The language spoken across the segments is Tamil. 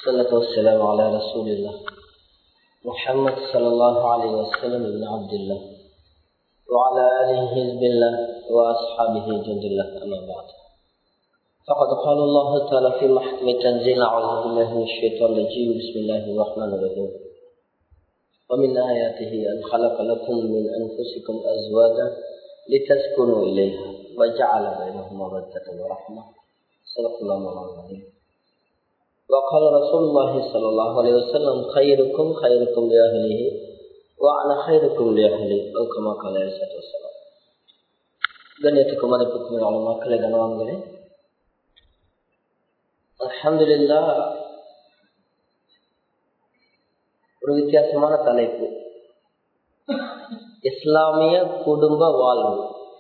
والصلاة والسلام على رسول الله محمد صلى الله عليه وسلم بن عبد الله وعلى آله حزب الله وأصحابه جند الله أما بعد فقد قال الله تعالى في محكم تنزيل أعوذ بالله من الشيطان الرجيم بسم الله الرحمن الرحيم ومن آياته أن خلق لكم من أنفسكم أزواجا لتسكنوا إليها وجعل بينهم مودة ورحمة صدق الله العظيم وقال رسول الله صلى الله عليه وسلم خيركم خيركم لأهله وأنا خيركم لأهلي أو كما قال عليه الصلاة والسلام கண்ணியத்துக்கும் மதிப்புக்கும் உள்ள மக்களை கனவான்களே அலமதுல்லா ஒரு வித்தியாசமான தலைப்பு இஸ்லாமிய குடும்ப வாழ்வு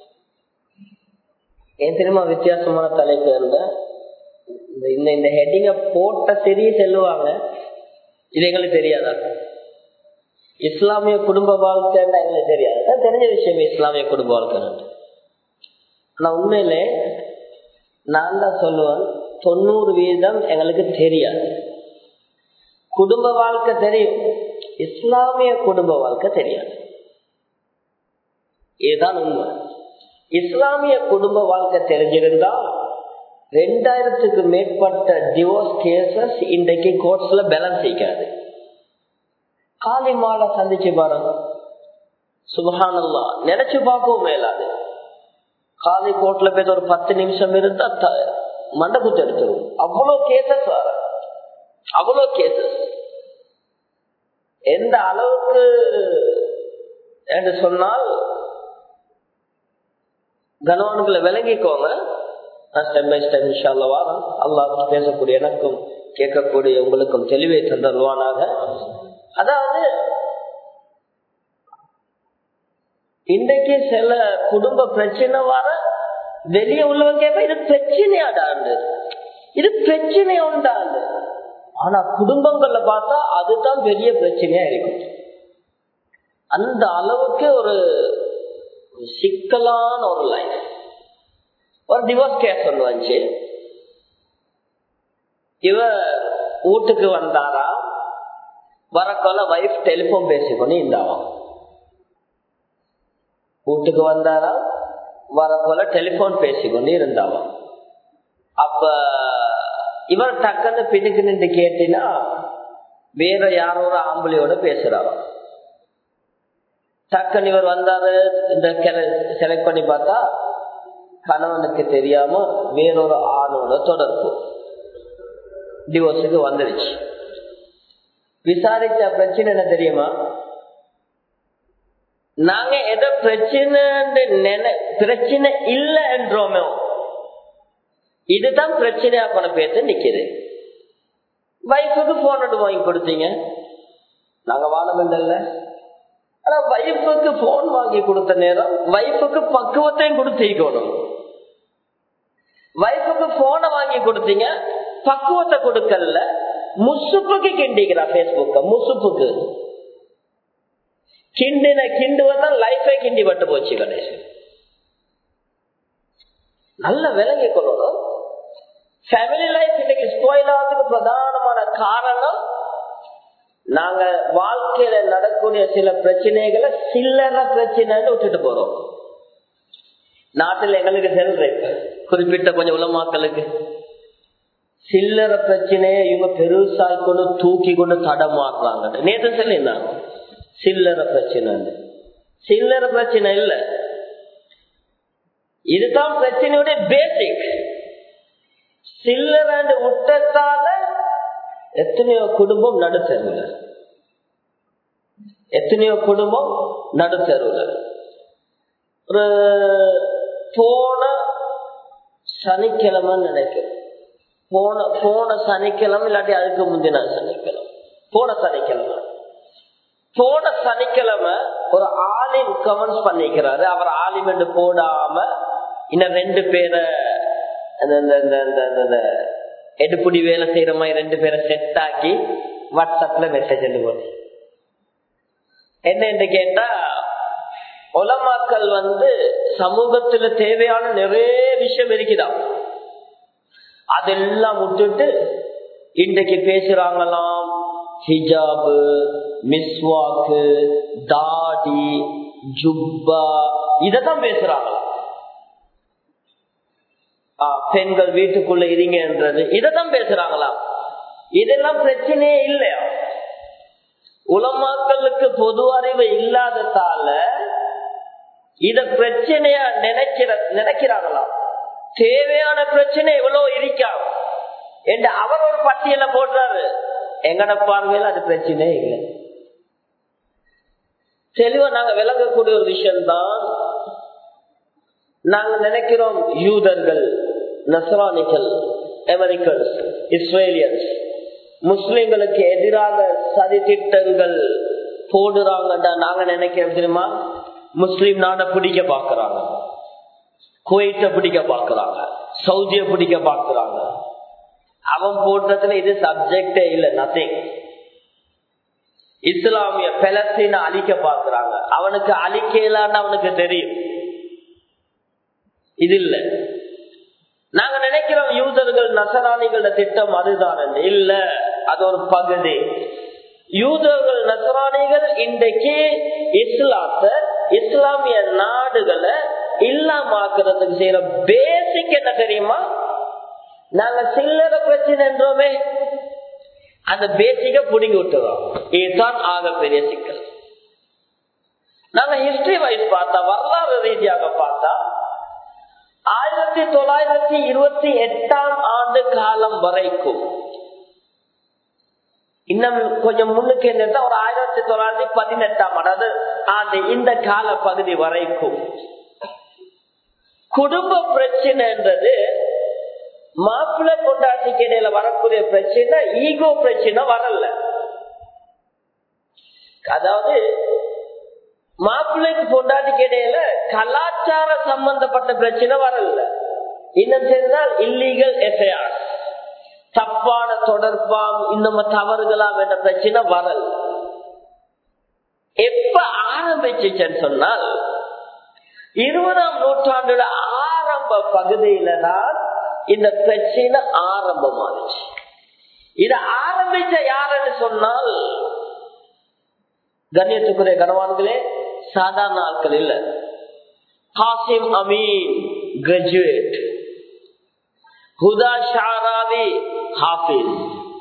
ஏன் தெரியுமா வித்தியாசமான தலைப்பு இருந்த இந்த இந்த ஹெட்டிங்க போட்ட சரி செல்லுவாங்க இது எங்களுக்கு தெரியாதா இஸ்லாமிய குடும்ப வாழ்க்கைன்னா எங்களுக்கு தெரியாது தெரிஞ்ச விஷயம் இஸ்லாமிய குடும்ப வாழ்க்கை ஆனா உண்மையிலே நான் தான் சொல்லுவேன் தொண்ணூறு வீதம் எங்களுக்கு தெரியாது குடும்ப வாழ்க்கை தெரியும் இஸ்லாமிய குடும்ப வாழ்க்கை தெரியாது இதுதான் உண்மை இஸ்லாமிய குடும்ப வாழ்க்கை தெரிஞ்சிருந்தா ரெண்டாயிரத்துக்கு மேற்பட்ட டிவோர்ஸ் கேசஸ் இன்றைக்கு கோர்ட்ஸ்ல பேலன்ஸ் செய்யாது காலி மாலை சந்திச்சு பாருங்க சுபஹானல்லா நினைச்சு பார்க்கவும் மேலாது காலி கோர்ட்ல போய் ஒரு பத்து நிமிஷம் இருந்தா மண்டபத்தை எடுத்துரும் அவ்வளவு கேசஸ் வர அவ்வளவு கேசஸ் எந்த அளவுக்கு என்று சொன்னால் கனவான்களை விளங்கிக்கோங்க ஸ்டெப் பை ஸ்டெப் இன்ஷால்ல வாரம் அல்லாஹ் பேசக்கூடிய எனக்கும் கேட்கக்கூடிய உங்களுக்கும் தெளிவை தந்தருவானாக அதாவது இன்றைக்கு சில குடும்ப பிரச்சனை வர வெளியே உள்ளவங்க கேட்ப இது பிரச்சனையாடாண்டு இது பிரச்சனை உண்டாண்டு ஆனா குடும்பங்கள்ல பார்த்தா அதுதான் பெரிய பிரச்சனையா இருக்கும் அந்த அளவுக்கு ஒரு சிக்கலான ஒரு லைன் ஒரு டிவோர்ஸ் கேஸ் ஒன்று வந்துச்சு இவ வீட்டுக்கு வந்தாரா வரக்கோல வைஃப் டெலிபோன் பேசிக்கொண்டு இந்தாவாம் வீட்டுக்கு வந்தாரா வரப்போல டெலிபோன் பேசிக்கொண்டு இருந்தாவாம் அப்ப இவர் டக்குன்னு பின்னுக்கு நின்று கேட்டினா வேற யாரோ ஒரு ஆம்பளையோட பேசுறாராம் டக்குன்னு இவர் வந்தாரு இந்த செலக்ட் பண்ணி பார்த்தா கணவனுக்கு தெரியாம வேறொரு ஆணோட தொடர்பு டிவோர்ஸுக்கு வந்துருச்சு விசாரிச்ச பிரச்சனை என்ன தெரியுமா நாங்க எதை பிரச்சனை பிரச்சனை இல்லை என்றோமே இதுதான் பிரச்சனையா பண்ண பேச நிக்குது வைஃபுக்கு போன் எடுத்து வாங்கி கொடுத்தீங்க நாங்க வாழமில்ல ஆனா வைஃபுக்கு போன் வாங்கி கொடுத்த நேரம் வைஃபுக்கு பக்குவத்தையும் கொடுத்திக்கணும் வைஃபுக்கு போனை வாங்கி கொடுத்தீங்க பக்குவத்தை கொடுக்கல முசுப்புக்கு கிண்டிக்கிறா பேஸ்புக்க முசுப்புக்கு கிண்டின கிண்டுவதான் லைஃபே கிண்டி பட்டு போச்சு கணேசன் நல்ல விலகி கொள்ளணும் ஃபேமிலி லைஃப் இன்னைக்கு ஸ்பாயில் ஆகிறதுக்கு பிரதானமான காரணம் நாங்க வாழ்க்கையில நடக்கூடிய சில பிரச்சனைகளை சில்லற பிரச்சனைன்னு விட்டுட்டு போறோம் நாட்டில் எங்களுக்கு செல்றேன் குறிப்பிட்ட கொஞ்சம் உலமாக்களுக்கு சில்லற பிரச்சனையை இவங்க பெருசாய் கொண்டு தூக்கி கொண்டு தடமாடுறாங்க நேற்று சொல்லியிருந்தாங்க சில்லற பிரச்சனை சில்லற பிரச்சனை இல்ல இதுதான் பிரச்சனையுடைய பேசிக் சில்லற விட்டத்தால எத்தனையோ குடும்பம் நடுத்தருவில் எத்தனையோ குடும்பம் நடுத்தருவில் ஒரு போன சனிக்கிழமை நினைக்கிறேன் போன போன சனிக்கிழமை இல்லாட்டி அதுக்கு முந்தின சனிக்கிழமை போன சனிக்கிழமை போன சனிக்கிழமை ஒரு ஆலிம் கமெண்ட்ஸ் பண்ணிக்கிறாரு அவர் ஆலிம் என்று போடாம இன்னும் ரெண்டு பேரை எடுப்புடி வேலை செய்யற மாதிரி ரெண்டு பேரை செட் ஆக்கி வாட்ஸ்அப்ல மெசேஜ் போட்டு என்ன என்று கேட்டா உலமாக்கள் வந்து சமூகத்துல தேவையான நிறைய விஷயம் இருக்குதான் அதெல்லாம் விட்டுட்டு இன்றைக்கு பேசுறாங்களாம் ஹிஜாபு மிஸ்வாக்கு தாடி ஜுப்பா இததான் பேசுறாங்களாம் பெண்கள் வீட்டுக்குள்ள இருங்கன்றது இததான் பேசுறாங்களாம் இதெல்லாம் பிரச்சனையே இல்லையா உலமாக்களுக்கு பொது அறிவு இல்லாததால இத பிரச்சனையா நினைக்கிற நினைக்கிறாங்களாம் தேவையான பிரச்சனை எவ்வளவு இருக்காம் என்று அவர் ஒரு பட்டியல போடுறாரு எங்கட பார்வையில் அது பிரச்சனையே இல்லை தெளிவா நாங்க விளங்கக்கூடிய ஒரு விஷயம்தான் நாங்க நினைக்கிறோம் யூதர்கள் நசரானிகள் அமெரிக்கன்ஸ் இஸ்ரேலியன்ஸ் முஸ்லிம்களுக்கு எதிராக சதி திட்டங்கள் போடுறாங்கடா நாங்க நினைக்கிறோம் தெரியுமா முஸ்லிம் நாட பிடிக்க பாக்குறாங்க குவைட்ட பிடிக்க பாக்குறாங்க சவுதிய பிடிக்க பாக்குறாங்க அவன் போடுறதுல இது சப்ஜெக்டே இல்ல நத்திங் இஸ்லாமிய பெலஸ்தீன அழிக்க பாக்குறாங்க அவனுக்கு அழிக்கலான்னு அவனுக்கு தெரியும் இது இல்ல நாங்க நினைக்கிறோம் யூதர்கள் நசராணிகள திட்டம் அதுதான் இல்ல அது ஒரு பகுதி யூதர்கள் நசராணிகள் இன்றைக்கு இஸ்லாத்த இஸ்லாமிய நாடுகளை இல்லாமக்கிறதுக்கு செய்யற பேசிக் என்ன தெரியுமா நாங்க சில்லற பிரச்சனை என்றோமே அந்த பேசிக்க புடுங்கி விட்டுறோம் இதுதான் ஆக பெரிய சிக்கல் நாங்க ஹிஸ்டரி வைஸ் பார்த்தா வரலாறு ரீதியாக பார்த்தா ஆயிரத்தி தொள்ளாயிரத்தி இருபத்தி எட்டாம் ஆண்டு காலம் வரைக்கும் இன்னும் கொஞ்சம் முன்னுக்கு என்ன ஒரு ஆயிரத்தி தொள்ளாயிரத்தி பதினெட்டாம் அதாவது ஆண்டு இந்த கால பகுதி வரைக்கும் குடும்ப பிரச்சனைன்றது மாப்பிள்ளை கொண்டாட்டிக்கு இடையில வரக்கூடிய பிரச்சனை ஈகோ பிரச்சனை வரல அதாவது மாப்பிள்ளைக்கு பொண்டாட்டிக்கு இடையில கலாச்சார சம்பந்தப்பட்ட பிரச்சனை வரல இன்னும் தெரிந்தால் இல்லீகல் எஃப்ஐஆர் தப்பான தொடர்பாம் இன்னும் தவறுகளாம் என்ற பிரச்சனை வரல எப்ப ஆரம்பிச்சுன்னு சொன்னால் இருபதாம் நூற்றாண்டுல ஆரம்ப பகுதியில தான் இந்த பிரச்சனை ஆரம்பமாச்சு இத ஆரம்பிச்ச யாருன்னு சொன்னால் கண்ணியத்துக்குரிய கனவான்களே சாதாரண ஆட்கள் இல்ல Hashim Amin graduate Huda Shaarawi Hafiz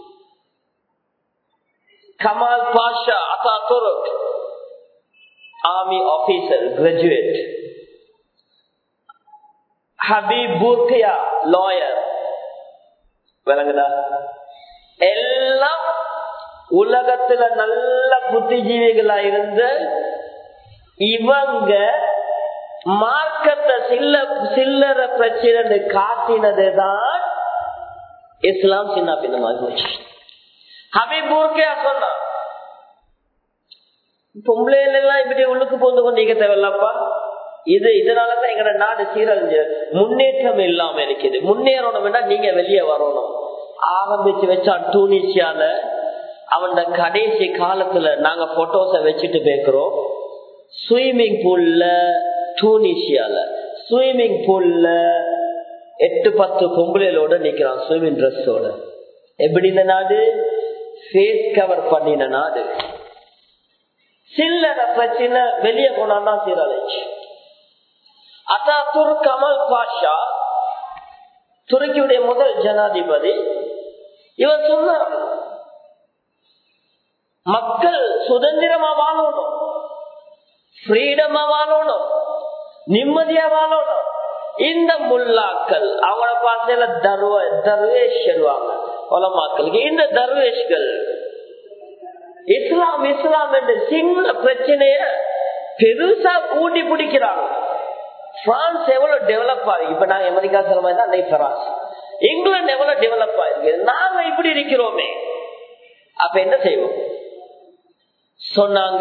Kamal Pasha Ataturk army officer graduate Habib Bourguiba lawyer விளங்குதா எல்லாம் உலகத்துல நல்ல புத்திஜீவிகளா இருந்த இவங்க மார்க்கத்தை சில்ல சில்லற பிரச்சனை காட்டினதுதான் இஸ்லாம் சின்ன பின்னமாக போச்சு ஹபீப் பூர்கியா சொன்னான் பொம்பளையில எல்லாம் இப்படி உள்ளுக்கு போந்து கொண்டீங்க தேவையில்லப்பா இது இதனாலதான் எங்கட நாடு சீரழிஞ்சு முன்னேற்றம் இல்லாம இருக்குது முன்னேறணும்னா நீங்க வெளியே வரணும் ஆரம்பிச்சு வச்சான் டூனிசியால அவன் கடைசி காலத்துல நாங்க போட்டோஸ வச்சுட்டு பேக்குறோம் ஸ்விம்மிங் பூல்ல டூனிசியால ஸ்விம்மிங் பூல்ல எட்டு பத்து பொம்பளைகளோட நிக்கிறான் ஸ்விம்மிங் ட்ரெஸ்ஸோட எப்படி இந்த நாடு ஃபேஸ் கவர் பண்ணின நாடு சில்லற பிரச்சனை வெளியே போனாதான் சீரழிச்சு அத்தாத்துர் கமல் பாஷா துருக்கியுடைய முதல் ஜனாதிபதி இவன் சொன்னார் மக்கள் சுதந்திரமா வாழணும் ஃப்ரீடமா வாழணும் நிம்மதியா வாழணும் இந்த முல்லாக்கள் அவங்கள பாசையில தர்வ தர்வேஷ் சொல்லுவாங்க உலமாக்களுக்கு இந்த தர்வேஷ்கள் இஸ்லாம் இஸ்லாம் என்ற சின்ன பிரச்சனைய பெருசா ஊண்டி பிடிக்கிறாங்க பிரான்ஸ் எவ்வளவு டெவலப் ஆகுது இப்ப நாங்க அமெரிக்கா சொல்ல மாதிரி தான் பிரான்ஸ் இங்கிலாந்து எவ்வளவு டெவலப் ஆயிருக்கு நாங்க இப்படி இருக்கிறோமே அப்ப என்ன செய்வோம் சொன்னாங்க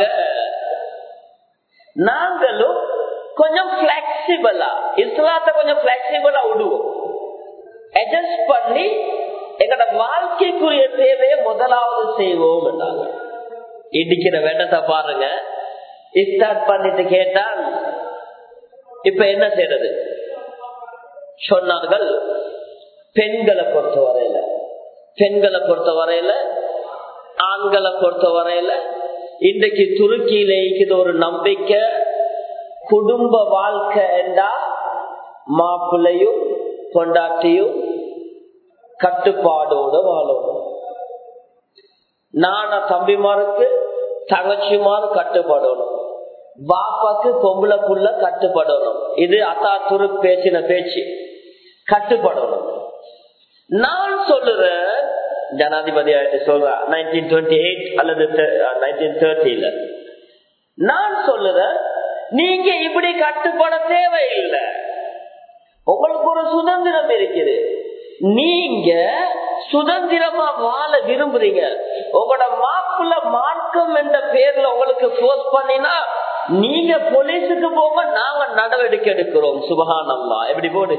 நாங்களும் கொஞ்சம் பிளெக்சிபிளா இஸ்லாத்த கொஞ்சம் பிளெக்சிபிளா விடுவோம் அட்ஜஸ்ட் பண்ணி எங்கட வாழ்க்கைக்குரிய தேவையை முதலாவது செய்வோம் என்றாங்க இடிக்கிற வேண்டத்தை பாருங்க ஸ்டார்ட் பண்ணிட்டு கேட்டால் இப்ப என்ன செய்யறது சொன்னார்கள் பெண்களை பொறுத்த வரையில பெண்களை பொறுத்த வரையில ஆண்களை பொறுத்த வரையில இன்றைக்கு துருக்கியில இருக்குது ஒரு நம்பிக்கை குடும்ப வாழ்க்கை என்றா மாப்பிள்ளையும் பொண்டாட்டியும் கட்டுப்பாடோட வாழணும் நான தம்பிமாருக்கு தங்கச்சிமாரு கட்டுப்படணும் பாப்பாக்கு பொம்பளை புள்ள கட்டுப்படணும் இது அத்தா துரு பேசின பேச்சு கட்டுப்படணும் நான் சொல்லுறேன் ஜனாதிபதி ஆயிட்டு சொல்றேன் நைன்டீன் டுவெண்ட்டி எயிட் அல்லது நைன்டீன் தேர்ட்டில நான் சொல்லுறேன் நீங்க இப்படி கட்டுப்பட தேவையில்லை உங்களுக்கு ஒரு சுதந்திரம் இருக்குது நீங்க சுதந்திரமா வாழ விரும்புறீங்க உங்களோட மாப்பிள்ள மார்க்கம் என்ற பேர்ல உங்களுக்கு போர்ஸ் பண்ணினா நீங்க போலீஸுக்கு போக நாங்க நடவடிக்கை எடுக்கிறோம் சுபகானம்மா எப்படி போடு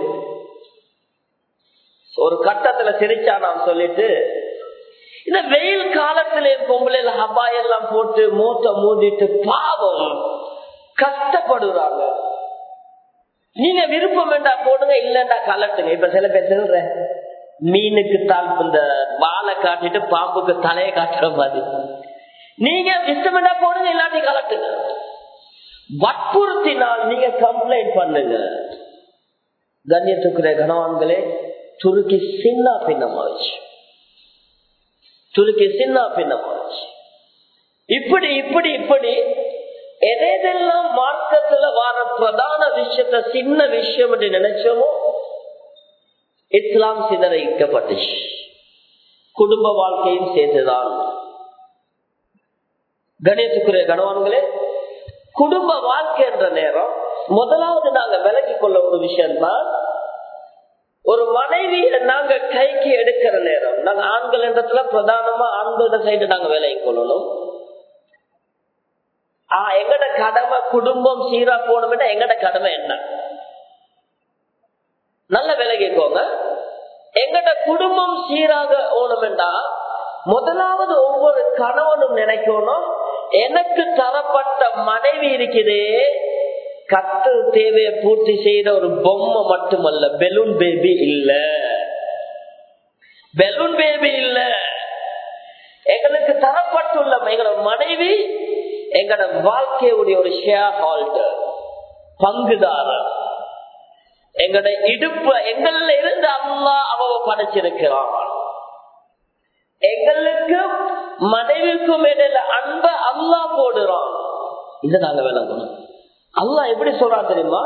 ஒரு கட்டத்துல சிரிச்சா நான் சொல்லிட்டு இந்த வெயில் காலத்துல பொம்பளைல ஹபாயெல்லாம் போட்டு மூத்த மூடிட்டு பாவம் கஷ்டப்படுறாங்க நீங்க விருப்பம் வேண்டா போடுங்க இல்லண்டா கலட்டுங்க இப்ப சில பேர் சொல்ற மீனுக்கு தால் இந்த வாழை காட்டிட்டு பாம்புக்கு தலையை காட்டுற மாதிரி நீங்க இஷ்டமெண்டா போடுங்க இல்லாட்டி கலட்டுங்க வற்புறுத்தினால் நீங்க கம்ப்ளைண்ட் பண்ணுங்க கண்ணியத்துக்குரிய கணவான்களே துருக்கி சின்ன பின்னமாச்சு துருக்கி சின்ன பின்னமாச்சு இப்படி இப்படி இப்படி எதெல்லாம் மார்க்கத்துல வர பிரதான விஷயத்த சின்ன விஷயம் என்று நினைச்சோமோ இஸ்லாம் சிதறிக்கப்பட்டுச்சு குடும்ப வாழ்க்கையும் சேர்த்துதான் கணேசுக்குரிய கணவான்களே குடும்ப வாழ்க்கை என்ற நேரம் முதலாவது நாங்க விலகி கொள்ள ஒரு விஷயம் தான் ஒரு மனைவியை நாங்க கைக்கு எடுக்கிற நேரம் நாங்க ஆண்கள் என்றதுல பிரதானமா ஆண்களோட சைடு நாங்க விலகி கொள்ளணும் ஆஹ் எங்கட கடமை குடும்பம் சீரா போகணும்னா எங்கட கடமை என்ன நல்ல விலகிக்கோங்க எங்கட குடும்பம் சீராக ஓணுமெண்டா முதலாவது ஒவ்வொரு கணவனும் நினைக்கணும் எனக்கு தரப்பட்ட மனைவி இருக்குதே கத்து தேவையை பூர்த்தி செய்யற ஒரு பொம்மை மட்டுமல்ல பெலூன் பேபி இல்ல பெலூன் பேபி இல்ல எங்களுக்கு தரப்பட்டுள்ள எங்களோட மனைவி எங்களோட வாழ்க்கையுடைய ஒரு ஷேர் ஹால்டர் பங்குதாரர் எங்களோட இடுப்பு எங்கள்ல இருந்து அல்லா அவ படைச்சிருக்கிறான் எங்களுக்கு மனைவிக்கும் இடையில அன்ப அல்லா போடுறான் இதை நாங்க விளங்கணும் அல்லா எப்படி சொல்றா தெரியுமா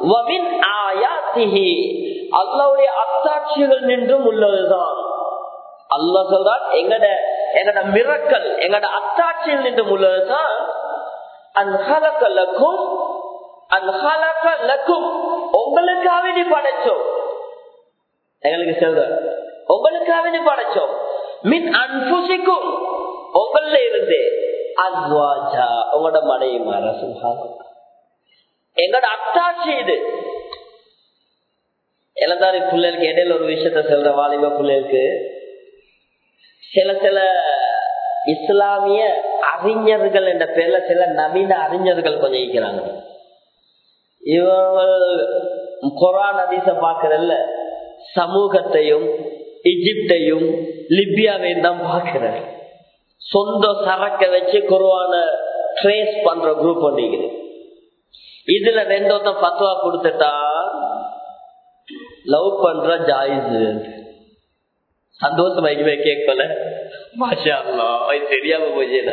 அல்லாவுடைய அத்தாட்சிகள் நின்றும் உள்ளதுதான் அல்லா சொல்றான் எங்கட எங்கட மிரக்கல் எங்கட அத்தாட்சியில் நின்றும் உள்ளதுதான் அன்ஹலக்கல்லக்கும் அன்ஹலக்கல்லக்கும் உங்களுக்காக நீ படைச்சோம் எங்களுக்கு சொல்ற உங்களுக்காக நீ படைச்சோம் மின் அன்புசிக்கும் உங்கள இருந்து அத்வாஜா உங்களோட மனைவி மாற சுகாரம் எங்களோட அத்தாட்சி இது இளந்தாரி பிள்ளைகளுக்கு இடையில ஒரு விஷயத்த சொல்ற வாலிப பிள்ளைகளுக்கு சில சில இஸ்லாமிய அறிஞர்கள் என்ற பேர்ல சில நவீன அறிஞர்கள் கொஞ்சம் இருக்கிறாங்க இவங்க குரான் அதிச பாக்குறல்ல சமூகத்தையும் எகிப்தையும் லிபியாவையும் தான் பாக்குற சொந்த சரக்க வச்சு குருவான ட்ரேஸ் பண்ற குரூப் ஒன்றிக்குது இதுல ரெண்டொருத்தம் பத்துவா கொடுத்துட்டா லவ் பண்ற ஜாயிஸ் சந்தோஷம் வைக்கவே கேட்கல மாஷா தெரியாம போச்சுல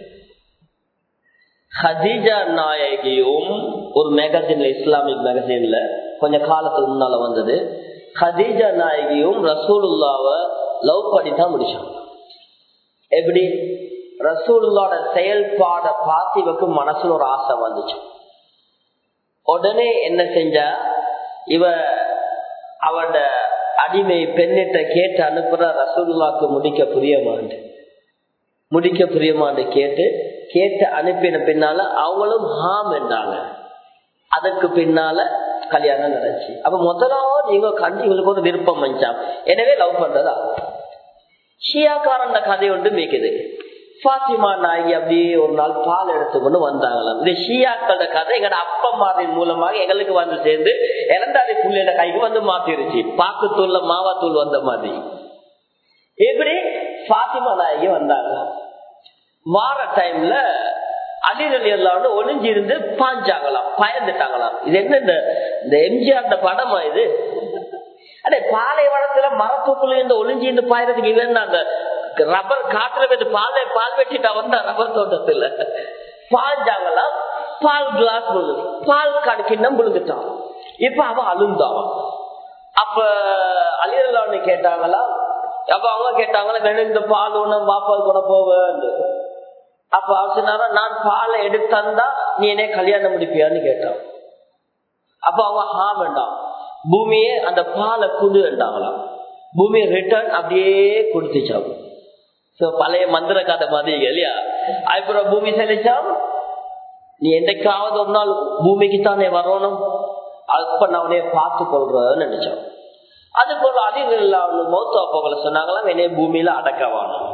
ஹதீஜா நாயகியும் ஒரு மேகசின்ல இஸ்லாமிக் மேகசின்ல கொஞ்ச காலத்துக்கு முன்னால வந்தது ஹதீஜா நாயகியும் ரசூலுல்லாவ லவ் பண்ணி தான் முடிச்சாங்க எப்படி ரசூலுல்லாட செயல்பாட பார்த்து இவக்கு மனசுல ஒரு ஆசை வந்துச்சு உடனே என்ன செஞ்சா இவ அவட அடிமை பெண்ணிட்ட கேட்டு அனுப்புற ரசூலுல்லாக்கு முடிக்க புரியமாண்டு முடிக்க புரியமாண்டு கேட்டு கேட்டு அனுப்பின பின்னால அவங்களும் ஹாம் என்றாங்க அதுக்கு பின்னால கல்யாணம் நடந்துச்சு அப்ப முதலாவது நீங்க கண்டு இவங்களுக்கு ஒரு விருப்பம் வந்துச்சாம் எனவே லவ் பண்றதா ஷியாக்காரன் கதை ஒன்று மிக்குது பாத்திமா நாயகி அப்படியே ஒரு நாள் பால் எடுத்துக்கொண்டு வந்தாங்களாம் இந்த ஷியாக்களோட கதை எங்களோட அப்பம்மாரின் மூலமாக எங்களுக்கு வந்து சேர்ந்து இறந்தாரி புள்ளையோட கைக்கு வந்து மாத்திருச்சு பாக்குத்தூள்ல மாவாத்தூள் வந்த மாதிரி இப்படி பாத்திமா நாயகி வந்தாங்க வார டைம்ல அலிரலி எல்லாம் ஒளிஞ்சு இருந்து பாஞ்சாங்களாம் பயந்துட்டாங்களாம் இது என்ன இந்த இந்த எம்ஜிஆர் படமா இது அடே பாலைவனத்துல மரத்துக்குள்ள இருந்து ஒளிஞ்சு இருந்து பாயறதுக்கு இவன் அந்த ரப்பர் காட்டுல போய் பாலை பால் வெட்டிட்டா வந்தா ரப்பர் தோட்டத்துல பாஞ்சாங்களாம் பால் கிளாஸ் விழுது பால் கணக்கின்னும் விழுந்துட்டான் இப்ப அவன் அழுந்தான் அப்ப அலிரல்லான்னு கேட்டாங்களா அப்ப அவங்க கேட்டாங்களா வேணும் இந்த பால் ஒண்ணு வாப்பால் கூட போவேன் அப்ப அவர் சொன்னாரா நான் பாலை எடுத்தந்தா நீ என்ன கல்யாணம் முடிப்பியான்னு கேட்டான் அப்ப அவங்க ஹா வேண்டாம் பூமியே அந்த பாலை குடு வேண்டாங்களாம் பூமியை ரிட்டர்ன் அப்படியே கொடுத்துச்சாம் சோ பழைய மந்திர கதை மாதிரி இல்லையா அப்புறம் பூமி செலுச்சாம் நீ என்னைக்காவது ஒரு நாள் பூமிக்கு தானே வரணும் அப்ப நான் உன்னைய பார்த்து கொள்றேன்னு நினைச்சான் அது போல அதிக மௌத்தா போகல சொன்னாங்களாம் என்னைய பூமியில அடக்கவானும்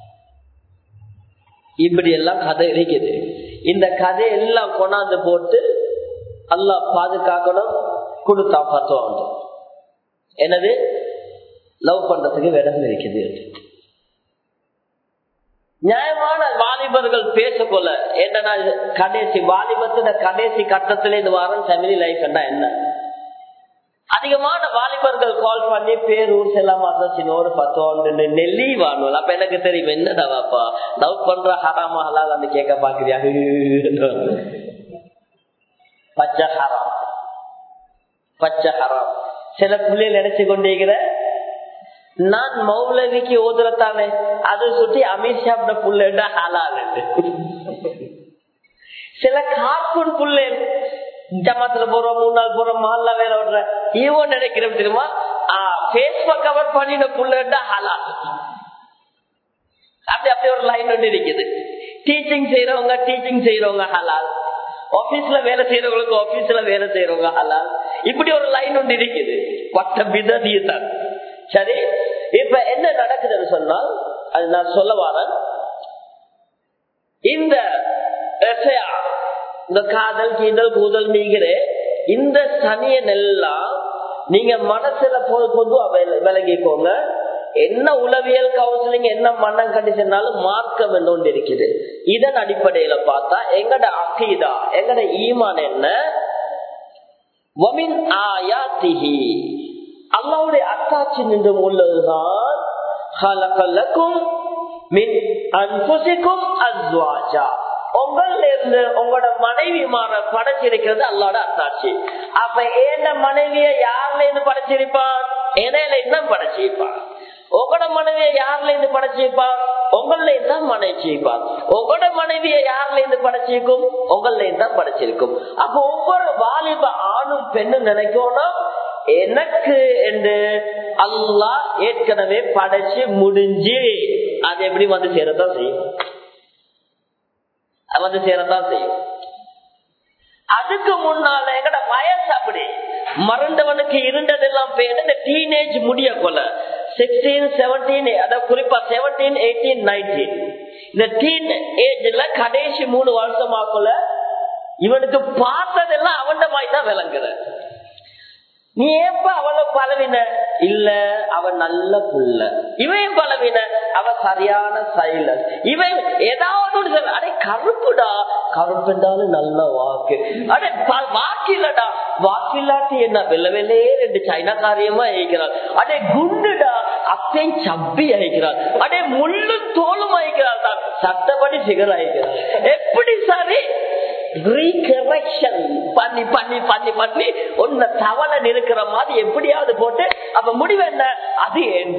இப்படி எல்லாம் கதை இருக்குது இந்த கதை எல்லாம் கொண்டாந்து போட்டு அல்லா பாதுகாக்கணும் கொடுத்தா பத்துவாங்க என்னது லவ் பண்றதுக்கு விடம் இருக்குது நியாயமான வாலிபர்கள் பேசக்கொள்ள என்னன்னா கடைசி வாலிபத்துல கடைசி கட்டத்துல இது வாரம் ஃபேமிலி லைஃப் என்ன அதிகமான வாலிபர்கள் கால் பண்ணி பேரூர் செல்லாம ஒரு பத்தோண்டு நெல்லி வாங்குவோம் அப்ப எனக்கு தெரியும் என்னடா வாப்பா லவ் பண்ற ஹராமா ஹலால் கேட்க பாக்குறியா பச்சை ஹராம் பச்சை ஹராம் சில பிள்ளைகள் நினைச்சு கொண்டிருக்கிற நான் மௌலவிக்கு ஓதுறத்தானே அது சுற்றி அமித்ஷா புள்ளா ஹலால் சில கார்பூன் புள்ளை ஜமாத்துல போறோம் மூணு நாள் போறோம் மால்ல வேலை விடுற ஈவோ நினைக்கிறோம் தெரியுமா பேஸ்புக் கவர் பண்ணின புள்ளா ஹலால் அப்படி அப்படி ஒரு லைன் ஒன்று இருக்குது டீச்சிங் செய்யறவங்க டீச்சிங் செய்யறவங்க ஹலால் ஆபீஸ்ல வேலை செய்யறவங்களுக்கு ஆபீஸ்ல வேலை செய்யறவங்க ஹலால் இப்படி ஒரு லைன் ஒன்று இருக்குது பட்ட விததியத்தான் சரி இப்ப என்ன நடக்குதுன்னு சொன்னால் அது நான் சொல்ல வரேன் இந்த இந்த காதல் கீதல் கூதல் நீங்கிற இந்த சனியன் எல்லாம் நீங்க மனசுல போது பொது விளங்கிக்கோங்க என்ன உளவியல் கவுன்சிலிங் என்ன மன்னம் கண்டிஷனாலும் மார்க்கம் என்று ஒன்று இருக்குது இதன் அடிப்படையில பார்த்தா எங்கட அகீதா எங்கட ஈமான் என்ன வமின் ஆயாத்திஹி அல்லாவுடைய அத்தாட்சி நின்று உள்ளதுதான் மின் அன்புசிக்கும் அஸ்வாஜா உங்கள்ல இருந்து உங்களோட மனைவி மாற படைச்சிருக்கிறது அல்லாட அத்தாட்சி அப்ப ஏன மனைவிய யாருல இருந்து படைச்சிருப்பான் இடையில இருந்தான் படைச்சிருப்பான் உங்களோட மனைவிய யாருல இருந்து படைச்சிருப்பான் உங்கள தான் படைச்சிருப்பான் உங்களோட மனைவிய யாருல இருந்து படைச்சிருக்கும் உங்கள தான் படைச்சிருக்கும் அப்ப ஒவ்வொரு வாலிப ஆணும் பெண்ணும் நினைக்கணும் எனக்கு என்று அல்லா ஏற்கனவே படைச்சு முடிஞ்சு அது எப்படி வந்து சேரத்தான் செய்யும் வந்து சேரத்தான் செய்யும் அதுக்கு முன்னால எங்கட வயசு அப்படி மறந்தவனுக்கு இருண்டதெல்லாம் பேர் இந்த டீனேஜ் முடிய கொள்ள சிக்ஸ்டீன் செவன்டீன் அதாவது குறிப்பா செவன்டீன் எயிட்டீன் நைன்டீன் இந்த டீன் ஏஜ்ல கடைசி மூணு வருஷமாக்குள்ள இவனுக்கு பார்த்ததெல்லாம் அவன் மாதிரி தான் விளங்குற நீ ஏப்ப அவள பலவின இல்ல அவன் நல்ல புள்ள இவன் பலவின அவ சரியான சைலன்ஸ் இவன் ஏதாவது ஒரு சொல்ல அடே கருப்புடா கருப்புண்டாலும் நல்ல வாக்கு அடே வாக்கில்லடா வாக்கில்லாட்டி என்ன வெள்ள வெள்ளே ரெண்டு சைனாக்காரியமா அழிக்கிறாள் அடே குண்டுடா அப்பையும் சப்பி அழிக்கிறாள் அடே முள்ளு தோலும் அழிக்கிறாள் தான் சட்டப்படி சிகர் அழிக்கிறாள் எப்படி சரி ரீகரெக்ஷன் பண்ணி பண்ணி பண்ணி பண்ணி ஒன்ன தவளை நிற்கிற மாதிரி எப்படியாவது போட்டு அப்ப முடிவு என்ன அது எந்த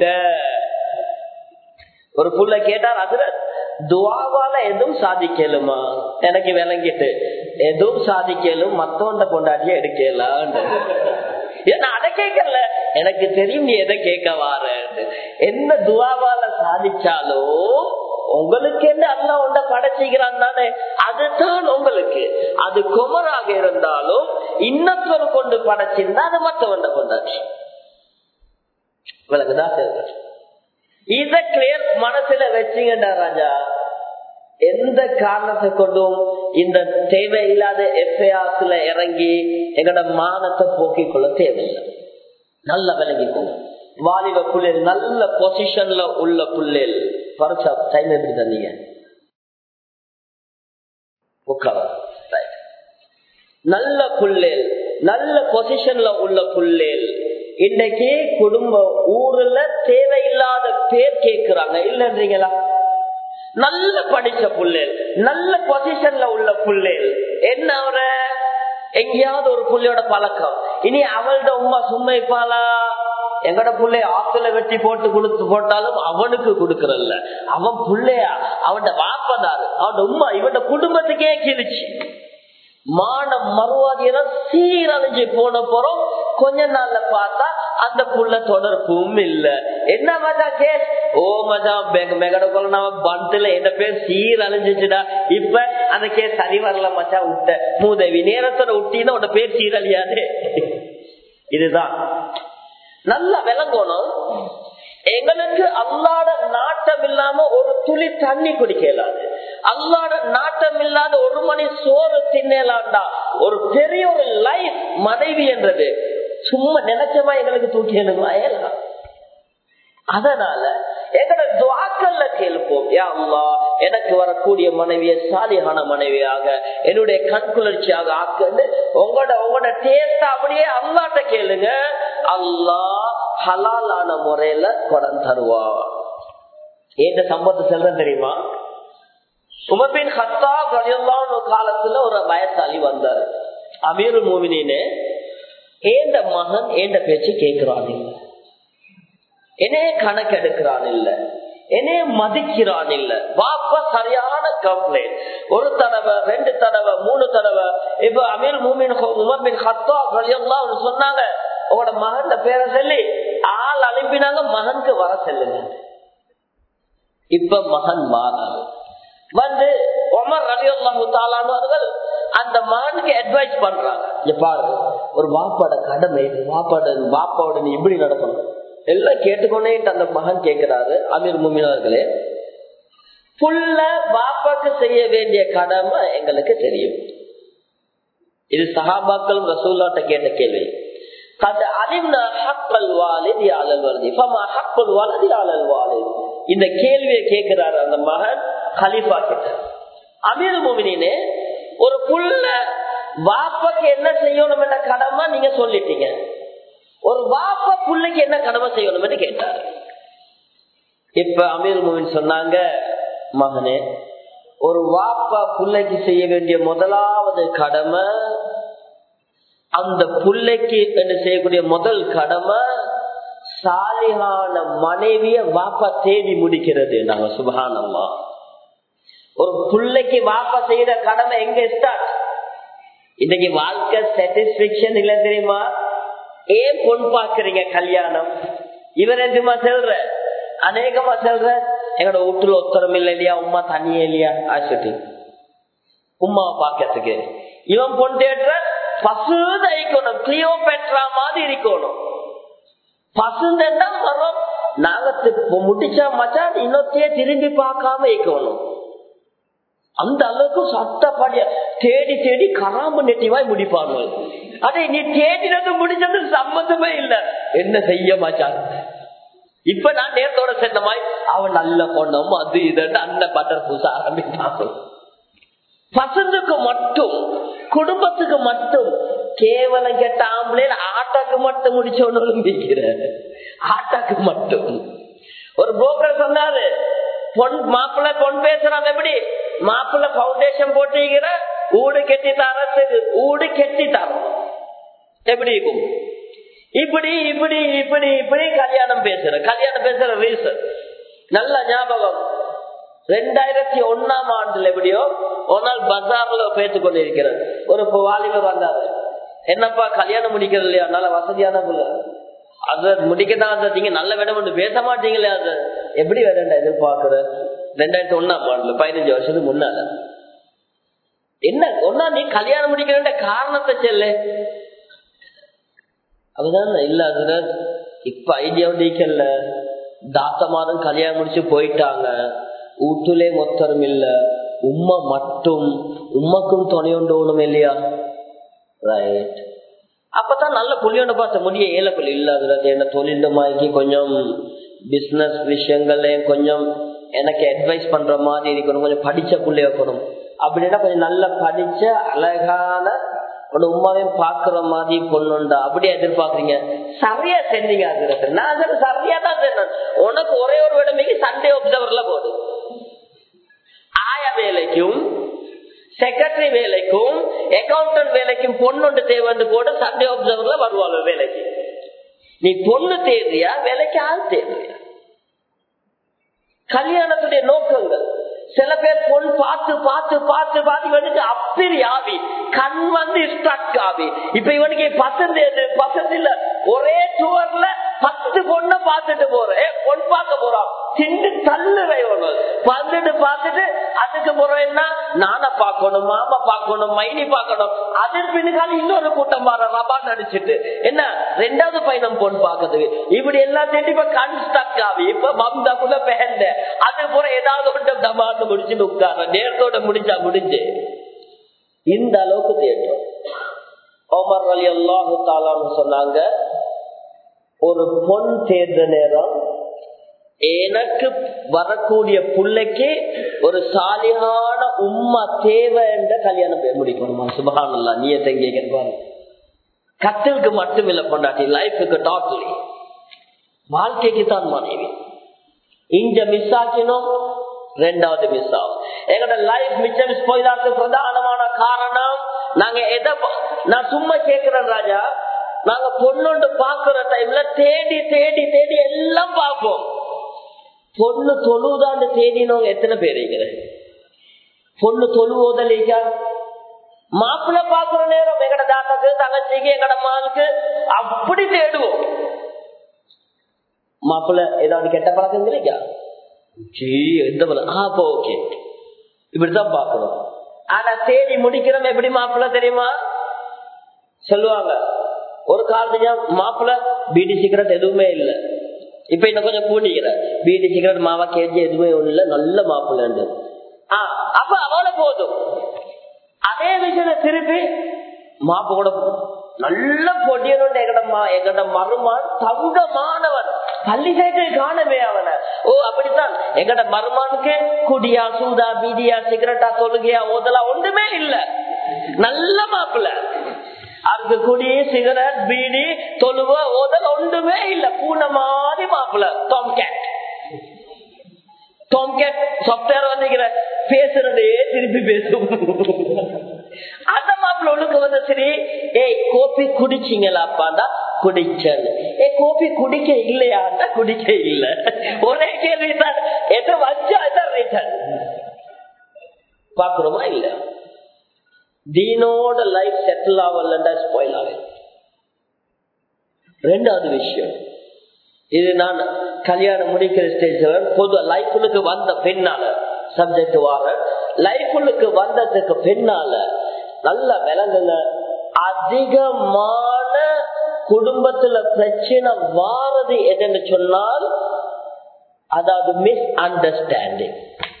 ஒரு புள்ள கேட்டார் அதுல துவாவால எதுவும் சாதிக்கலுமா எனக்கு விளங்கிட்டு எதுவும் சாதிக்கலும் மத்தவண்ட கொண்டாடிய எடுக்கலாம் நான் அதை கேட்கல எனக்கு தெரியும் நீ எதை கேட்க வார என்ன துவாவால சாதிச்சாலோ உங்களுக்கு என்ன அல்லா ஒன்றை படைச்சிக்கிறான் தானே அதுதான் உங்களுக்கு அது குமராக இருந்தாலும் இன்னொரு கொண்டு படைச்சிருந்தா அது மற்றவண்ட கொண்டாச்சு விளக்குதா இத கிளியர் மனசுல வச்சுங்கடா ராஜா எந்த காரணத்தை கொண்டும் இந்த தேவையில்லாத எஃப்ஐஆர்ஸ்ல இறங்கி எங்களோட மானத்தை போக்கிக் கொள்ள தேவையில்லை நல்ல விலகிக்கோங்க வாலிப புள்ளேல் நல்ல பொசிஷன்ல உள்ள புள்ளேல் பரிசா டைம் எப்படி தந்தீங்க உட்கார நல்ல புள்ளேல் நல்ல பொசிஷன்ல உள்ள புள்ளேல் இன்னைக்கு குடும்ப ஊர்ல தேவையில்லாத பேர் கேட்கிறாங்க இல்லன்றீங்களா நல்ல படிச்ச புள்ளேல் நல்ல பொசிஷன்ல உள்ள புள்ளேல் என்ன அவர எங்கேயாவது ஒரு புள்ளையோட பழக்கம் இனி அவள்ட உமா சும்மைப்பாளா எங்கட புள்ளைய ஆத்துல வெட்டி போட்டு கொடுத்து போட்டாலும் அவனுக்கு கொடுக்கறல்ல அவன் புள்ளையா அவன் வாப்பதாரு அவன் உமா இவன் குடும்பத்துக்கே கிழிச்சு மானம் மறுவாதியெல்லாம் சீரழிஞ்சு போன போறோம் கொஞ்ச நாள்ல பார்த்தா அந்த புள்ள தொடர்பும் இல்ல என்ன மஜா கேஸ் ஓ மஜா மெகட கொள்ள பந்துல என்ன பேர் சீரழிஞ்சிச்சுடா இப்ப அந்த கேஸ் சரி வரல மச்சா விட்ட மூதவி நேரத்தோட விட்டினா உன்ன பேர் சீரழியாது இதுதான் நல்லா விளங்கணும் எங்களுக்கு அல்லாட நாட்டம் இல்லாம ஒரு துளி தண்ணி குடிக்கலாது அல்லாட நாட்டம் இல்லாத ஒரு மணி சோறு தின்னலாண்டா ஒரு பெரிய ஒரு லைஃப் மனைவி என்றது சும்மா நினைச்சமா எங்களுக்கு தூக்கி எழுதுவா அதனால எங்களோட துவாக்கல்ல கேள்ப்போம் யா அல்லா எனக்கு வரக்கூடிய மனைவிய சாலியான மனைவியாக என்னுடைய கண் குளிர்ச்சியாக ஆக்குன்னு உங்களோட உங்களோட டேஸ்ட் அப்படியே அல்லாட்ட கேளுங்க அல்லா ஹலாலான முறையில குடம் தருவா ஏந்த சம்பவத்தை செல்றேன் தெரியுமா உமபின் ஹத்தா காலத்துல ஒரு வயசாளி வந்தார் அமீரு மூமினு ஏந்த மகன் ஏந்த பேச்சு கேட்கிறான் இல்ல என்னைய கணக்கெடுக்கிறான் இல்ல என்னைய மதிக்கிறான் இல்ல பாப்பா சரியான கம்ப்ளைண்ட் ஒரு தடவை ரெண்டு தடவை மூணு தடவை இப்ப அமீர் மூமின் உமர் ஹத்தா சொன்னாங்க உங்களோட மகன் பேரை சொல்லி ஆள் அனுப்பினாங்க மகனுக்கு வர செல்லுங்க இப்ப மகன் மாறாது வந்து உமர் ரவி தாளானவர்கள் அந்த மகனுக்கு அட்வைஸ் பண்றாங்க பாரு ஒரு வாப்பாட கடமை வாப்பாட வாப்பாவோட நீ இப்படி நடக்கணும் எல்லாம் கேட்டுக்கொண்டே அந்த மகன் கேட்கிறாரு அமீர் முமினவர்களே புல்ல பாப்பாக்கு செய்ய வேண்டிய கடமை எங்களுக்கு தெரியும் இது சஹாபாக்கள் ரசூல்லாட்ட கேட்ட கேள்வி இந்த கேள்வியை கேட்கிறாரு அந்த மகன் ஹலிஃபா கிட்ட அமீர் மோமினே ஒரு புள்ள வாப்பாக்கு என்ன செய்யணும் என்ற கடமை நீங்க சொல்லிட்டீங்க ஒரு வாப்பா புள்ளைக்கு என்ன கடமை செய்யணும் கேட்டாரு இப்ப அமீர் மோமின் சொன்னாங்க மகனே ஒரு வாப்பா புள்ளைக்கு செய்ய வேண்டிய முதலாவது கடமை அந்த புள்ளைக்கு என்று செய்யக்கூடிய முதல் கடமை சாலிகான மனைவிய வாப்பா தேடி முடிக்கிறது நாங்க சுபகானம்மா ஒரு பிள்ளைக்கு வாப்பா செய்யற கடமை எங்க ஸ்டார்ட் இன்னைக்கு வாழ்க்கை சாட்டிஸ்பேக்ஷன் இல்ல தெரியுமா ஏன் பொன் பாக்குறீங்க கல்யாணம் இவர் எதுமா செல்ற அநேகமா செல்ற எங்களோட வீட்டுல ஒத்தரம் இல்ல இல்லையா உமா தனியே இல்லையா ஆசிட்டு உமாவை பாக்கிறதுக்கு இவன் பொன் தேடுற பசுத இருக்கணும் கிளியோ பெற்றா மாதிரி இருக்கணும் பசுந்தா வரும் நாங்க முடிச்சா மச்சான் இன்னொத்தையே திரும்பி பார்க்காம இருக்கணும் அந்த அளவுக்கு சட்டப்படிய தேடி தேடி கராம்பு நெட்டிவாய் முடிப்பாங்க அதே நீ தேடினது முடிஞ்சது சம்மந்தமே இல்ல என்ன செய்ய மாட்டான் இப்ப நான் நேரத்தோட சேர்ந்த மாதிரி அவன் நல்ல பொண்ணும் அது இதுன்னு அந்த பட்டர் பூச ஆரம்பிப்பாங்க பசங்களுக்கு மட்டும் குடும்பத்துக்கு மட்டும் கேவலம் கெட்ட ஆம்பளை ஆட்டாக்கு மட்டும் முடிச்சவனும் நிற்கிற ஆட்டாக்கு மட்டும் ஒரு புரோக்கர் சொன்னாரு பொன் மாப்பிள்ள பொன் பேசுறாங்க எப்படி மாப்பிள்ள பவுண்டேஷன் போட்டுக்கிற ஊடு கெட்டி தரத்துக்கு ஊடு கெட்டி தரும் எப்படி இருக்கும் இப்படி இப்படி இப்படி இப்படி கல்யாணம் பேசுற கல்யாணம் பேசுற ரீசன் நல்ல ஞாபகம் ரெண்டாயிரத்தி ஒன்னாம் ஆண்டுல எப்படியோ ஒரு நாள் பஜார்ல பேத்து கொண்டு இருக்கிறது ஒரு வாலிபர் வந்தாரு என்னப்பா கல்யாணம் முடிக்கிறது இல்லையா நல்ல வசதியான புள்ள அது முடிக்கதான் நீங்க நல்ல வேடம் ஒன்று பேச மாட்டீங்களே அது எப்படி வேறண்டா எதிர்பார்க்கிற ரெண்டாயிரத்தி ஒன்னாம் ஆண்டுல பதினஞ்சு வருஷத்துக்கு முன்னால என்ன ஒன்னா நீ கல்யாணம் முடிக்கிற காரணத்தை செல்ல அதுதான் இல்ல அதுதான் இப்ப ஐடியா நீக்கல்ல தாத்த மாதம் கல்யாணம் முடிச்சு போயிட்டாங்க வீட்டுலே மொத்தரும் இல்ல உம்மா மட்டும் உம்மக்கும் துணை உண்டு ஒண்ணும் இல்லையா ரைட் அப்பதான் நல்ல புள்ளியோட பார்த்த முடிய ஏழை புள்ளி இல்ல அதுல என்ன தொழில் மாக்கி கொஞ்சம் பிசினஸ் விஷயங்கள்லயும் கொஞ்சம் எனக்கு அட்வைஸ் பண்ற மாதிரி இருக்கணும் கொஞ்சம் படிச்ச புள்ளி வைக்கணும் அப்படின்னா கொஞ்சம் நல்லா படிச்ச அழகான ஒரு உமாவையும் பாக்குற மாதிரி பொண்ணுண்டா அப்படியே எதிர்பார்க்கறீங்க சரியா செஞ்சீங்க அது நான் சொல்ல சரியா தான் செஞ்சேன் உனக்கு ஒரே ஒரு விடமைக்கு சண்டே ஒப்சர்வர்ல போடு ஆய வேலைக்கும் செக்ரட்டரி வேலைக்கும் அக்கௌண்டன்ட் வேலைக்கும் பொண்ணு தேவைன்னு போட்டு சண்டே ஒப்சர்வர்ல வருவாங்க வேலைக்கு நீ பொண்ணு தேடுறியா வேலைக்கு ஆள் தேடுறியா கல்யாணத்துடைய நோக்கங்கள் சில பேர் பொன் பார்த்து பார்த்து பார்த்து பார்த்து இவனுக்கு அப்படி ஆவி கண் வந்து ஸ்ட்ரக் ஆவி இப்ப இவனுக்கு பசந்து எது பசந்து இல்ல ஒரே சுவர்ல பத்து பொண்ண பார்த்துட்டு போறேன் பொன் பார்க்க போறான் திண்டு தள்ளு வந்துட்டு பார்த்துட்டு அதுக்கு போறோம் என்ன நான பார்க்கணும் மாமா பார்க்கணும் மைனி பார்க்கணும் அதன் பின்னுக்கால இன்னொரு கூட்டம் வர ரபா நடிச்சுட்டு என்ன ரெண்டாவது பயணம் பொன் பார்க்கறதுக்கு இப்படி எல்லாத்தையும் இப்ப கண் ஸ்டக் ஆகி இப்ப மம்தாக்குள்ள பேந்த அது போற ஏதாவது ஒன்று தமான்னு முடிச்சுட்டு உட்கார நேரத்தோட முடிஞ்சா முடிஞ்சு இந்த அளவுக்கு தேட்டோம் ஓமர் அலி அல்லாஹு தாலான்னு சொன்னாங்க ஒரு பொன் தேர்ந்த நேரம் எனக்கு வரக்கூடிய பிள்ளைக்கு ஒரு சாலியான உம்மா தேவை என்ற கல்யாணம் முடிக்கணுமா சுபகானல்லா நீய தங்கிய கேட்பாங்க கத்தலுக்கு மட்டும் இல்ல பொண்டாட்டி லைஃபுக்கு டோட்டலி வாழ்க்கைக்கு தான் மனைவி இங்க மிஸ் ஆக்கினோம் ரெண்டாவது மிஸ் ஆகும் எங்களோட லைஃப் மிச்சம் மிஸ் போயதாக்கு பிரதானமான காரணம் நாங்க எதை நான் சும்மா கேட்கிறேன் ராஜா நாங்க பொண்ணு பாக்குற டைம்ல தேடி தேடி தேடி எல்லாம் பார்ப்போம் பொண்ணு தொழுதாண்டு தேடினவங்க எத்தனை பேர் பொண்ணு தொழுவோதலிக்கா மாப்பிள்ள பாக்குற நேரம் எங்கட தாத்தாக்கு தங்கச்சிக்கு எங்கட மாலுக்கு அப்படி தேடுவோம் மாப்பிள்ள ஏதாவது கெட்ட பழக்கம் இல்லைக்கா ஜீ எந்த அப்போ ஓகே இப்படிதான் பாக்கணும் ஆனா தேடி முடிக்கிறோம் எப்படி மாப்பிள்ள தெரியுமா சொல்லுவாங்க ஒரு காரணம் மாப்பிள்ள பீடி சிகரெட் எதுவுமே இல்லை இப்ப இன்னும் கொஞ்சம் கூட்டிக்கிற பீடி சிகரெட் மாவா கேஜி எதுவுமே இல்ல நல்ல மாப்பிள்ள அப்ப அவள போதும் அதே விஷயத்த திருப்பி மாப்பு கூட நல்ல பொடியனும் எங்கடமா எங்கட மருமான் தங்கமானவன் பள்ளி சேர்க்கை காணவே அவனை ஓ அப்படித்தான் எங்கட மருமானுக்கு குடியா சூதா பீடியா சிகரெட்டா தொழுகையா ஓதலா ஒன்றுமே இல்ல நல்ல மாப்பிள்ள அதுக்கு குடி சிகரெட் பீடி தொழுவ ஓதல் ஒன்றுமே இல்ல பூனை மாதிரி மாப்பிள்ள Tom cat Tom cat software வந்துக்கிற பேசுறதே திருப்பி பேசும் அந்த மாப்பிள்ள ஒழுக்க வந்து சரி ஏய் கோப்பி குடிச்சீங்களாப்பாண்டா குடிச்சேன் ஏ கோப்பி குடிக்க இல்லையாண்டா குடிக்க இல்ல ஒரே கேள்வி தான் எதை வச்சா தான் ரிட்டர்ன் பாக்குறோமா இல்ல தீனோட லைஃப் செட்டில் ஆகலண்டா ஸ்பாயில் ஆகும் ரெண்டாவது விஷயம் இது நான் கல்யாணம் முடிக்கிற ஸ்டேஜ்ல பொது லைஃபுக்கு வந்த பெண்ணால சப்ஜெக்ட் வார லைஃபுக்கு வந்ததுக்கு பின்னால நல்ல விலங்குங்க அதிகமான குடும்பத்துல பிரச்சனை வாரது எதுன்னு சொன்னால் அதாவது மிஸ் அண்டர்ஸ்டாண்டிங்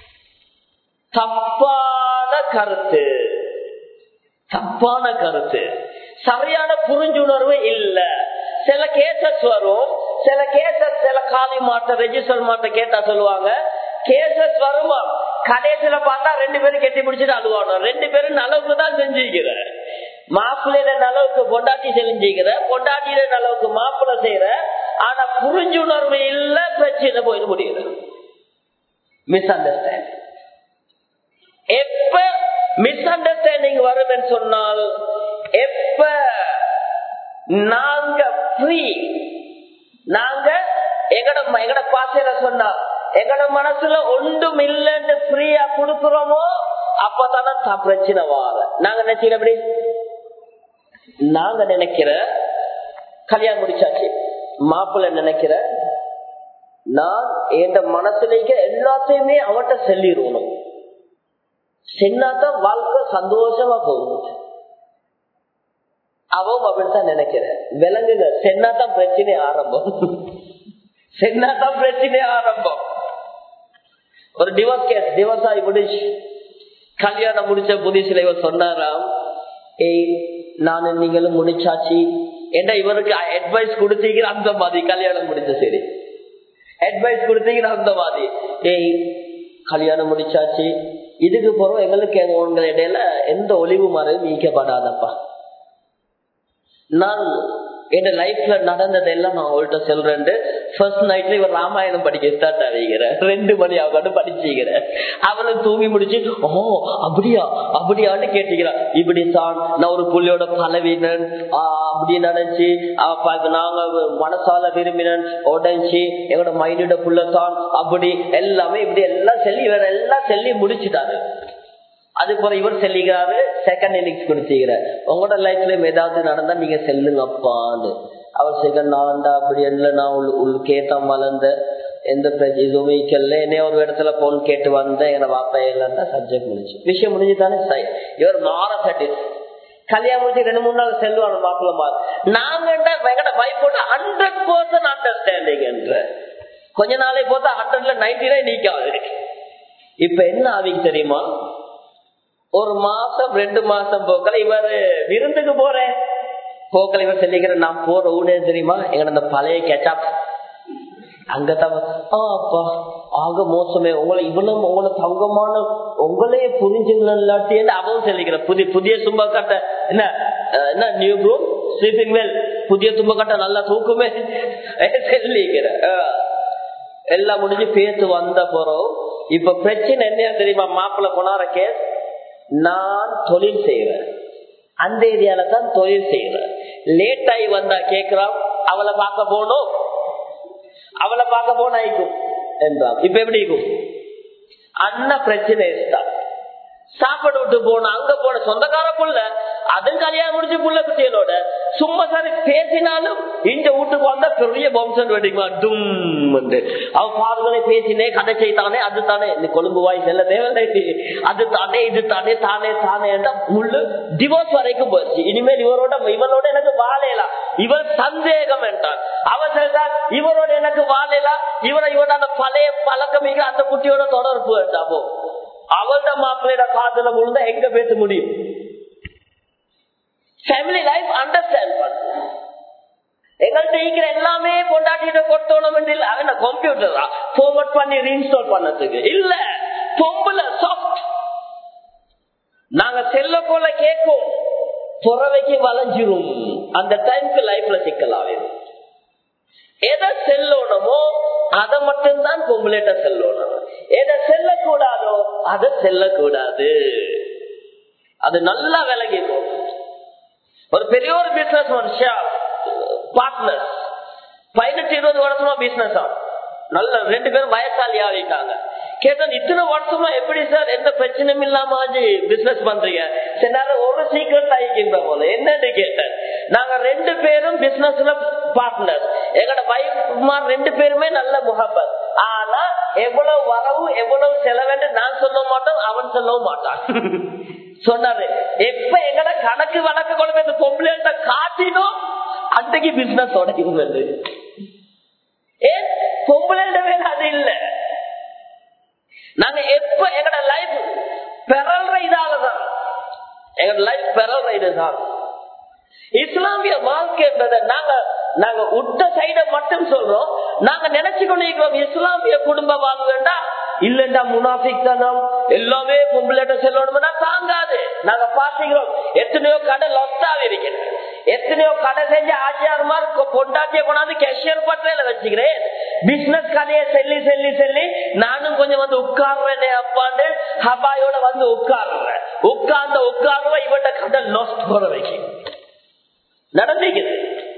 தப்பான கருத்து தப்பான கருத்து சரியான புரிஞ்சுணர்வு இல்ல சில கேசஸ் வரும் சில கேசஸ் சில காலி மாட்ட ரெஜிஸ்டர் மாட்ட கேட்டா சொல்லுவாங்க கேசஸ் வருமா கடைசியில பார்த்தா ரெண்டு பேரும் கெட்டி பிடிச்சிட்டு அழுவானோ ரெண்டு பேரும் நலவுக்கு தான் செஞ்சுக்கிற மாப்பிள்ளையில நலவுக்கு பொண்டாட்டி செஞ்சுக்கிற பொண்டாட்டியில நலவுக்கு மாப்பிள்ளை செய்யற ஆனா புரிஞ்சுணர்வு இல்ல பிரச்சனை போயிட முடியுது மிஸ் அண்டர்ஸ்டாண்டிங் எப்ப மிஸ் அண்டர்ஸ்டாண்டிங் வரும் சொன்னால் எப்ப நாங்க ஃப்ரீ நாங்க எங்கட எங்கட பாசையில சொன்னா எங்கட மனசுல ஒன்றும் இல்லைன்னு ஃப்ரீயா கொடுக்கிறோமோ அப்பதானே பிரச்சனை வார நாங்க நினைச்சீங்க எப்படி நாங்க நினைக்கிற கல்யாணம் முடிச்சாச்சு மாப்பிள்ள நினைக்கிற நான் என் மனசுலேக்க எல்லாத்தையுமே அவன்கிட்ட சொல்லிடுவணும் சின்னாதான் வாழ்க்கை சந்தோஷமா போகும் அவன் அப்படித்தான் நினைக்கிறேன் விலங்குங்க சென்னாதான் பிரச்சனை ஆரம்பம் சென்னாதான் பிரச்சனை ஆரம்பம் ஒரு டிவோர்ஸ் கேஸ் டிவோர்ஸ் ஆகி முடிச்சு கல்யாணம் முடிச்ச புதுசுல இவர் சொன்னாராம் ஏய் நானும் நீங்களும் முடிச்சாச்சு என்ன இவருக்கு அட்வைஸ் கொடுத்தீங்க அந்த மாதிரி கல்யாணம் முடிச்ச சரி அட்வைஸ் கொடுத்தீங்க அந்த மாதிரி ஏய் கல்யாணம் முடிச்சாச்சு இதுக்கு போறோம் எங்களுக்கு உங்க இடையில எந்த ஒளிவு மறைவும் நீக்கப்படாதப்பா நான் என் லைஃப்ல நடந்தது எல்லாம் நான் அவள்கிட்ட சொல்றேன் ஃபர்ஸ்ட் நைட்ல இவர் ராமாயணம் படிக்க ஸ்டார்ட் ஆகிக்கிறேன் ரெண்டு மணி ஆகாட்டு படிச்சுக்கிறேன் அவளை தூங்கி முடிச்சு ஓ அப்படியா அப்படியான்னு கேட்டுக்கிறான் இப்படித்தான் நான் ஒரு புள்ளியோட பலவீனன் அப்படி நினைச்சு நாங்க மனசால விரும்பினன் உடஞ்சி எங்களோட மைண்டோட புள்ளத்தான் அப்படி எல்லாமே இப்படி எல்லாம் சொல்லி வேற எல்லாம் சொல்லி முடிச்சுட்டாரு அதுக்கு இவர் செல்லுகிறாரு செகண்ட் இன்னிங்ஸ் கொடுத்துக்கிறார் உங்களோட லைஃப்ல ஏதாவது நடந்தா நீங்க செல்லுங்க அப்பான்னு அவர் செகண்ட் நான் அப்படி இல்லை நான் உள் கேட்ட வளர்ந்த எந்த இதுவுமே கல்ல என்ன ஒரு இடத்துல போன் கேட்டு வந்தேன் என வாப்பா இல்லைன்னா சப்ஜெக்ட் முடிஞ்சு விஷயம் முடிஞ்சுதானே சை இவர் மாற சாட்டிஸ் கல்யாணம் முடிச்சு ரெண்டு மூணு நாள் செல்வாங்க மாப்பிள்ள மாறு நாங்க எங்கட வைஃபோட ஹண்ட்ரட் பர்சன்ட் அண்டர்ஸ்டாண்டிங் என்ற கொஞ்ச நாளை போத்தா ஹண்ட்ரட்ல நைன்டி நைன் நீக்காது இப்ப என்ன ஆவிக்கு தெரியுமா ஒரு மாசம் ரெண்டு மாசம் போக்கல இவர் விருந்துக்கு போறேன் போக்கல இவர் சொல்லிக்கிற நான் போற ஊடே தெரியுமா எங்க அந்த பழைய கெச்சாப் அங்கதான் அப்பா ஆக மோசமே உங்களை இவ்வளவு உங்களை தங்கமான உங்களையே புரிஞ்சுங்களாட்டி அவன் சொல்லிக்கிற புதிய புதிய சும்மா கட்ட என்ன என்ன நியூ ப்ரூ ஸ்லீப்பிங் வெல் புதிய தும்ப கட்ட நல்லா தூக்குமே சொல்லிக்கிற எல்லாம் முடிஞ்சு பேத்து வந்த போறோம் இப்ப பிரச்சனை என்ன தெரியுமா மாப்பிள்ள போனார கேஸ் நான் தொழில் செய்வேன் அந்த ஏரியால தான் தொழில் செய்வேன் லேட் ஆகி வந்தா கேக்குறான் அவளை பார்க்க போனோம் அவளை பார்க்க போன ஆயிக்கும் என்றான் இப்ப எப்படி இருக்கும் அண்ணா பிரச்சனை தான் சாப்பாடு விட்டு போன அங்க போன சொந்தக்கார புள்ள அதுவும் கல்யாணம் முடிச்சு புள்ள குட்டியலோட சும்மா சரி பேசினாலும் இந்த வீட்டுக்கு வந்தா பெரிய வம்சம் வெடிக்குமா டும் அவன் பாதுகளை பேசினே கதை செய்தானே அது தானே இந்த கொழும்பு வாய் செல்ல தேவையில்லை அது தானே இது தானே தானே தானே முள்ளு டிவோர்ஸ் வரைக்கும் போச்சு இனிமேல் இவரோட இவனோட எனக்கு வாழையலாம் இவர் சந்தேகம் என்றான் அவன் சொல்றான் இவரோட எனக்கு வாழையலாம் இவரை இவரோட அந்த பழைய பழக்கம் அந்த குட்டியோட தொடர்பு வேண்டாமோ அவளோட மாப்பிள்ளையோட காதல முழுந்தா எங்க பேச முடியும் ஃபேமிலி லைஃப் அண்டர்ஸ்டாண்ட் பண்ண எங்கள்கிட்ட இருக்கிற எல்லாமே கொண்டாட்டிட்டு கொடுத்தோணும் இல்ல அவன் கம்ப்யூட்டரா ஃபார்வர்ட் பண்ணி ரீஇன்ஸ்டால் பண்ணதுக்கு இல்ல பொம்புல சாஃப்ட் நாங்க செல்ல போல கேட்கும் புறவைக்கு வளைஞ்சிரும் அந்த டைம்க்கு லைஃப்ல சிக்கலாவே எதை செல்லணுமோ அதை மட்டும்தான் பொம்பளைட்ட செல்லணும் எதை செல்லக்கூடாதோ அதை செல்லக்கூடாது அது நல்லா விலகி போகும் ஒரு பெரிய ஒரு பிசினஸ் மனுஷா பார்ட்னர்ஸ் பதினெட்டு இருபது வருஷமா பிசினஸ் ஆகும் நல்ல ரெண்டு பேரும் வயசாலி ஆகிட்டாங்க கேட்டேன் இத்தனை வருஷமா எப்படி சார் எந்த பிரச்சனையும் இல்லாம பிசினஸ் பண்றீங்க சரி ஒரு சீக்கிரம் ஆகிக்கின்ற போல என்னன்னு கேட்டேன் நாங்க ரெண்டு பேரும் பிசினஸ்ல பார்ட்னர் எங்கட வைஃப் ரெண்டு பேருமே நல்ல முகப்பத் ஆனா எவ்வளவு வரவு எவ்வளவு செலவுன்னு நான் சொல்ல மாட்டோம் அவன் சொல்லவும் மாட்டான் சொன்னாரு எப்ப எங்கட கணக்கு வழக்கு கொண்டு இந்த பொம்பளை காட்டினோம் அன்றைக்கு பிசினஸ் உடைக்கிறது ஏன் பொம்பளை வேலை அது இல்ல நாங்க எப்ப எங்கட லைஃப் பெறல்ற இதாலதான் எங்க லைஃப் பெறல்ற இதுதான் இஸ்லாமிய வாழ்க்கைன்றத நாங்க நாங்க உட்ட சைட மட்டும் சொல்றோம் நாங்க நினைச்சு கொண்டிருக்கிறோம் இஸ்லாமிய குடும்ப வாழ்வுண்டா இல்லண்டா முனாஃபிக் எல்லாமே பொம்பளைட்ட செல்லணும்னா தாங்காது நாங்க பாத்துக்கிறோம் எத்தனையோ கடை லொஸ்டாவே இருக்கிறேன் எத்தனையோ கடை செஞ்சு ஆச்சியார்மார் கொண்டாட்டிய கொண்டாந்து கேஷியர் பட்டையில வச்சுக்கிறேன் பிசினஸ் கதையை செல்லி செல்லி செல்லி நானும் கொஞ்சம் வந்து உட்கார்றேன் அப்பாண்டு ஹபாயோட வந்து உட்கார்றேன் உட்கார்ந்த உட்கார்வ இவட்ட கடை லொஸ்ட் போற வைக்கும் நடந்துக்குது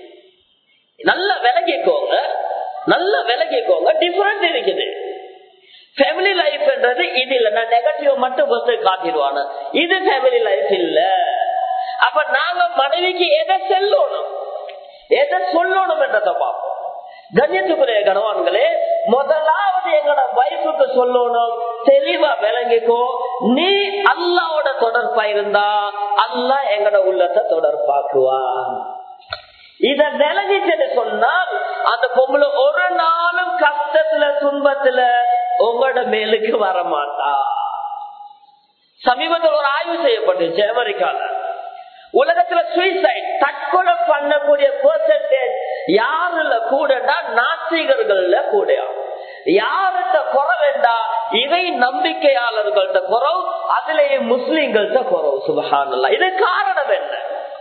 நல்ல விலகிக்கோங்க நல்ல விலகிக்கோங்க டிஃபரெண்ட் இருக்குது ஃபேமிலி லைஃப்ன்றது இது இல்ல நான் நெகட்டிவ் மட்டும் பஸ் காட்டிடுவானு இது ஃபேமிலி லைஃப் இல்ல அப்ப நாங்க மனைவிக்கு எதை செல்லணும் எதை சொல்லணும் என்றதை பார்ப்போம் கண்ணியத்துக்குரிய கணவான்களே முதலாவது எங்களோட வைஃபுக்கு சொல்லணும் தெளிவா விளங்கிக்கோ நீ அல்லாவோட தொடர்பா இருந்தா அல்லா எங்களோட உள்ளத்தை தொடர்பாக்குவான் இத விளங்கிட்டு சொன்னால் அந்த பொம்பளை ஒரு நாளும் கஷ்டத்துல துன்பத்துல உங்களோட மேலுக்கு வரமாட்டா சமீபத்தில் ஒரு ஆய்வு செய்யப்பட்டுச்சு அமெரிக்கால உலகத்துல சூசைட் தற்கொலை பண்ணக்கூடிய பெர்சன்டேஜ் யாருல கூடடா நாத்திகர்கள்ல கூடயா யார்கிட்ட குறவேண்டா இவை நம்பிக்கையாளர்கள்ட்ட குறவு அதுலயே முஸ்லிம்கள்ட்ட குறவு சுபகானல்லா இது காரணம் என்ன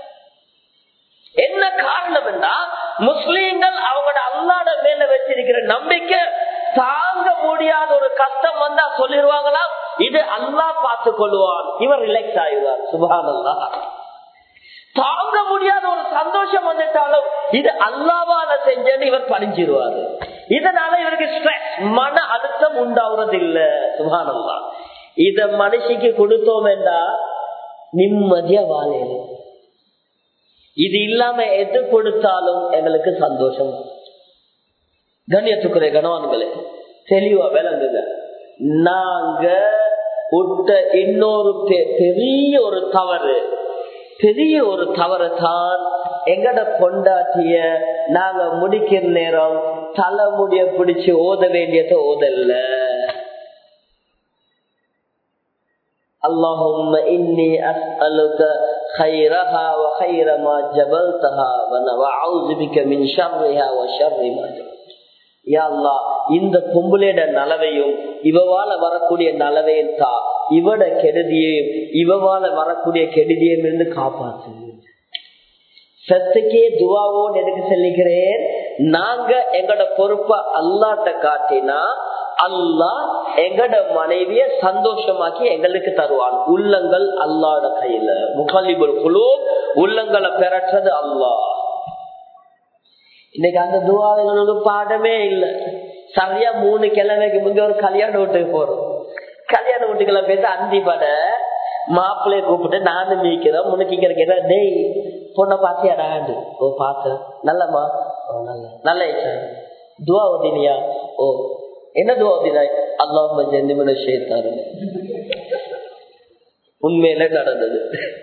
என்ன காரணம் என்றா முஸ்லீம்கள் அவங்களோட அல்லாட மேல வச்சிருக்கிற நம்பிக்கை தாங்க முடியாத ஒரு கஷ்டம் வந்தா சொல்லிடுவாங்களா இது அல்லா பார்த்து கொள்வான் இவர் ரிலாக்ஸ் ஆயிடுவார் சுபானல்லா தாங்க முடியாத ஒரு சந்தோஷம் வந்துட்டாலும் இது அல்லாவால செஞ்சேன்னு இவர் பறிஞ்சிருவாரு இதனால இவருக்கு ஸ்ட்ரெஸ் மன அழுத்தம் உண்டாவது இல்ல சுபானல்லா இத மனுஷிக்கு கொடுத்தோம் என்றா நிம்மதியா வாழையில இது இல்லாம எது கொடுத்தாலும் எங்களுக்கு சந்தோஷம் கண்ணியத்துக்குரிய கணவான்களே தெளிவா விளங்குங்க நாங்க விட்ட இன்னொரு பெரிய ஒரு தவறு பெரிய ஒரு தவறு தான் எங்கட கொண்டாட்டிய நாங்க முடிக்கிற நேரம் தலைமுடிய பிடிச்சு ஓத வேண்டியத ஓதல்ல اللهم إني أسألك خيرها وخير ما جبلتها وأعوذ بك من شرها وشر ما جبلت இந்த பொம்புலேட நலவையும் இவவால வரக்கூடிய நலவையும் தா இவட கெடுதியையும் இவவால வரக்கூடிய கெடுதியும் இருந்து காப்பாற்று சத்துக்கே துவாவோன்னு எதுக்கு சொல்லிக்கிறேன் நாங்க எங்கட பொறுப்ப அல்லாட்ட காட்டினா அல்லா எங்கட மனைவிய சந்தோஷமாக்கி எங்களுக்கு தருவான் உள்ளங்கள் அல்லாட கையில முகலிபுல் குழு உள்ளங்களை பெறற்றது அல்லா இன்னைக்கு அந்த துவாலைகளுக்கு பாடமே இல்லை சரியா மூணு கிழமைக்கு முந்தைய ஒரு கல்யாண வீட்டுக்கு போறோம் கல்யாண வீட்டுக்குள்ள போயிட்டு அந்தி பட மாப்பிள்ளைய கூப்பிட்டு நானும் மீக்கிறோம் முன்னுக்கு கேட்டா டேய் பொண்ணை பாத்தியாடாண்டு ஓ பார்த்தேன் நல்லம்மா ஓ நல்ல நல்ல துவா ஓதினியா ஓ என்ன துவா ஓதினாய் அல்லாஹ் ஜென்னிமன ஷேத்தாரு உண்மையில நடந்தது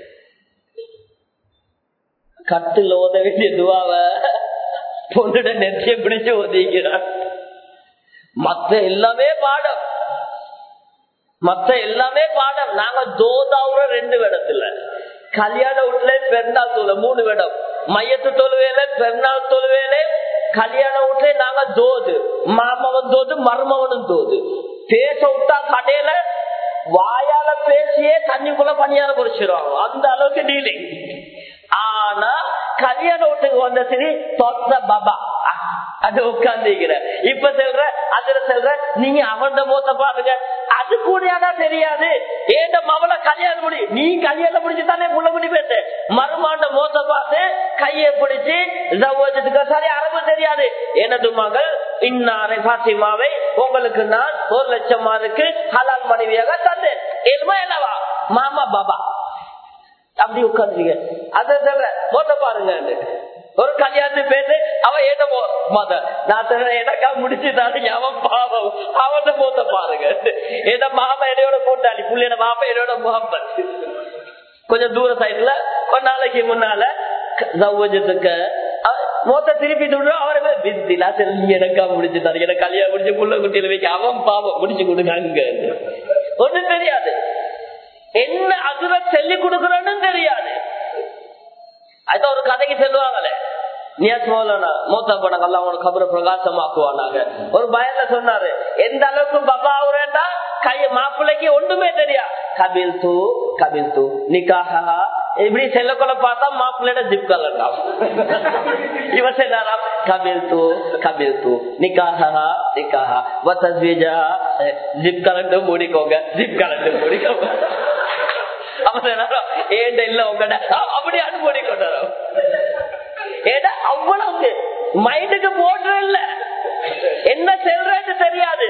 கட்டில் ஓத வேண்டிய துவாவ பொண்ணுட நெற்றிய பிடிச்சு ஓதிக்கிறான் மத்த எல்லாமே பாடம் மத்த எல்லாமே பாடம் நாங்க தோதாவுற ரெண்டு இடத்துல கல்யாண வீட்டுல பெருநாள் தொழு மூணு இடம் மையத்து தொழுவேல பெருநாள் தொழுவேல கல்யாண வீட்டுல நாங்க தோது மாமவன் தோது மருமவனும் தோது பேச விட்டா கடையில வாயால பேசியே தண்ணிக்குள்ள பணியார குறிச்சிருவாங்க அந்த அளவுக்கு டீலிங் ஆனா கல்யாண வீட்டுக்கு வந்த சரி தொத்த பாபா அது உட்கார்ந்துக்கிற இப்ப சொல்ற அதுல சொல்ற நீங்க அவன் மூத்த பாருங்க அது கூடயாடா தெரியாது ஏண்ட மவளை கல்யாணம் முடி நீ கல்யாணம் முடிச்சு தானே புள்ள முடி பேச மருமாண்ட மூத்த பார்த்து கையை பிடிச்சு சரி அரபு தெரியாது எனது மகள் இன்னாரை பாத்திமாவை உங்களுக்கு நான் ஒரு லட்சம் மாருக்கு ஹலால் மனைவியாக தந்தேன் எதுமா என்னவா மாமா பாபா அப்படி உட்காந்துருங்க அத சொல்ற மோத்த பாருங்க ஒரு கல்யாணத்துக்கு பேசு அவ ஏட்ட மத நான் சொல்ற எனக்கா முடிச்சுட்டாரு அவன் பாவம் அவன் மூத்த பாருங்க என்ன மாமா என்னையோட கூட்டாளி புள்ளியோட மாமா என்னோட முகம்பத் கொஞ்சம் தூர சைடுல கொஞ்ச நாளைக்கு முன்னால சௌஜத்துக்கு மொத்த திருப்பி விடுறோம் அவரை பிஸ்திலா சரி எனக்கா முடிச்சுட்டாரு எனக்கு கல்யாணம் முடிச்சு புள்ள குட்டியில வைக்க அவன் பாவம் முடிச்சு கொடுங்க அங்க ஒண்ணும் தெரியாது என்ன அதுல சொல்லி கொடுக்கறன்னு தெரியாது அது ஒரு கதைக்கு சொல்லுவாங்களே மூத்தா படம் அவனோட கபரை பிரகாசமாக்குவானாங்க ஒரு பயன்ல சொன்னாரு எந்த அளவுக்கு பபா ஆகுறேன்டா கைய மாப்பிள்ளைக்கு ஒண்ணுமே தெரியா கபில் தூ கபில் தூ நிக்காஹா இப்படி செல்லக்குள்ள பார்த்தா மாப்பிள்ளையோட ஜிப் கலண்டாம் இவ சொன்னாராம் கபில் தூ கபில் தூ நிக்காஹா நிக்காஹா வத்தஸ்வீஜா ஜிப் கலண்டு மூடிக்கோங்க ஜிப் கலண்டு மூடிக்கோங்க ஏண்ட இல்ல உங்கட அப்படி அனுப்பி கொண்டாரோ ஏடா அவ்வளவு மைண்டுக்கு போடுற இல்ல என்ன செல்றது தெரியாது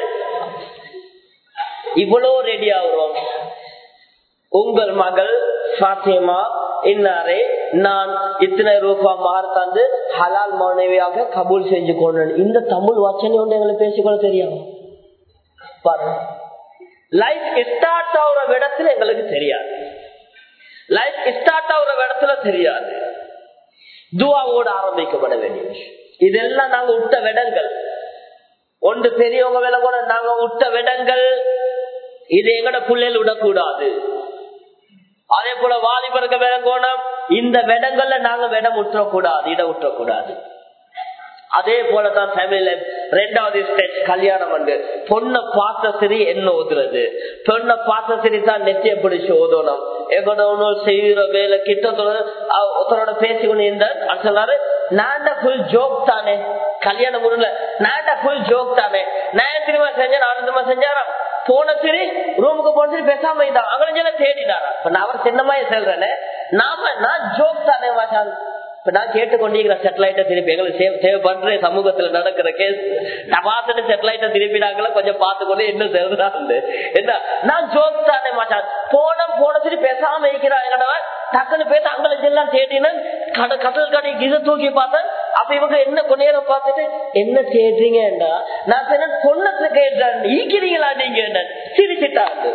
இவ்வளவு ரெடி ஆகுறோம் உங்கள் மகள் சாத்தியமா இன்னாரே நான் இத்தனை ரூபாய் மாறு தந்து ஹலால் மனைவியாக கபூல் செஞ்சு கொண்டேன் இந்த தமிழ் வச்சனை ஒன்று எங்களுக்கு பேசிக்கொள்ள தெரியாது பாருங்க லைஃப் ஸ்டார்ட் ஆகுற இடத்துல எங்களுக்கு தெரியாது லைஃப் ஸ்டார்ட் ஆகுற இடத்துல தெரியாது துவாவோடு ஆரம்பிக்கப்பட வேண்டிய விஷயம் இதெல்லாம் நாங்க விட்ட விடங்கள் ஒன்று பெரியவங்க வேலை கூட நாங்க விட்ட விடங்கள் இது எங்கட பிள்ளைகள் விடக்கூடாது அதே போல வாலிபருக்கு விளங்கோணம் இந்த விடங்கள்ல நாங்க விடம் விட்டுறக்கூடாது இடம் விட்டுறக்கூடாது அதே போலதான் ஃபேமிலியில ரெண்டாவது ஸ்டேஜ் கல்யாணம் வந்து பொண்ணை பார்த்த சரி என்ன ஓதுறது பொண்ணை பார்த்த சரி தான் நெத்திய பிடிச்சு ஓதணும் எங்கடோ செய்யற வேலை கிட்ட ஒருத்தரோட பேசிக்கொண்டு இருந்தார் சொன்னாரு நான்டா ஃபுல் ஜோக் தானே கல்யாணம் முடியல நான்டா ஃபுல் ஜோக் தானே நான் திரும்ப செஞ்சேன் ஆனந்தமா செஞ்சாராம் போன சரி ரூமுக்கு போன சரி பேசாம இருந்தான் அங்கே தேடினாரா இப்ப நான் அவர் சின்னமாயே செல்றேன்னு நாம நான் ஜோக் தானே மாட்டான் இப்ப நான் கேட்டுக்கொண்டிருக்கிற சேட்டலைட்ட திருப்பி எங்களுக்கு தேவைப்படுற சமூகத்துல நடக்கிற கேஸ் டபாசன சேட்டலைட்ட திருப்பினாங்கள கொஞ்சம் பார்த்துக்கொண்டு என்ன செல்றாங்க என்ன நான் ஜோக் தானே மாட்டான் போன போன சரி பேசாம இருக்கிறாங்க டக்குனு பேச அங்களுக்கு எல்லாம் தேடினேன் கட கடல் கடை இதை தூக்கி பார்த்தேன் அப்ப இவங்க என்ன கொஞ்ச நேரம் பார்த்துட்டு என்ன தேடுறீங்கடா நான் சொன்ன பொண்ணத்துல கேட்டேன் ஈக்கிறீங்களா நீங்க சிரிச்சிட்டாங்க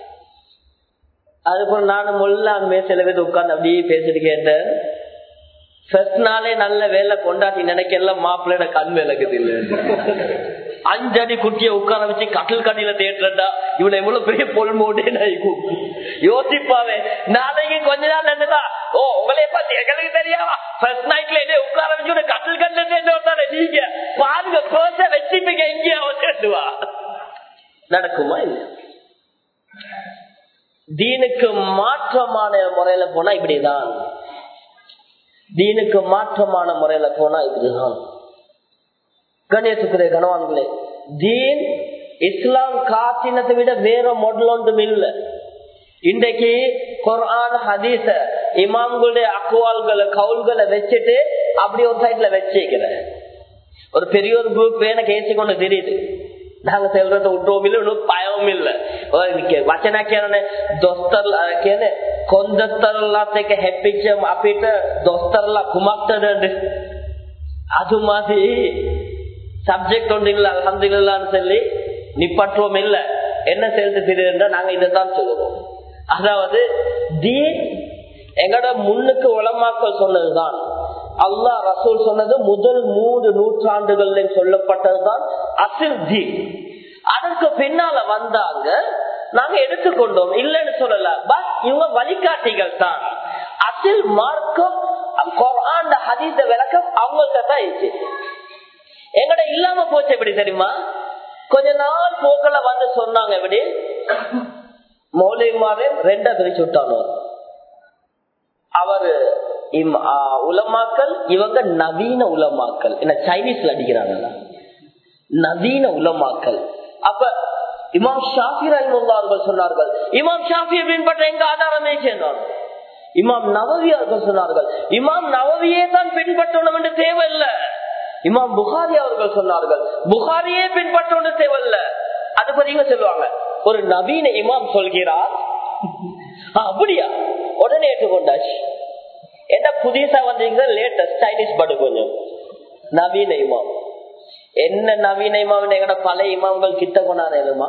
அதுபோல நானும் எல்லாருமே சில பேர் உட்கார்ந்து அப்படியே பேசிட்டு கேட்டேன் ஃபர்ஸ்ட் நாளே நல்ல வேலை கொண்டாட்டி நினைக்கலாம் மாப்பிள்ளையோட கண் விளக்குது இல்ல அஞ்சடி குட்டிய உட்கார வச்சு கட்டில் கண்ணில தேட்டுறா இவனை எவ்வளவு பெரிய பொல் மூட்டே யோசிப்பாவே நாளைக்கு கொஞ்ச நாள் என்னதா ஓ உங்களை பத்தி எங்களுக்கு தெரியாவா ஃபர்ஸ்ட் நைட்ல இதே உட்கார வச்சு கட்டில் கண்ணில தேட்டு நீங்க பாருங்க கோச வச்சுப்பீங்க எங்கேயாவது தேட்டுவா நடக்குமா இல்ல தீனுக்கு மாற்றமான முறையில போனா இப்படிதான் தீனுக்கு மாற்றமான முறையில போனா இப்படிதான் கணேசுக்குரிய கணவான்களே தீன் இஸ்லாம் காட்டினத்தை விட வேற மாடல் ஒன்றும் இல்லை இன்றைக்கு குரான் ஹதீச இமாம்களுடைய அக்குவால்களை கவுல்களை வச்சுட்டு அப்படி ஒரு சைட்ல வச்சிருக்கிற ஒரு பெரிய ஒரு குரூப் எனக்கு ஏசி கொண்டு தெரியுது நாங்க செல்றத விட்டோம் இல்ல இன்னும் பயமும் இல்ல වචන කියන්නේ දොස්තරලා කියන්නේ කොන්දතරලාත් එක හැප්පිච්ච අපිට දොස්තරලා කුමක්ටද அது மாதிரி சப்ஜெக்ட் ஒன்று இல்ல அலமதுல்லான்னு சொல்லி நிப்பற்றுவோம் இல்ல என்ன செலுத்து தெரியுதுன்னா நாங்க இதைத்தான் சொல்லுவோம் அதாவது தீன் எங்கட முன்னுக்கு உளமாக்கல் சொன்னதுதான் அல்லா ரசூல் சொன்னது முதல் மூன்று நூற்றாண்டுகள் சொல்லப்பட்டதுதான் அசில் தீன் அதற்கு பின்னால வந்தாங்க நாங்க எடுத்துக்கொண்டோம் இல்லைன்னு சொல்லல பட் இவங்க வழிகாட்டிகள் தான் அசில் மார்க்கம் குரான் ஹதீத விளக்கம் அவங்கள்ட்ட தான் இருந்துச்சு எங்கட இல்லாம போச்சு எப்படி தெரியுமா கொஞ்ச நாள் போக்கல வந்து சொன்னாங்க எப்படி மௌலிமாவே ரெண்டா பிரிச்சு விட்டானோ அவரு உலமாக்கல் இவங்க நவீன உலமாக்கல் என்ன சைனீஸ்ல அடிக்கிறாங்க நவீன உலமாக்கல் அப்ப இமாம் ஷாஃபி ரஹிமுல்லார்கள் சொன்னார்கள் இமாம் ஷாஃபியை பின்பற்ற எங்க ஆதாரமே சேர்ந்தார் இமாம் நவவி அவர்கள் சொன்னார்கள் இமாம் நவவியே தான் பின்பற்றணும் என்று தேவையில்லை இமாம் புகாரி அவர்கள் சொன்னார்கள் புகாரியே பின்பற்றணும் தேவையில்லை அது பத்தி சொல்லுவாங்க ஒரு நவீன இமாம் சொல்கிறார் அப்படியா உடனே ஏற்றுக்கொண்டாச்சு என்ன புதுசா வந்தீங்க லேட்டஸ்ட் சைனீஸ் படு கொஞ்சம் நவீன இமாம் என்ன நவீன இமாம் எங்கட பழைய இமாம்கள் கிட்ட கொண்டாடுமா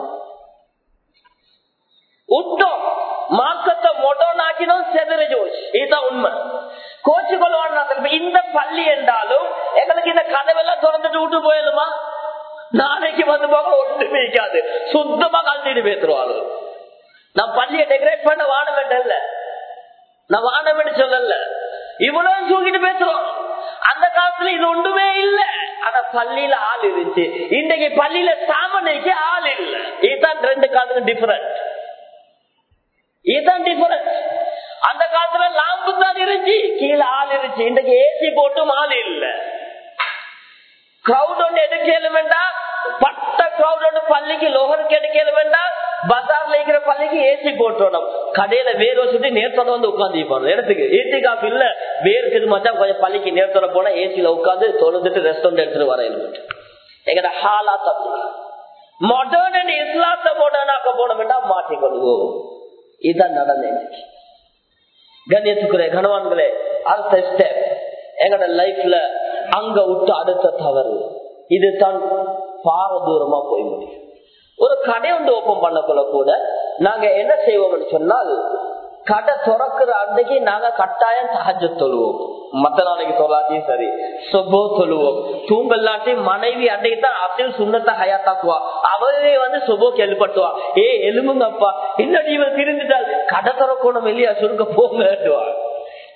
உத்தம் மார்க்கத்தை மொடோன் ஆக்கினோம் செதற ஜோஷ் இதுதான் உண்மை கோச்சு கொள்வான் இந்த பள்ளி என்றாலும் எங்களுக்கு இந்த கதவெல்லாம் திறந்துட்டு விட்டு போயிடுமா நாளைக்கு வந்து போக ஒன்றுமே இருக்காது சுத்தமா கழட்டிட்டு பேசுருவாங்க நான் பள்ளியை டெக்கரேட் பண்ண வாட வேண்டல நான் வாட வேண்டி சொல்லல இவ்வளவு தூக்கிட்டு பேசுறோம் அந்த காலத்துல இது ஒன்றுமே இல்ல ஆனா பள்ளியில ஆள் இருந்துச்சு இன்றைக்கு பள்ளியில சாமனைக்கு ஆள் இல்ல இதுதான் ரெண்டு காலத்துக்கு டிஃபரண்ட் இதுதான் டிஃபரண்ட் அந்த காலத்துல லாம்பு தான் இருந்துச்சு கீழே ஆள் இருந்துச்சு இன்றைக்கு ஏசி போட்டும் ஆள் இல்ல கிரௌட் ஒன்று எடுக்கலும் வேண்டாம் பட்ட கிரௌட் ஒன்று பள்ளிக்கு லோகருக்கு எடுக்கலும் வேண்டாம் பஜார்ல இருக்கிற பள்ளிக்கு ஏசி போட்டோம் கடையில வேறு சுத்தி நேரத்தோட வந்து உட்காந்து போறோம் இடத்துக்கு ஏசி காஃபி இல்ல வேறு மச்சா கொஞ்சம் பள்ளிக்கு நேரத்தோட போனா ஏசியில உட்காந்து தொழுந்துட்டு ரெஸ்டாரண்ட் எடுத்துட்டு வர எங்கட ஹாலா தப்பு மாடர்ன் இஸ்லாத்த மாடர்னாக்க போனோம்னா மாட்டிக்கொள்வோம் இதுதான் நடந்தேன் கண்ணியத்துக்குரிய கணவான்களே அடுத்த ஸ்டெப் எங்கட லைஃப்ல அங்க விட்டு அடுத்த தவறு இதுதான் பார தூரமா போய் முடியும் ஒரு கடை ஒன்று ஓபன் பண்ணக்குள்ள கூட நாங்க என்ன செய்வோம்னு சொன்னால் கடை திறக்கிற அன்றைக்கு நாங்க கட்டாயம் சகஜ தொழுவோம் மத்த நாளைக்கு தொழாட்டியும் சரி சொபோ தொழுவோம் தூங்கல்லாட்டி மனைவி அன்றைக்கு தான் அசில் சுண்ணத்தை ஹயாத்தாக்குவா அவரே வந்து சொபோ கேள்விப்பட்டுவா ஏ எலும்புங்கப்பா என்னடி இவன் திருந்துட்டால் கடை திறக்கணும் இல்லையா சுருக்க போங்க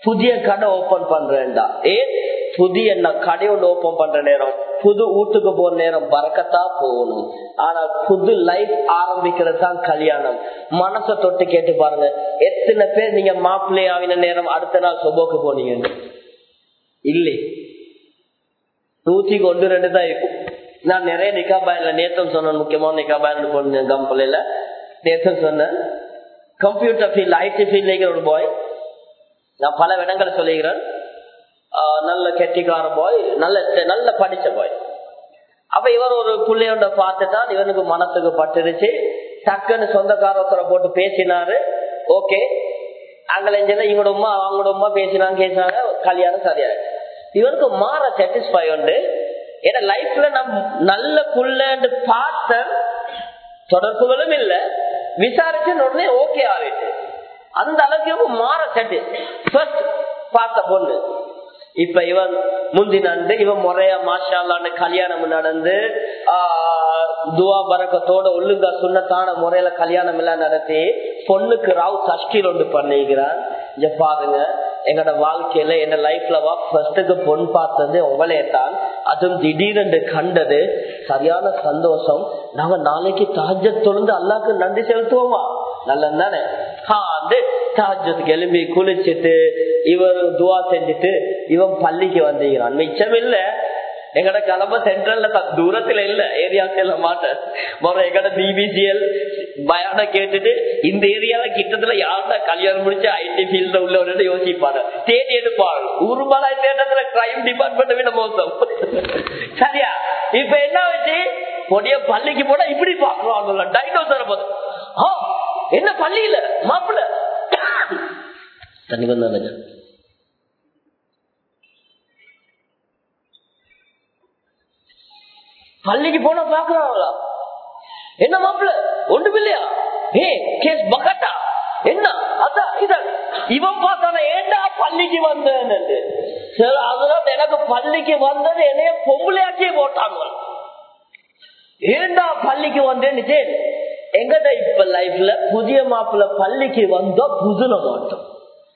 புதிய கடை ஓபன் பண்றேன்டா ஏ புதிய நான் கடை ஒன்று ஓபன் பண்ற நேரம் புது வீட்டுக்கு போற நேரம் பறக்கத்தா போகணும் ஆனா புது லைஃப் ஆரம்பிக்கிறது தான் கல்யாணம் மனசை தொட்டு கேட்டு பாருங்க எத்தனை பேர் நீங்க மாப்பிள்ளை ஆவின நேரம் அடுத்த நாள் சொபோக்கு போனீங்க இல்லை நூத்திக்கு ஒன்று ரெண்டு தான் இருக்கும் நான் நிறைய நிக்கா பயன்ல நேத்தம் சொன்னேன் முக்கியமான நிக்கா பயன் போனேன் கம்பெனில நேத்தம் சொன்னேன் கம்ப்யூட்டர் ஃபீல்ட் ஐடி ஃபீல்ட் ஒரு பாய் நான் பல இடங்களை சொல்லுகிறேன் நல்ல கெட்டிக்கார பாய் நல்ல நல்ல படிச்ச பாய் அப்ப இவர் ஒரு பிள்ளையோட பார்த்துட்டான் இவனுக்கு மனசுக்கு பட்டுருச்சு டக்குன்னு சொந்தக்காரத்தரை போட்டு பேசினாரு ஓகே அங்கே இவங்களோட உமா அவங்களோட உமா பேசினாங்க பேசினாங்க கல்யாணம் சரியாயிடுச்சு இவனுக்கு மாற சாட்டிஸ்ஃபை உண்டு ஏன்னா லைஃப்ல நம் நல்ல புள்ளன்னு பார்த்த தொடர்புகளும் இல்ல விசாரிச்ச உடனே ஓகே ஆகிட்டு அந்த அளவுக்கு மாற சாட்டிஸ் பார்த்த பொண்ணு இப்ப இவன் முந்தி நண்டு இவன் முறையா மாஷாலான்னு கல்யாணம் நடந்து துவா பறக்கத்தோட ஒழுங்கா சுண்ணத்தான முறையில கல்யாணம் எல்லாம் நடத்தி பொண்ணுக்கு ராவ் சஷ்டில் ஒன்று பண்ணிக்கிறான் இங்க பாருங்க எங்கட வாழ்க்கையில என்ன லைஃப்ல வா ஃபர்ஸ்டுக்கு பொன் பார்த்தது உங்களே தான் அதுவும் திடீரென்று கண்டது சரியான சந்தோஷம் நாங்க நாளைக்கு தாஜ தொழுந்து அல்லாக்கு நன்றி செலுத்துவோமா நல்லது தானே தாஜத்துக்கு எலும்பி குளிச்சுட்டு இவர் துவா செஞ்சுட்டு இவன் பள்ளிக்கு வந்துகிறான் மிச்சம் இல்ல எங்கட கிளம்ப சென்ட்ரல்ல தூரத்துல இல்ல ஏரியாவுக்கு மாட்டேன் முறை எங்கட பிபிசிஎல் பயான கேட்டுட்டு இந்த ஏரியால கிட்டத்துல யார்டா கல்யாணம் முடிச்சு ஐடி ஃபீல்ட்ல உள்ள யோசிப்பாரு தேடி எடுப்பாள் உருமலாய் தேட்டத்துல கிரைம் டிபார்ட்மெண்ட் விட மோசம் சரியா இப்ப என்ன வச்சு பொடிய பள்ளிக்கு போனா இப்படி பாக்குறோம் டைனோசர் போது என்ன பள்ளியில மாப்பிள்ள தண்ணி வந்தாங்க பள்ளிக்கு போனா பாக்குறாங்களா என்ன மாப்பிள்ள ஒன்று இல்லையா ஏ கேஸ் பக்கட்டா என்ன அதான் இதான் இவன் பார்த்தான ஏண்டா பள்ளிக்கு வந்தேன்னு சரி அதனால எனக்கு பள்ளிக்கு வந்தது என்னைய பொம்பளையாச்சே போட்டாங்க ஏண்டா பள்ளிக்கு வந்தேன்னு எங்கட இப்ப லைஃப்ல புதிய மாப்பிள்ள பள்ளிக்கு வந்தா புதுல மாட்டோம்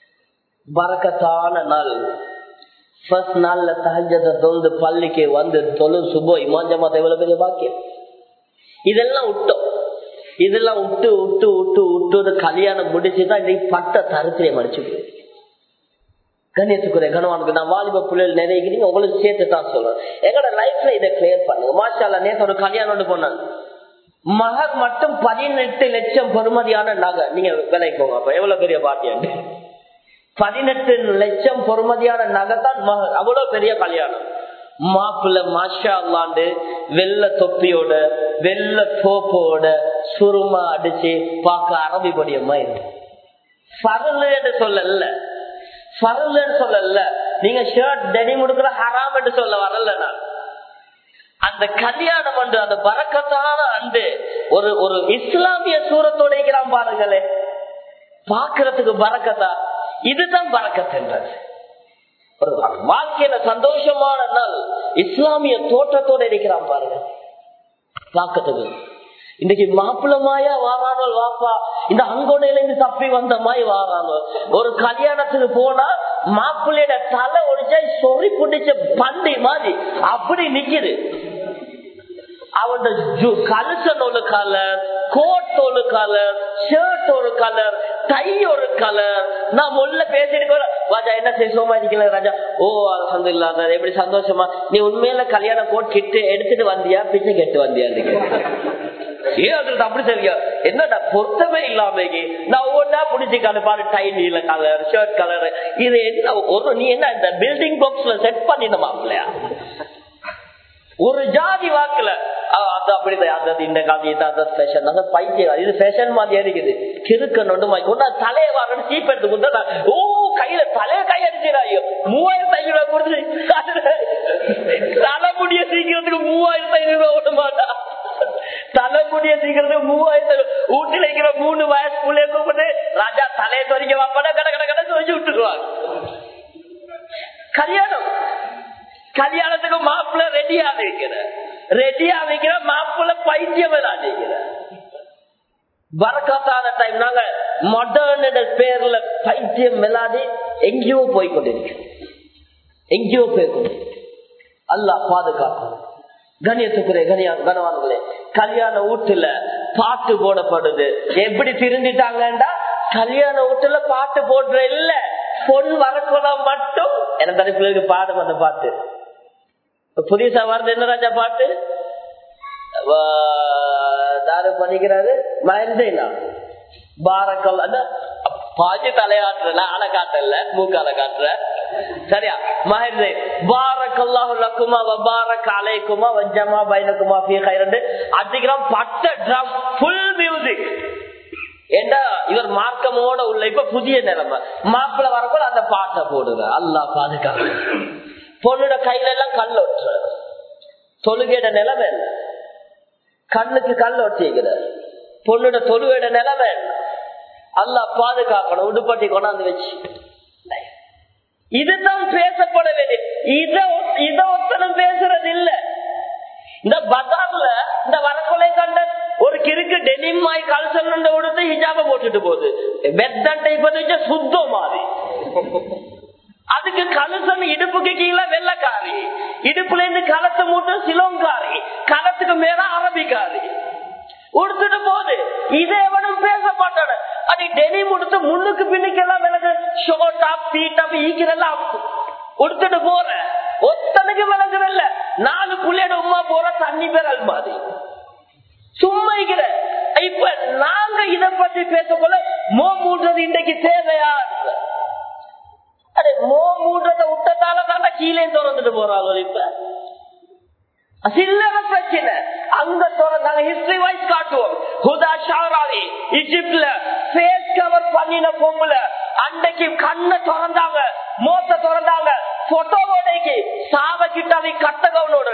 பறக்கத்தான நாள் ஃபர்ஸ்ட் நாள்ல தஹஜத்தை தொழுது பள்ளிக்கு வந்து தொழு சுபோ இமாஞ்சமாத்த எவ்வளவு பெரிய பாக்கியம் இதெல்லாம் விட்டோம் இதெல்லாம் விட்டு விட்டு விட்டு விட்டு கல்யாணம் முடிச்சுதான் இன்னைக்கு பட்ட தருத்திரியம் அடிச்சு கண்ணியத்துக்குரிய கணவானுக்கு நான் வாலிப பிள்ளைகள் நிறைய உங்களுக்கு சேர்த்து தான் சொல்றேன் எங்களோட லைஃப்ல இதை கிளியர் பண்ணுங்க மாஷால நேற்று ஒரு கல்யாணம் போனாங்க மகர் மட்டும் பதினெட்டு லட்சம் பெறுமதியான நகை நீங்க விலைக்கோங்க அப்ப எவ்வளவு பெரிய பாட்டியாண்டு பதினெட்டு லட்சம் பொறுமதியான நகை தான் மகர் அவ்வளவு பெரிய கல்யாணம் மாப்பிள்ள மாஷா அல்லாண்டு வெள்ள தொப்பியோட வெள்ள தோப்போட சுருமா அடிச்சு பார்க்க அரபி படியமா இருக்கு பரலுன்னு சொல்லல பரலுன்னு சொல்லல நீங்க ஷர்ட் டெனி முடுக்கிற ஹராம் என்று சொல்ல வரல நான் அந்த கல்யாணம் அன்று அந்த பறக்கத்தான அன்று ஒரு ஒரு இஸ்லாமிய சூரத்தோட இருக்கிறான் பாருங்களே பாக்குறதுக்கு பறக்கத்தா இதுதான் பறக்கத்துன்றது ஒரு வாழ்க்கையில சந்தோஷமான நாள் இஸ்லாமிய தோற்றத்தோட இருக்கிறான் பாருங்க பாக்கத்துக்கு இன்னைக்கு மாப்பிளமாயா வாரானோ வாப்பா இந்த அங்கோடையில இருந்து தப்பி வந்த மாதிரி வாரானோ ஒரு கல்யாணத்துக்கு போனா மாப்பிள்ளையோட தலை ஒடிச்சா சொறி பிடிச்ச பண்டி மாதிரி அப்படி நிக்குது அவன் கலுசன் ஒரு கலர் கோட் ஒரு கலர் ஷர்ட் ஒரு கலர் டை ஒரு கலர் நான் முல்ல பேசிட்டு ராஜா என்ன செய்ய சோமா இருக்கல ராஜா ஓ அலமது இல்லாத எப்படி சந்தோஷமா நீ உண்மையில கல்யாண கோட் கிட்டு எடுத்துட்டு வந்தியா பிச்சை கெட்டு வந்தியா ஏன் அது அப்படி சரியா என்னடா பொருத்தமே இல்லாம நான் ஒவ்வொன்றா பிடிச்சி பாரு டை நீல கலர் ஷர்ட் கலர் இது என்ன ஒரு நீ என்ன இந்த பில்டிங் பாக்ஸ்ல செட் பண்ணிடமா இல்லையா ஒரு ஜாதி வாக்குல அது அப்படிதான் அது இந்த காந்தி அது ஃபேஷன் அது பைத்தியம் இது ஃபேஷன் மாதிரி இருக்குது கிறுக்க நொண்டு கொண்டா தலையை வாங்க சீப் எடுத்து கொடுத்தா ஓ கையில தலைய கை அடிச்சுடா ஐயோ மூவாயிரத்தி ஐநூறு ரூபாய் கொடுத்து தலைமுடிய சீக்கிரத்துக்கு மூவாயிரத்தி ஐநூறு ரூபாய் ஓட மாட்டா தலைமுடிய சீக்கிரத்துக்கு மூவாயிரத்தி வீட்டுல இருக்கிற மூணு வயசு பிள்ளைய கூப்பிட்டு ராஜா தலையை துறைக்க வாப்பாடா கடை கடை கடை துவச்சு விட்டுருவாங்க கல்யாணம் கல்யாணத்துக்கு மாப்பிள்ள ரெடியா வைக்கிற ரெடியா வைக்கிற மாப்பிள்ள பைத்தியம் விளையாடுகிற வரக்காத்தான டைம் நாங்க மாடர்ன் பேர்ல பைத்தியம் மெலாடி எங்கேயோ போய் கொண்டிருக்கிறோம் எங்கேயோ போய் கொண்டிருக்கிறோம் அல்லாஹ் பாதுகாக்கணும் கணியத்துக்குரிய கனியா கனவான்களே கல்யாண வீட்டுல பாட்டு போடப்படுது எப்படி திருந்திட்டாங்கடா கல்யாண வீட்டுல பாட்டு போடுற இல்ல பொன் வரக்குள்ள மட்டும் எனக்கு அந்த பிள்ளைக்கு பாடும் அந்த பாட்டு புதுசா வருது என்ன ராஜா பாட்டு தாரு பண்ணிக்கிறாரு மயந்தேனா பாரக்கல் அந்த பாஜி தலையாட்டுறல ஆளை காட்டல மூக்கால காட்டுற சரியா மஹிர்தே பாரக்கல்லாஹு லக்குமா வ பாரக் அலைக்குமா வ ஜமா பைனக்குமா ஃபீ கைரண்டு அதிகம் பட்ட ட்ரம் ஃபுல் மியூசிக் ஏண்டா இவர் மார்க்கமோட உள்ள இப்ப புதிய நிலைமை மாப்பிள்ள வரப்போ அந்த பாட்டை போடுற அல்லாஹ் பாதுகாப்பு பொண்ணோட கையில எல்லாம் கல் ஒட்டுற தொழுகையிட நிலைமை என்ன கண்ணுக்கு கல் ஒட்டிக்கிற பொண்ணோட தொழுகையிட நிலைமை என்ன அல்லாஹ் பாதுகாக்கணும் உடுப்பட்டி கொண்டாந்து வச்சு இதுதான் பேசப்பட வேண்டிய இத இத ஒத்தனம் பேசுறது இல்ல இந்த பஜார்ல இந்த வரக்கொலை கண்ட ஒரு கிறுக்கு டெனிமாய் கல்சல் கொடுத்து ஹிஜாப போட்டுட்டு போகுது வெத்தட்டை பதிச்ச சுத்தம் மாதிரி அதுக்கு கலசம் இடுப்புக்கு கீழே வெள்ளக்காரி இடுப்புல இருந்து களத்து மூட்டு சிலோங்காரி களத்துக்கு மேல அரபிக்காரி உடுத்துட்டு போகுது இதை எவனும் பேச மாட்டான அது டெனி முடித்து முன்னுக்கு பின்னுக்கெல்லாம் விலகு ஷோட்டா பீட்டாப் ஈக்கிறெல்லாம் உடுத்துட்டு போற ஒத்தனுக்கு விலகுறல்ல நாலு புள்ளையோட உமா போற தண்ணி பேரல் மாதிரி சும்மா இருக்கிற இப்ப நாங்க இத பத்தி பேச போல மோ மூன்றது இன்றைக்கு தேவையா அடே மோ மூன்றத விட்டதால தாண்டா கீழே திறந்துட்டு போறாங்க இப்ப சில்லற பிரச்சனை அங்க திறந்தாங்க ஹிஸ்டரி வைஸ் காட்டுவோம் ஹுதா ஷாராவி இஜிப்ட்ல ஃபேஸ் கவர் பண்ணின பொம்புல அன்னைக்கு கண்ணை திறந்தாங்க மோத்த திறந்தாங்க போட்டோவோடைக்கு சாவ கிட்டாவை கட்ட கவுனோட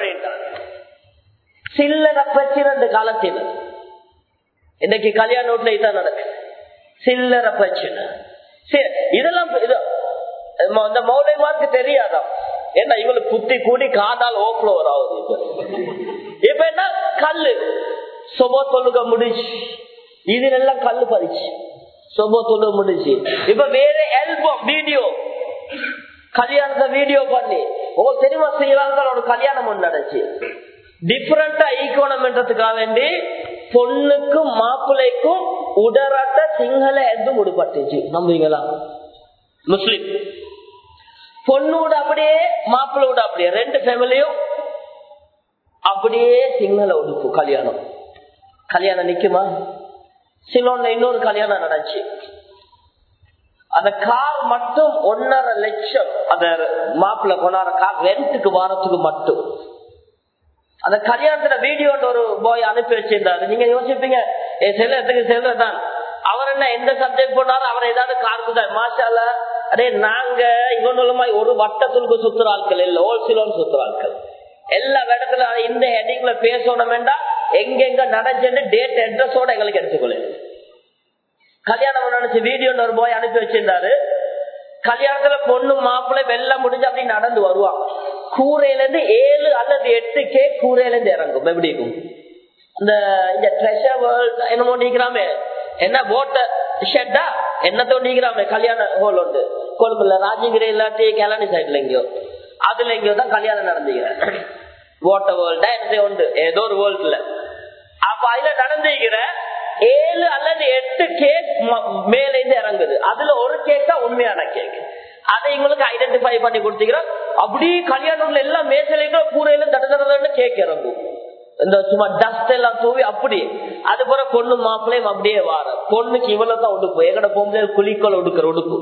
சில்லற பிரச்சனை இந்த காலத்தில் இன்னைக்கு கல்யாண வீட்டுல இதான் நடக்கு சில்லற பிரச்சனை சரி இதெல்லாம் இது அந்த மௌலியமாருக்கு தெரியாதான் என்ன இவளுக்கு குத்தி கூடி காதால் ஓப்ளோவர் ஆகுது இப்ப இப்ப என்ன கல்லு சொபோ தொழுக முடிச்சு இதுல எல்லாம் கல்லு பதிச்சு சொபோ தொழுக முடிச்சு இப்ப வேற ஆல்பம் வீடியோ கல்யாணத்தை வீடியோ பண்ணி உங்களுக்கு தெரியுமா ஸ்ரீலங்கால ஒரு கல்யாணம் ஒன்று நடந்துச்சு டிஃபரெண்டா ஈக்கோனம்ன்றதுக்காக வேண்டி பொண்ணுக்கும் மாப்பிள்ளைக்கும் உடராட்ட சிங்கள எதுவும் உடுப்பட்டுச்சு நம்புவீங்களா முஸ்லிம் பொண்ணோட அப்படியே மாப்பிள்ளோட அப்படியே ரெண்டு ஃபேமிலியும் அப்படியே சிங்கள உடுப்பு கல்யாணம் கல்யாணம் நிக்குமா சிலோன்ல இன்னொரு கல்யாணம் நடந்துச்சு அந்த கார் மட்டும் ஒன்னரை லட்சம் அந்த மாப்பிள்ள கொண்டாட கார் ரெண்டுக்கு வாரத்துக்கு மட்டும் அந்த கல்யாணத்துல வீடியோ ஒரு போய் அனுப்பி வச்சிருந்தாரு நீங்க யோசிப்பீங்க செல்லத்துக்கு செல்றதான் அவர் என்ன எந்த சப்ஜெக்ட் போனாலும் அவர் ஏதாவது காருக்கு தான் மாஷால அதே நாங்க இவனுமா ஒரு வட்டத்துக்கு சுத்துற ஆட்கள் இல்ல ஹோல்சேலோன்னு சுத்துற ஆட்கள் எல்லா இடத்துல இந்த ஹெட்டிங்ல பேசணும் வேண்டாம் எங்கெங்க நடந்துன்னு டேட் அட்ரஸோட எங்களுக்கு எடுத்துக்கொள்ள கல்யாணம் நினைச்சு வீடியோ ஒரு போய் அனுப்பி வச்சிருந்தாரு கல்யாணத்துல பொண்ணு மாப்பிள்ளை வெள்ளம் முடிஞ்சு அப்படி நடந்து வருவாங்க கூரையில இருந்து ஏழு அல்லது எட்டு கே கூரையில இருந்து இறங்கும் எப்படி இருக்கும் இந்த இந்த ட்ரெஷர் வேர்ல்ட் என்னமோ நீக்கிறாமே என்ன போட்ட ஷெட்டா என்னத்தோ நீக்கிறாமே கல்யாண ஹோல் உண்டு கொழும்புல ராஜகிரி இல்லாட்டி கேலானி சைட்ல எங்கயோ அதுல எங்கயோ தான் கல்யாணம் நடந்துக்கிறேன் ஓட்ட வேர்ல்டா என்னதோ உண்டு ஏதோ ஒரு வேர்ல்ட்ல அப்ப அதுல நடந்துக்கிற ஏழு அல்லது எட்டு கேக் மேல இருந்து இறங்குது அதுல ஒரு கேக் தான் உண்மையான கேக் அதை எங்களுக்கு ஐடென்டிஃபை பண்ணி கொடுத்தீங்கன்னா அப்படியே கல்யாணம்ல எல்லாம் மேசலைக்கு கூரையில தட தடன்னு கேக் இறங்கும் இந்த சும்மா டஸ்ட் எல்லாம் தூவி அப்படி அது போல பொண்ணு மாப்பிள்ளையும் அப்படியே வார பொண்ணுக்கு இவ்வளவு தான் உடுப்பு எங்கட பொம்பளை குளிக்கோல் உடுக்கிற உடுப்பு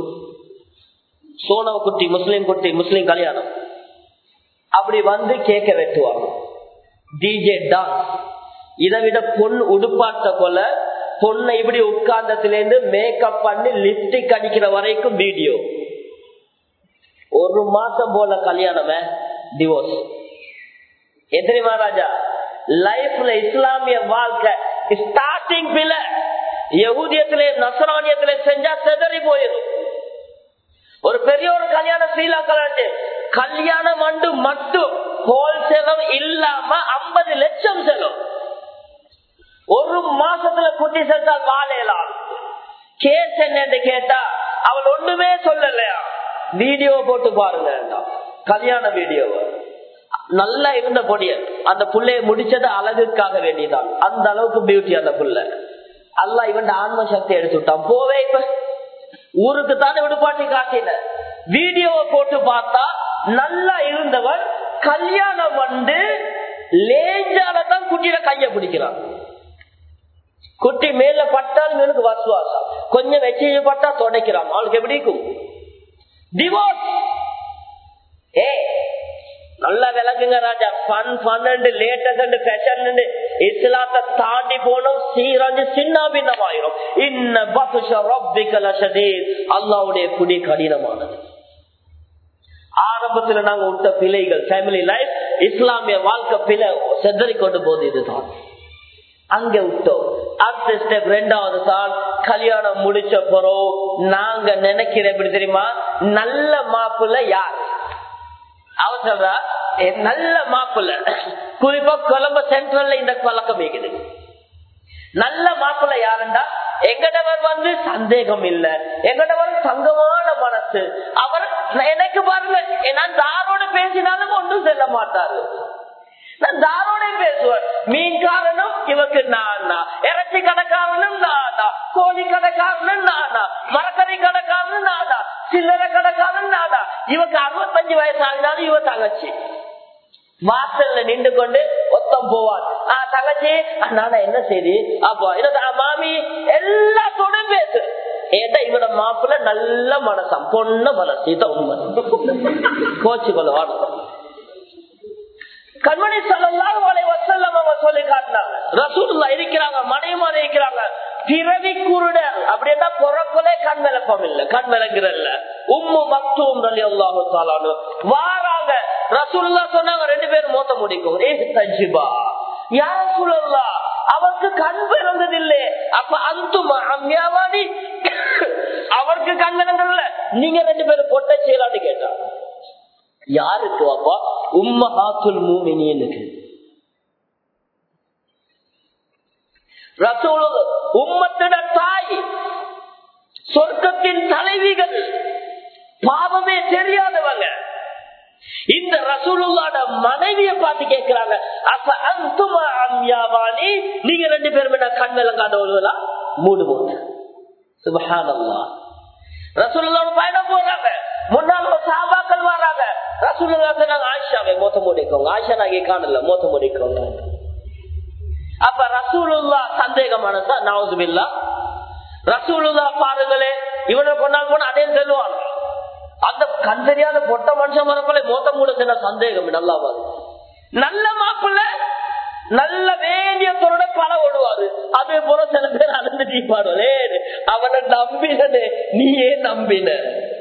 சோனவ குட்டி முஸ்லீம் குட்டி முஸ்லீம் கல்யாணம் அப்படி வந்து கேக்க வெட்டுவாங்க டிஜே டான்ஸ் இதை விட பொன் உடுப்பாட்ட போல பொண்ணை இப்படி உட்கார்ந்ததுல இருந்து மேக்கப் பண்ணி லிப்டிக் அடிக்கிற வரைக்கும் வீடியோ ஒரு மாசம் போல கல்யாணமே டிவோர்ஸ் எத்தனை மகாராஜா லைஃப்ல இஸ்லாமிய வாழ்க்கை ஸ்டார்டிங் பில யகுதியத்திலே நசரானியத்திலே செஞ்சா செதறி போயிடும் ஒரு பெரிய ஒரு கல்யாணம் ஸ்ரீலங்கா கல்யாணம் அண்டு மட்டும் ஹோல் செலவு இல்லாம ஐம்பது லட்சம் செலவு ஒரு மாசத்துல குட்டி செத்தால் வாழையலாம் கேஸ் என்னன்னு கேட்டா அவள் ஒண்ணுமே சொல்லலையா வீடியோ போட்டு பாருங்க கல்யாண வீடியோ நல்லா இருந்த பொடிய அந்த புள்ளைய முடிச்சது அழகுக்காக வேண்டியதான் அந்த அளவுக்கு பியூட்டி அந்த புள்ள அல்ல இவன் ஆன்ம சக்தி எடுத்துட்டான் போவே இப்ப ஊருக்கு தானே விடுபாட்டி காட்டின வீடியோவை போட்டு பார்த்தா நல்லா இருந்தவன் கல்யாணம் வந்து லேஞ்சால தான் குட்டியில கைய பிடிக்கிறான் குட்டி மேல பட்டால் இவனுக்கு வசுவாசம் கொஞ்சம் வச்சு பட்டா தொடக்கிறான் அவனுக்கு எப்படி இருக்கும் டிவோர்ஸ் ஏ நல்லா விளக்குங்க ராஜா ஃபன் ஃபன் லேட்டஸ்ட் ஃபேஷன் இஸ்லாத்தை தாண்டி போனோம் சீரஞ்சு சின்ன பின்னமாயிரும் இன்ன பசுஷ ரப்பிக்கல ஷதீத் அல்லாவுடைய குடி கடினமானது ஆரம்பத்துல நாங்க விட்ட பிள்ளைகள் ஃபேமிலி லைஃப் இஸ்லாமிய வாழ்க்கை பிழை செதறி கொண்டு போது இதுதான் அங்க விட்டோம் அடுத்த ஸ்டெப் ரெண்டாவது தான் கல்யாணம் முடிச்ச பிறகு நாங்க நினைக்கிற எப்படி தெரியுமா நல்ல மாப்பிள்ள யார் அவ சொல்றா நல்ல மாப்பிள்ள குறிப்பா கொலம்பு சென்ட்ரல்ல இந்த பழக்கம் இருக்குது நல்ல மாப்பிள்ள யாருண்டா எங்கடவர் வந்து சந்தேகம் இல்ல எங்கடவர் தங்கமான மனசு அவர் எனக்கு பாருங்க நான் தாரோட பேசினாலும் ஒன்றும் செல்ல மாட்டாரு நான் தாரோட பேசுவேன் மீன்காரனும் இவக்கு நானா இறைச்சி கடைக்காரனும் நானா கோழி கடைக்காரனும் நானா மரக்கறி கடைக்காரனும் நானா சில்லறை கடைக்காரனும் நானா இவக்கு அறுபத்தஞ்சு வயசு ஆகினாலும் இவ தங்கச்சி வாசல்ல நின்று கொண்டு ஒத்தம் போவார் ஆஹ் தங்கச்சி நானா என்ன செய்தி அப்போ என்ன மாமி எல்லாத்தோடும் பேசு ஏட்டா இவட மாப்பிள்ள நல்ல மனசம் பொண்ண மனசு இதான் உண்மை கோச்சு கொள்ள வாடுறோம் கண்மணி சல்லாஹ் வசல்லம் அவங்க சொல்லி காட்டினாங்க ரசூல்லா இருக்கிறாங்க மனைமாரி இருக்கிறாங்க பிறவி குருடர் அப்படின்னா பிறக்கலே கண் விளக்கம் இல்ல கண் விளங்குறல்ல உம்மு மக்தூம் அலி அல்லாஹு தாலானு வாராங்க ரசூல்லா சொன்னாங்க ரெண்டு பேரும் மோத்த முடிக்கும் ஏ தஜிபா யார சூழல்லா அவருக்கு கண் விளங்குதில்லை அப்ப அந்துமா அம்யாவாடி அவருக்கு கண் விளங்குறல நீங்க ரெண்டு பேரும் பொட்டை செய்யலான்னு கேட்டாங்க யாருக்கு அப்பா உம்மஹாத்துல் மூமினியனுக்கு ரசூலு உம்மத்திட தாய் சொர்க்கத்தின் தலைவிகள் பாவமே தெரியாதவங்க இந்த ரசூலுல்லாட மனைவிய பார்த்து கேட்கிறாங்க அப்ப அந்துமா அம்யாவானி நீங்க ரெண்டு பேரும் என்ன கண் விளங்காதவர்களா மூணு மூணு சுபஹானல்லா ரசூலுல்லாட பயணம் போறாங்க முன்னாள் சாபாக்கள் வராங்க ரசூலுல்லா சொன்னாங்க ஆயிஷாவை மோத்த முடிக்கோங்க ஆயிஷா நாங்க காணல மோத்த முடிக்கோங்க அப்ப ரசூலுல்லா சந்தேகமானதா நவசுபில்லா ரசூலுல்லா பாருங்களே இவனை கொண்டாங்க போன அதே சொல்லுவாங்க அந்த கண் தெரியாத பொட்ட மனுஷன் வரப்பல மோத்த மூட சின்ன சந்தேகம் நல்லா நல்ல மாப்பிள்ள நல்ல வேண்டியத்தோட பல ஓடுவாரு அதே போல சில பேர் அழுந்து தீப்பாடுவே அவனை நம்பினே நீயே நம்பின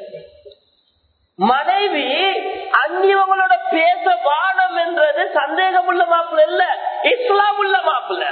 மனைவி அந்நியவங்களோட பேச வானம் என்றது சந்தேகம் உள்ள மாப்பிள்ள இல்ல இஸ்லாம் உள்ள மாப்பிள்ள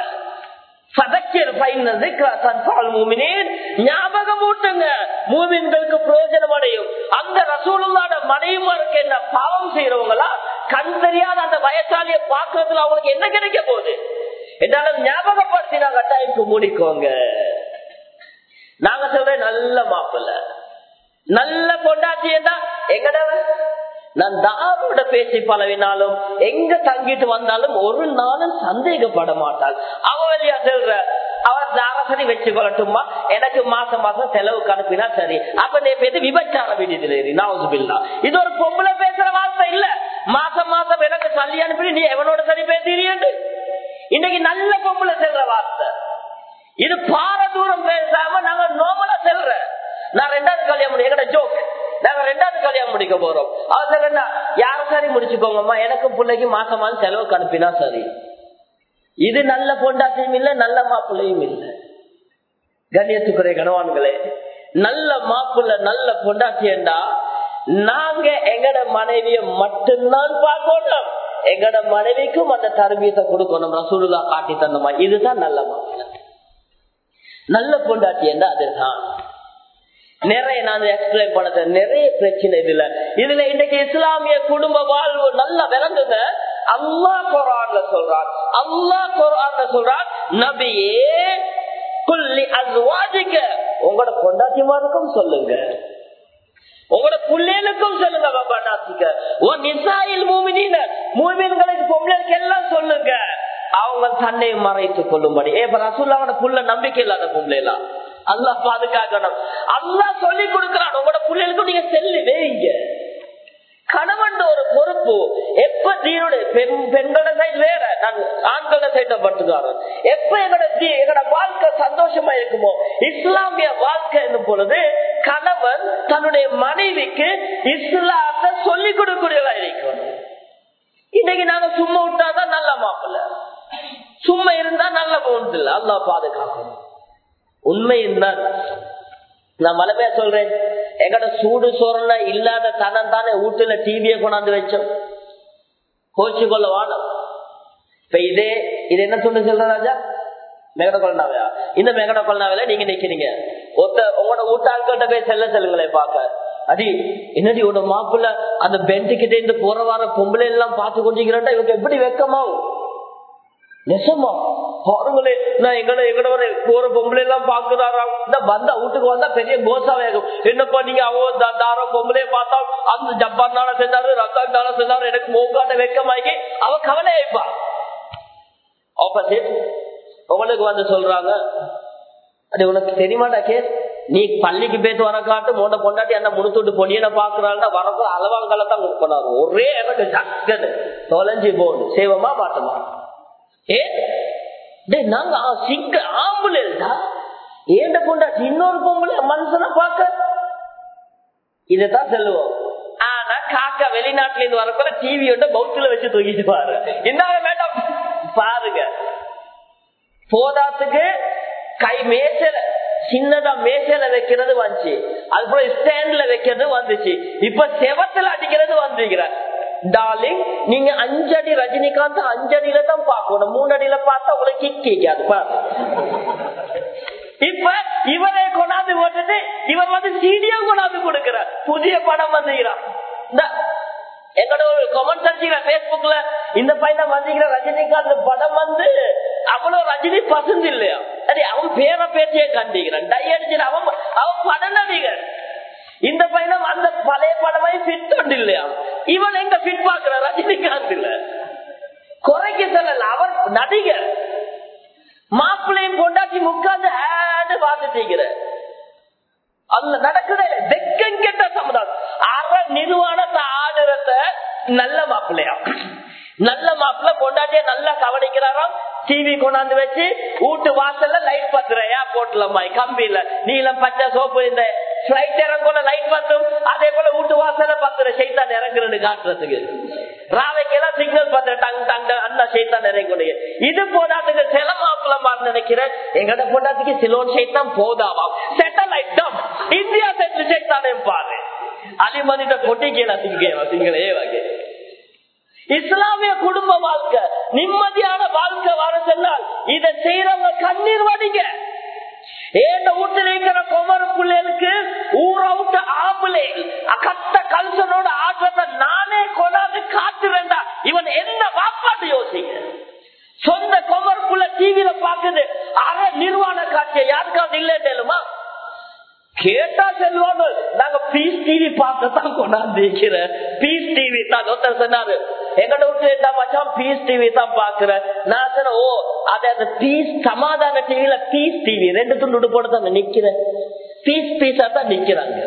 ஞாபகம் ஊட்டுங்க மூமின்களுக்கு பிரயோஜனம் அடையும் அந்த ரசூலுல்லாட மனைவிமாருக்கு என்ன பாவம் செய்யறவங்களா கண் தெரியாத அந்த வயசாலிய பாக்குறதுல அவங்களுக்கு என்ன கிடைக்க போகுது என்னாலும் ஞாபகப்படுத்தினாங்க டைம்க்கு மூடிக்கோங்க நாங்க சொல்றேன் நல்ல மாப்பிள்ள நல்ல பொண்டாட்டி என்ன எங்கட நான் தாரோட பேசி பழவினாலும் எங்க தங்கிட்டு வந்தாலும் ஒரு நாளும் சந்தேகப்பட மாட்டாள் அவ வழியா சொல்ற அவர் தாரசரி வச்சு கொள்ளட்டுமா எனக்கு மாசம் மாசம் செலவுக்கு அனுப்பினா சரி அப்ப நீ பேசி விபச்சார வேண்டியது நாவுசுபில்லா இது ஒரு பொம்பளை பேசுற வார்த்தை இல்ல மாசம் மாசம் எனக்கு சல்லி அனுப்பி நீ எவனோட சரி பேசுறீண்டு இன்னைக்கு நல்ல பொம்பளை செல்ற வார்த்தை இது பார தூரம் பேசாம நாங்க நோமலா செல்ற நான் ரெண்டாவது கல்யாணம் முடியும் எங்கட ஜோக் நாங்க ரெண்டாவது கல்யாணம் முடிக்க போறோம் அவர் என்ன யாரும் சரி முடிச்சுக்கோங்கம்மா எனக்கும் பிள்ளைக்கு மாசம் மாசம் செலவுக்கு அனுப்பினா சரி இது நல்ல பொண்டாட்டியும் இல்ல நல்ல மாப்பிள்ளையும் இல்ல கண்ணியத்துக்குறை கணவான்களே நல்ல மாப்பிள்ள நல்ல பொண்டாட்டியண்டா நாங்க எங்கட மனைவிய மட்டும்தான் பார்க்கணும் எங்கட மனைவிக்கும் அந்த தருவியத்தை கொடுக்கணும் ரசூலுல்லா காட்டி தந்தமா இதுதான் நல்ல மாப்பிள்ள நல்ல பொண்டாட்டி என்றா அதுதான் நிறைய நான் எக்ஸ்பிளைன் பண்ணது நிறைய பிரச்சனை இதுல இதுல இன்னைக்கு இஸ்லாமிய குடும்ப வாழ்வு நல்லா விளங்குங்க அல்லா குரான்ல சொல்றான் அல்லா குரான்ல சொல்றான் நபியே குல்லி அஸ்வாஜிக்க உங்களோட பொண்டாட்டிமாருக்கும் சொல்லுங்க உங்களோட பிள்ளைகளுக்கும் சொல்லுங்க பாபா நாசிக்க ஓ நிசாயில் மூமினின மூமின்களுக்கு பொம்பளைக்கு எல்லாம் சொல்லுங்க அவங்க தன்னை மறைத்துக் கொள்ளும்படி ஏ ரசூல்லாவோட புள்ள நம்பிக்கை இல்லாத பொம்பளைலாம் அல்லா பாதுகாக்கணும் அல்லா சொல்லி கொடுக்கிறான் உங்களோட பிள்ளைகளுக்கும் நீங்க செல்லு வேங்க கணவன் ஒரு பொறுப்பு எப்ப தீனுடைய பெண் பெண்களோட சைடு வேற நான் ஆண்களோட சைட பட்டுக்காரன் எப்ப எங்களோட தீ எங்களோட வாழ்க்கை சந்தோஷமா இருக்குமோ இஸ்லாமிய வாழ்க்கை என்னும் பொழுது கணவன் தன்னுடைய மனைவிக்கு இஸ்லாத்தை சொல்லிக் கொடுக்கூடியதா இருக்கணும் இன்னைக்கு நாங்க சும்மா விட்டாதான் நல்ல மாப்பிள்ள சும்மா இருந்தா நல்ல போனது இல்லை அல்லா பாதுகாக்கணும் உண்மை இருந்தால் நான் மலைமையா சொல்றேன் எங்கட சூடு சோறல இல்லாத தனம் தானே வீட்டுல டிவிய கொண்டாந்து வச்சோம் கோச்சு கொள்ள வானம் இப்ப இதே இது என்ன சொல்லு சொல்ற ராஜா மேகட கொள்ளனாவையா இந்த மேகட கொள்ளனாவில நீங்க நிக்கிறீங்க ஒத்த உங்களோட வீட்டாள்கிட்ட போய் செல்ல செல்லுங்களே பாக்க அடி என்னடி உன்னோட மாப்பிள்ள அந்த பெஞ்சு கிட்ட இருந்து போற வார பொம்பளை எல்லாம் பார்த்து கொண்டிருக்கிறா இவங்க எப்படி வெக்கமாவும் நெசமா பாருங்களே நான் எங்கட எங்கட போற பொம்பளை எல்லாம் பாக்குறாராம் இந்த வந்தா வீட்டுக்கு வந்தா பெரிய கோசா வேகும் என்னப்பா நீங்க அவங்க தாரோ பொம்பளைய பார்த்தா அந்த ஜப்பான் நாள செஞ்சாரு ரத்தான் நாள செஞ்சாரு எனக்கு மோகாட்ட வெக்கமாக்கி அவ கவலை ஆயிப்பா ஆப்போசிட் உங்களுக்கு வந்து சொல்றாங்க அது உனக்கு தெரியுமாடா கேஸ் நீ பள்ளிக்கு போயிட்டு வர காட்டு மோண்ட பொண்டாட்டி அந்த முடுத்துட்டு பொடியனை பாக்குறாள்னா வரப்போ அளவாங்கல தான் கொடுக்கணும் ஒரே எனக்கு சக்கன்னு தொலைஞ்சி போடு சேவமா மாட்டமா ஏ நாங்க சிங்க ஆம்புலா ஏண்ட பொண்டாட்டி இன்னொரு பொம்பளை மனுஷனை பார்க்க இதைத்தான் சொல்லுவோம் ஆனா காக்கா வெளிநாட்டுல இருந்து வரக்குள்ள டிவியோட பௌத்துல வச்சு தூக்கிட்டு பாரு இந்தாங்க வேண்டாம் பாருங்க போதாத்துக்கு கை மேசல சின்னதா மேசையில வைக்கிறது வந்துச்சு அதுக்கப்புறம் ஸ்டாண்ட்ல வைக்கிறது வந்துச்சு இப்ப செவத்துல அடிக்கிறது வந்துருக்கிற டார்லிங் நீங்க அஞ்சடி ரஜினிகாந்த் அஞ்சடியில தான் பார்க்கணும் மூணு அடியில பார்த்தா உங்களுக்கு கிக்காது பாரு இப்ப இவரை கொண்டாந்து போட்டுட்டு இவர் வந்து சீடியா கொண்டாந்து கொடுக்கிறார் புதிய படம் வந்துகிறார் எங்களோட ஒரு கமெண்ட் அடிச்சுக்கிற பேஸ்புக்ல இந்த பையன் வந்திக்கிற ரஜினிகாந்த் படம் வந்து அவ்வளவு ரஜினி பசந்து இல்லையா சரி அவன் பேர பேச்சையே கண்டிக்கிறான் டை அடிச்சு அவன் அவன் பட நடிகர் இந்த பையனும் அந்த பழைய படமே ஃபிட் ஒன்று இல்லையா இவன் எங்க ஃபிட் பாக்குற ரஜினிகாந்த் இல்ல குறைக்க சொல்லல அவர் நடிகர் மாப்பிள்ளையும் கொண்டாட்டி முக்காந்து ஆடு பார்த்துட்டீங்கிற அல்ல நடக்குதே வெக்கம் கெட்ட சமுதாயம் அற நிர்வாணத்தை ஆடுறத நல்ல மாப்பிள்ளையா நல்ல மாப்பிள்ள பொண்டாட்டிய நல்லா கவனிக்கிறாராம் டிவி கொண்டாந்து வச்சு வீட்டு வாசல்ல லைட் பத்துற ஏர்போர்ட்ல மாதிரி கம்பியில நீளம் பச்சை சோப்பு இந்த பிளைட் இறங்கோல லைட் பத்தும் அதே போல வீட்டு வாசல்ல பத்துற சைத்தான் இறங்குறது காட்டுறதுக்கு ராவைக்கெல்லாம் சிக்னல் பத்துற டங் டங் அந்த சைத்தான் இறங்குடைய இது போதாதுக்கு சில மாப்பிளமா நினைக்கிறேன் எங்கட போட்டாத்துக்கு சிலோன் சைத்தான் போதாவா செட்டலைட் டம் இந்தியா செட்டில் சைத்தானே பாரு அலிமதிட்ட கொட்டிக்கல திங்க திங்களே வகை இஸ்லாமிய குடும்ப வாழ்க்கை நிம்மதியான வாழ்க்கை வர சொன்னால் இதை செய்யறவங்க கண்ணீர் வடிங்க ஏண்ட வீட்டுல இருக்கிற குமர பிள்ளைகளுக்கு ஊற விட்ட ஆம்பளை கத்த கல்சனோட ஆற்றத்தை நானே கொண்டாந்து காட்டுறேன்டா இவன் என்ன வாப்பாட்டு யோசிங்க சொந்த குமர் புள்ள டிவியில பாக்குது அற நிர்வாண காட்சியை யாருக்காவது இல்லைன்னு கேட்டா செல்வாங்க நாங்க பீஸ் டிவி பார்க்கத்தான் கொண்டாந்து இருக்கிறேன் பீஸ் டிவி தான் ஒருத்தர் சொன்னாரு எங்கட வீட்டுல இருந்தா மச்சான் பீஸ் டிவி தான் பாக்குறேன் நான் சொன்ன ஓ அது அந்த பீஸ் சமாதான டிவில பீஸ் டிவி ரெண்டு துண்டு போட்டு தான் நிக்கிறேன் பீஸ் பீஸா தான் நிக்கிறாங்க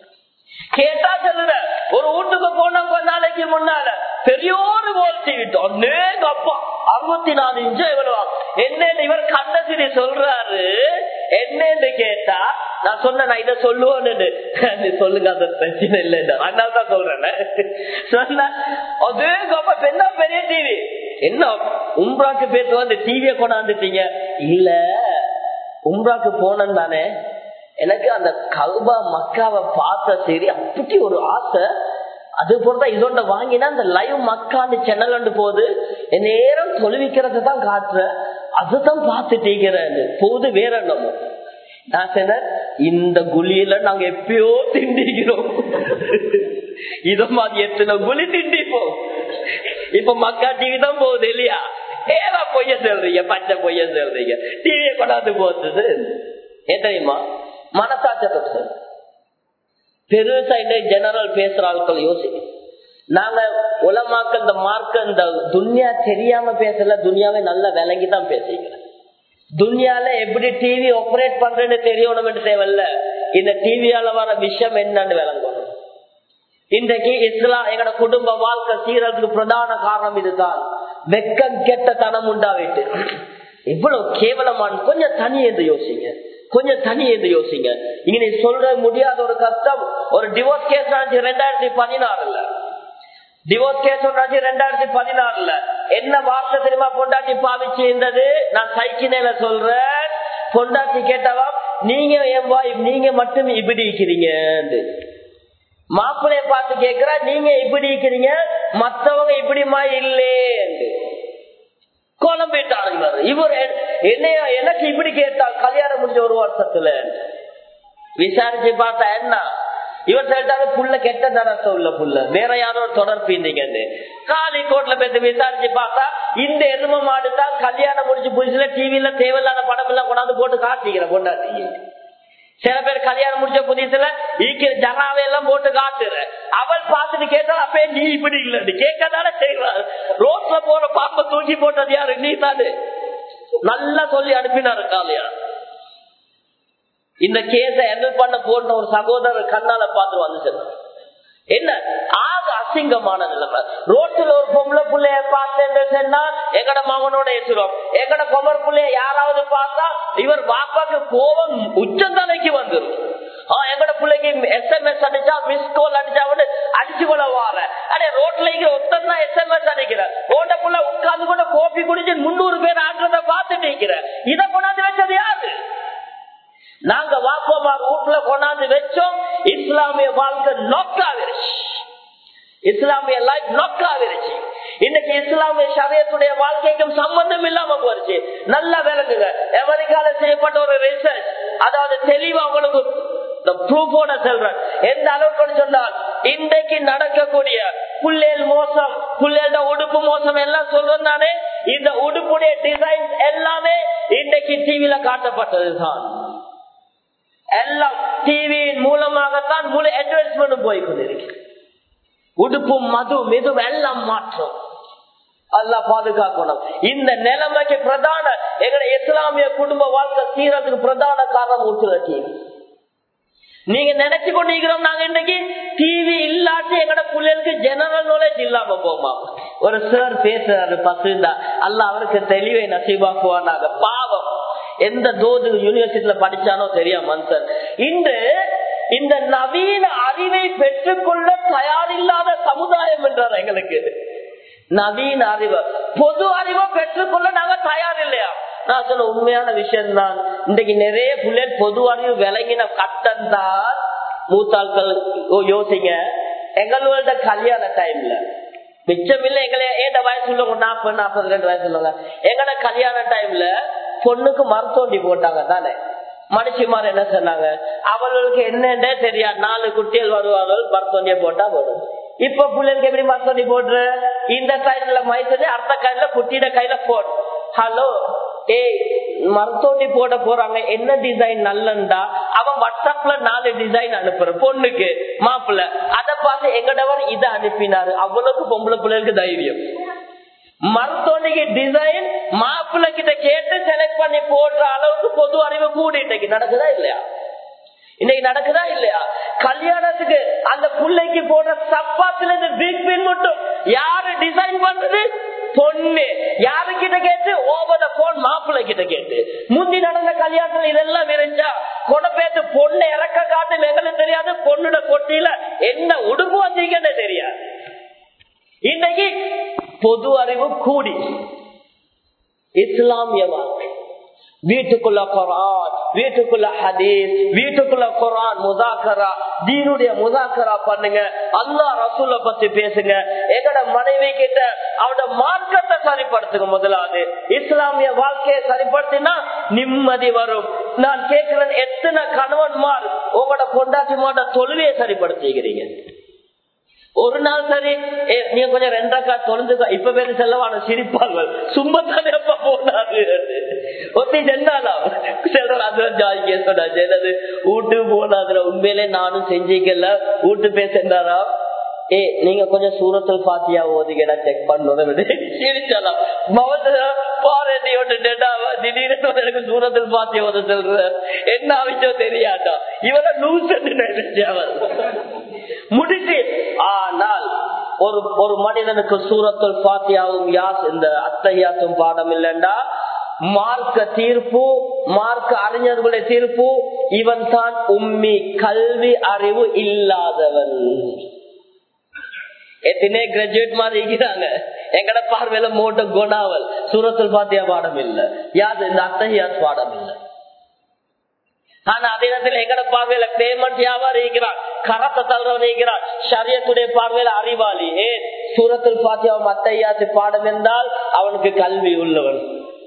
கேட்டா சொல்லுற ஒரு வீட்டுக்கு போன கொஞ்ச நாளைக்கு முன்னால பெரியோரு போல் டிவி அநேக அப்பா அறுபத்தி நாலு இன்ச்சு எவ்வளவு என்ன இவர் கண்ணசிரி சொல்றாரு என்னன்னு கேட்டா நான் சொன்ன நான் இதை சொல்லுவோன்னு சொல்லுங்க அது பிரச்சனை இல்லை அதனால தான் சொல்றேன் சொன்ன அதே கப்ப என்ன பெரிய டிவி என்ன உம்ராக்கு பேச வந்து டிவிய கொண்டாந்துட்டீங்க இல்ல உம்ராக்கு போனேன் தானே எனக்கு அந்த கல்பா மக்காவை பார்த்த சரி அப்படி ஒரு ஆசை அது போலதான் இதோட வாங்கினா அந்த லைவ் மக்கான்னு சேனல் ஒன்று போகுது நேரம் தொழுவிக்கிறத தான் காட்டுறேன் அதுதான் பார்த்துட்டீங்கிறேன் போது வேற என்னமோ நான் சொன்னேன் இந்த குழியில நாங்க எப்பயோ திண்டிக்கிறோம் இத மாதிரி எத்தனை குழி திண்டிப்போம் இப்ப மக்கா டிவி தான் போகுது இல்லையா ஏவா பொய்ய சொல்றீங்க பச்சை பொய்ய சொல்றீங்க டிவியை கொண்டாந்து போத்துது ஏன் தெரியுமா மனசாட்சத்தை சொல்லு பெருசா இந்த ஜெனரல் பேசுற ஆட்கள் யோசிக்க நாங்க உலமாக்க இந்த மார்க்க இந்த துன்யா தெரியாம பேசல துன்யாவை நல்லா விளங்கி தான் பேசிக்கிறேன் துன்யால எப்படி டிவி ஆபரேட் பண்றேன்னு தெரியணும் தேவையில்ல இந்த டிவியால வர விஷயம் என்னன்னு விளங்கணும் இன்றைக்கு இஸ்லாம் எங்கட குடும்ப வாழ்க்கை சீரத்துக்கு பிரதான காரணம் இதுதான் வெக்கம் கெட்ட தனம் உண்டாவிட்டு இவ்வளவு கேவலமான கொஞ்சம் தனி என்று யோசிங்க கொஞ்சம் தனி என்று யோசிங்க இங்க நீ சொல்ற முடியாத ஒரு கஷ்டம் ஒரு டிவோர்ஸ் கேஸ் ஆச்சு ரெண்டாயிரத்தி பதினாறுல டிவோர்ஸ் கேஸ் ஒன்றாச்சு ரெண்டாயிரத்தி பதினாறுல என்ன வார்த்தை தெரியுமா பொண்டாட்டி பாவிச்சு இருந்தது நான் சைக்கினேல சொல்றேன் பொண்டாட்டி கேட்டவா நீங்க என் வாய் நீங்க மட்டும் இப்படி இருக்கிறீங்க மாப்பிள்ளைய பார்த்து கேக்குறா நீங்க இப்படி இருக்கிறீங்க மத்தவங்க இப்படிமா இல்லே குழம்பிட்டாங்க இவர் என்னைய எனக்கு இப்படி கேட்டால் கல்யாணம் முடிஞ்ச ஒரு வருஷத்துல விசாரிச்சு பார்த்தா என்ன இவர் சொல்லிட்டாங்க புள்ள கெட்ட தரத்த உள்ள புள்ள வேற யாரோ தொடர்பு இருந்தீங்கன்னு காலி கோட்ல பேசி விசாரிச்சு பார்த்தா இந்த எரும மாடு தான் கல்யாணம் முடிஞ்சு புதுசுல டிவில தேவையில்லாத படம் எல்லாம் கொண்டாந்து போட்டு காட்டிக்கிற கொண்டாட்டி சில பேர் கல்யாணம் முடிச்ச புதியத்துல ஈக்கிற ஜனாவை எல்லாம் போட்டு காட்டுற அவள் பார்த்துட்டு கேட்டா அப்பே நீ இப்படி இல்ல கேட்கதானே செய்வார் ரோட்ல போற பாப்ப தூக்கி போட்டது யாரு நீ தானே நல்லா சொல்லி அனுப்பினாரு காலையா இந்த கேஸ ஹேண்டில் பண்ண போன்ற ஒரு சகோதரர் கண்ணால பார்த்து வந்து சொன்னார் என்ன ஆக அசிங்கமான நிலைமை ரோட்டில் ஒரு பொம்பளை புள்ளைய பார்த்தேன்னு சொன்னா எங்கட மகனோட ஏசுறோம் எங்கட பொம்பளை புள்ளைய யாராவது பார்த்தா இவர் பாப்பாக்கு கோபம் உச்சந்தலைக்கு வந்துடும் எங்கட பிள்ளைக்கு எஸ்எம்எஸ் அடிச்சா மிஸ் கால் அடிச்சா அடிச்சு கொள்ள வார அடே ரோட்ல ஒருத்தர் தான் எஸ்எம்எஸ் அடிக்கிற ஓட்ட புள்ள உட்கார்ந்து கூட கோப்பி குடிச்சு முன்னூறு பேர் ஆடுறத பார்த்துட்டு இருக்கிற இதை கொண்டாந்து வச்சது யாரு நாங்க வாப்போமார் வீட்டுல கொண்டாந்து வச்சோம் இஸ்லாமிய வாழ்க்கை நோக்காவிருச்சு இஸ்லாமிய லைஃப் நோக்காவிருச்சு இன்னைக்கு இஸ்லாமிய சரியத்துடைய வாழ்க்கைக்கும் சம்பந்தம் இல்லாம போச்சு நல்லா விளங்குங்க அமெரிக்கால செய்யப்பட்ட ஒரு ரிசர்ச் அதாவது தெளிவா உங்களுக்கு ப்ரூஃபோட சொல்றேன் எந்த அளவுக்கு சொன்னால் இன்றைக்கு நடக்கக்கூடிய புள்ளேல் மோசம் புள்ளேட உடுப்பு மோசம் எல்லாம் சொல்றேன் நானே இந்த உடுப்புடைய டிசைன் எல்லாமே இன்றைக்கு டிவியில காட்டப்பட்டதுதான் எல்லாம் டிவியின் மூலமாகத்தான் முழு அட்வர்டைஸ்மெண்ட் போய் கொண்டிருக்கு உடுப்பும் மது மெது எல்லாம் மாற்றம் அல்ல பாதுகாக்கணும் இந்த நிலைமைக்கு பிரதான எங்களை இஸ்லாமிய குடும்ப வாழ்க்கை சீரத்துக்கு பிரதான காரணம் ஊற்றுற டிவி நீங்க நினைச்சு கொண்டிருக்கிறோம் நாங்க இன்னைக்கு டிவி இல்லாட்டி எங்கட பிள்ளைகளுக்கு ஜெனரல் நாலேஜ் இல்லாம போமா ஒரு சார் பேசுறாரு பசுந்தா அல்ல அவருக்கு தெளிவை நசீபாக்குவானாங்க பாவம் எந்த தோது யூனிவர்சிட்டியில படிச்சானோ தெரியும் மனுஷன் இன்று இந்த நவீன அறிவை பெற்றுக்கொள்ள தயாரில்லாத சமுதாயம் என்றார் எங்களுக்கு நவீன அறிவு பொது அறிவை பெற்றுக்கொள்ள நாங்க தயார் இல்லையா நான் சொல்ல உண்மையான விஷயம் தான் இன்றைக்கு நிறைய பிள்ளைகள் பொது அறிவு விளங்கின கட்டம் தான் மூத்தாள்கள் யோசிங்க எங்களோட கல்யாண டைம்ல மிச்சமில்ல எங்களை ஏட வயசு உள்ளவங்க நாற்பது நாற்பது ரெண்டு வயசு உள்ளவங்க எங்கட கல்யாண டைம்ல பொண்ணுக்கு மருத்துவண்டி போட்டாங்க தானே மனுஷிமார் என்ன சொன்னாங்க அவர்களுக்கு என்னன்னே தெரியாது நாலு குட்டிகள் வருவார்கள் மருத்துவண்டியை போட்டா போதும் இப்ப பிள்ளைகளுக்கு எப்படி மருத்துவண்டி போடுற இந்த கையில மைத்தது அடுத்த கையில குட்டியிட கையில போடு ஹலோ ஏய் மருத்துவண்டி போட போறாங்க என்ன டிசைன் நல்லண்டா அவன் வாட்ஸ்அப்ல நாலு டிசைன் அனுப்புற பொண்ணுக்கு மாப்பிள்ள அதை பார்த்து எங்கடவர் இதை அனுப்பினாரு அவ்வளவுக்கு பொம்பளை பிள்ளைகளுக்கு தைரியம் மருத்துவனிக்கு டிசைன் மாப்பிள்ள கிட்ட கேட்டு செலக்ட் பண்ணி போடுற அளவுக்கு பொது அறிவு கூடி இன்னைக்கு நடக்குதா இல்லையா இன்னைக்கு நடக்குதா இல்லையா கல்யாணத்துக்கு அந்த பிள்ளைக்கு போடுற சப்பாத்துல இருந்து பிக் பின் மட்டும் யாரு டிசைன் பண்றது பொண்ணு யாரு கிட்ட கேட்டு ஓவர போன் மாப்பிள்ளை கிட்ட கேட்டு முந்தி நடந்த கல்யாணத்துல இதெல்லாம் விரிஞ்சா கொடப்பேத்து பொண்ணு இறக்க காட்டு எங்களுக்கு தெரியாது பொண்ணுட கொட்டியில என்ன உடுப்பு வந்தீங்கன்னு தெரியாது இன்னைக்கு பொது அறிவு கூடி இஸ்லாமிய வாழ்க்கை வீட்டுக்குள்ள குரான் வீட்டுக்குள்ள ஹதீஸ் வீட்டுக்குள்ள குரான் முதாக்கரா தீனுடைய முதாக்கரா பண்ணுங்க அல்லா ரசூல பத்தி பேசுங்க எங்கட மனைவி கிட்ட அவட மார்க்கத்தை சரிப்படுத்துங்க முதலாவது இஸ்லாமிய வாழ்க்கையை சரிப்படுத்தினா நிம்மதி வரும் நான் கேட்கிறேன் எத்தனை கணவன்மார் உங்களோட பொண்டாட்டி மாட்ட தொழுவையை சரிப்படுத்திக்கிறீங்க ஒரு நாள் சரி ஏ, நீங்க கொஞ்சம் ரெண்டக்கா தொலைஞ்சுக்கோ இப்ப பேரு செல்லவான சிரிப்பார்கள் சும்மா தானே எப்ப போனாது ஒத்தி சென்றாலாம் செல்றான் அது ஜாலிக்க சொன்னா என்னது வீட்டு போனாதுல உண்மையிலே நானும் செஞ்சிக்கல வீட்டு போய் சென்றாரா ஏ நீங்க கொஞ்சம் சூரத்தில் பாத்தியா ஓதிக்கடா செக் பண்ணணும் சிரிச்சாலாம் திடீர்னு எனக்கு சூரத்தில் பாத்தியா ஓத சொல்ற என்ன ஆவிச்சோ தெரியாட்டா இவரை லூஸ் முடிச்சு ஆனால் ஒரு ஒரு மனிதனுக்கு சூரத்தில் பாத்தியாவும் யாஸ் இந்த அத்தையாத்தும் பாடம் இல்லைண்டா மார்க்க தீர்ப்பு மார்க்க அறிஞர்களுடைய தீர்ப்பு இவன் தான் உம்மி கல்வி அறிவு இல்லாதவன் எத்தனை கிராஜுவேட் மாதிரி இருக்கிறாங்க எங்கட பார்வையில மோட்ட குணாவல் சூரத்தில் பாத்தியா பாடம் இல்ல யாது இந்த அத்தகையாத் பாடம் இல்ல ஆனா அதே நேரத்தில் எங்கட பார்வையில பேமெண்ட் வியாபாரம் இருக்கிறான் கரத்தை தள்ளுறவன் இருக்கிறான் சரியத்துடைய பார்வையில அறிவாளி ஏன் சூரத்தில் பாத்தியாவும் அத்தையாத்து பாடம் என்றால் அவனுக்கு கல்வி உள்ளவன்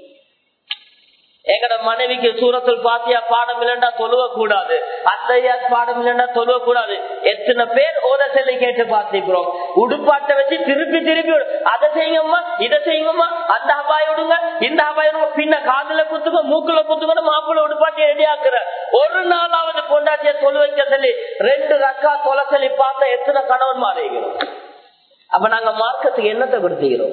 எங்கட மனைவிக்கு சூரத்தில் பாத்தியா பாடம் இல்லைன்னா தொழுவ கூடாது அத்தையா பாடம் இல்லைன்னா தொழுவ கூடாது எத்தனை பேர் ஓத செல்லை கேட்டு பார்த்திருக்கிறோம் உடுப்பாட்டை வச்சு திருப்பி திருப்பி விடு. அதை செய்யுங்கம்மா இதை செய்யுங்கம்மா அந்த அபாய விடுங்க இந்த அபாய விடுங்க பின்ன காதுல குத்துங்க மூக்குல குத்துங்க மாப்பிள்ள உடுப்பாட்டி ரெடி ஆக்குற ஒரு நாளாவது கொண்டாட்டிய தொழு வைக்க சொல்லி ரெண்டு ரக்கா தொலை சொல்லி பார்த்தா எத்தனை கணவன் மாறிக்கிறோம் அப்ப நாங்க மார்க்கத்துக்கு என்னத்தை கொடுத்துக்கிறோம்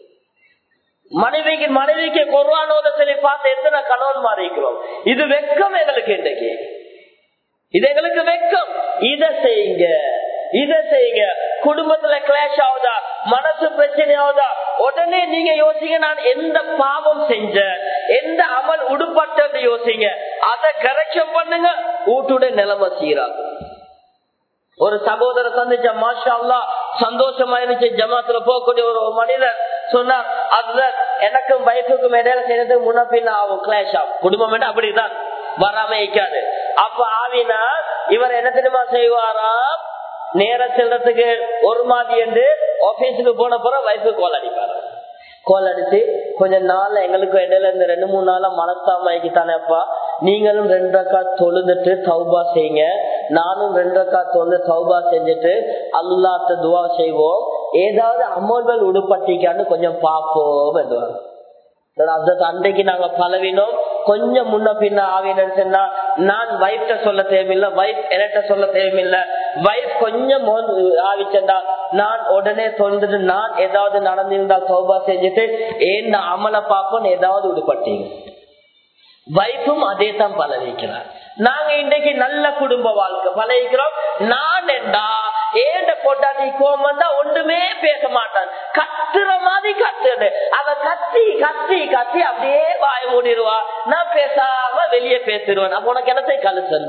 மனைவிக்கு மனைவிக்கு கொரோனாவோட சொல்லி பார்த்து எத்தனை கணவன் மாறிக்கிறோம் இது வெக்கம் எங்களுக்கு இன்றைக்கு இது எங்களுக்கு வெக்கம் இத செய்யுங்க இத செய்யுங்க குடும்பத்துல கிளாஷ் ஆகுதா மனசு பிரச்சனை ஆகுதா உடனே நீங்க யோசிங்க நான் எந்த பாவம் செஞ்ச எந்த அமல் உடுப்பட்டது யோசிங்க அதை கரெக்ஷன் பண்ணுங்க வீட்டுடைய நிலைமை சீராகும் ஒரு சகோதரர் சந்திச்ச மாஷா அல்லா சந்தோஷமா இருந்துச்சு ஜமாத்துல போகக்கூடிய ஒரு மனிதர் சொன்னார் அதுல எனக்கும் பைக்குக்கும் இடையில செய்யறதுக்கு முன்ன பின்ன ஆகும் கிளாஷ் ஆகும் குடும்பம் அப்படிதான் வராம இருக்காது அப்ப ஆவினா இவர் என்ன தெரியுமா செய்வாரா நேர செல்றதுக்கு ஒரு மாதிரி என்று ஆபீஸுக்கு போன போற வைஃபு கோல் அடிப்பாரு கோல் அடிச்சு கொஞ்ச நாள் எங்களுக்கு இடையில இந்த ரெண்டு மூணு நாளா மனசாமைக்கு தானேப்பா நீங்களும் ரெண்டு ரக்கா தொழுதுட்டு சௌபா செய்யுங்க நானும் ரெண்டு ரக்கா தொழுது சௌபா செஞ்சுட்டு அல்லாத்த துவா செய்வோம் ஏதாவது அமௌண்ட்கள் உடுப்பட்டிக்கான்னு கொஞ்சம் பார்ப்போம் என்றுவாங்க அந்த அன்றைக்கு நாங்க பழவினோம் கொஞ்சம் முன்ன பின்ன ஆவினு சொன்னா நான் வைஃப்ட சொல்ல தேவையில்லை வைஃப் என்கிட்ட சொல்ல தேவையில்லை வைஃப் கொஞ்சம் ஆவிச்சண்டா நான் உடனே சொல்லிட்டு நான் ஏதாவது நடந்திருந்தா சௌபா செஞ்சுட்டு ஏன் அமல பார்ப்போம் ஏதாவது உடுப்பட்டீங்க வைஃபும் அதே தான் பழகிக்கிறார் நாங்க இன்றைக்கு நல்ல குடும்ப வாழ்க்கை பழகிக்கிறோம் நான் என்றா ஏண்ட பொட்டாட்டி கோவம் வந்தா ஒன்றுமே பேச மாட்டான் கத்துற மாதிரி கத்துறது அவ கத்தி கத்தி கத்தி அப்படியே வாய மூடிடுவா நான் பேசாம வெளியே பேசிடுவேன் அப்ப உனக்கு என்னத்தை கழுசல்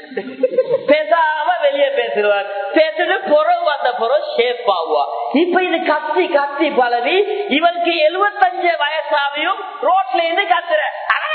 பேசாம வெளியே பேசிடுவார் பேசிட்டு புறவு வந்த புறம் ஷேப் ஆகுவா இப்ப இது கத்தி கத்தி பழவி இவனுக்கு எழுபத்தஞ்சு வயசாவையும் ரோட்ல இருந்து கத்துற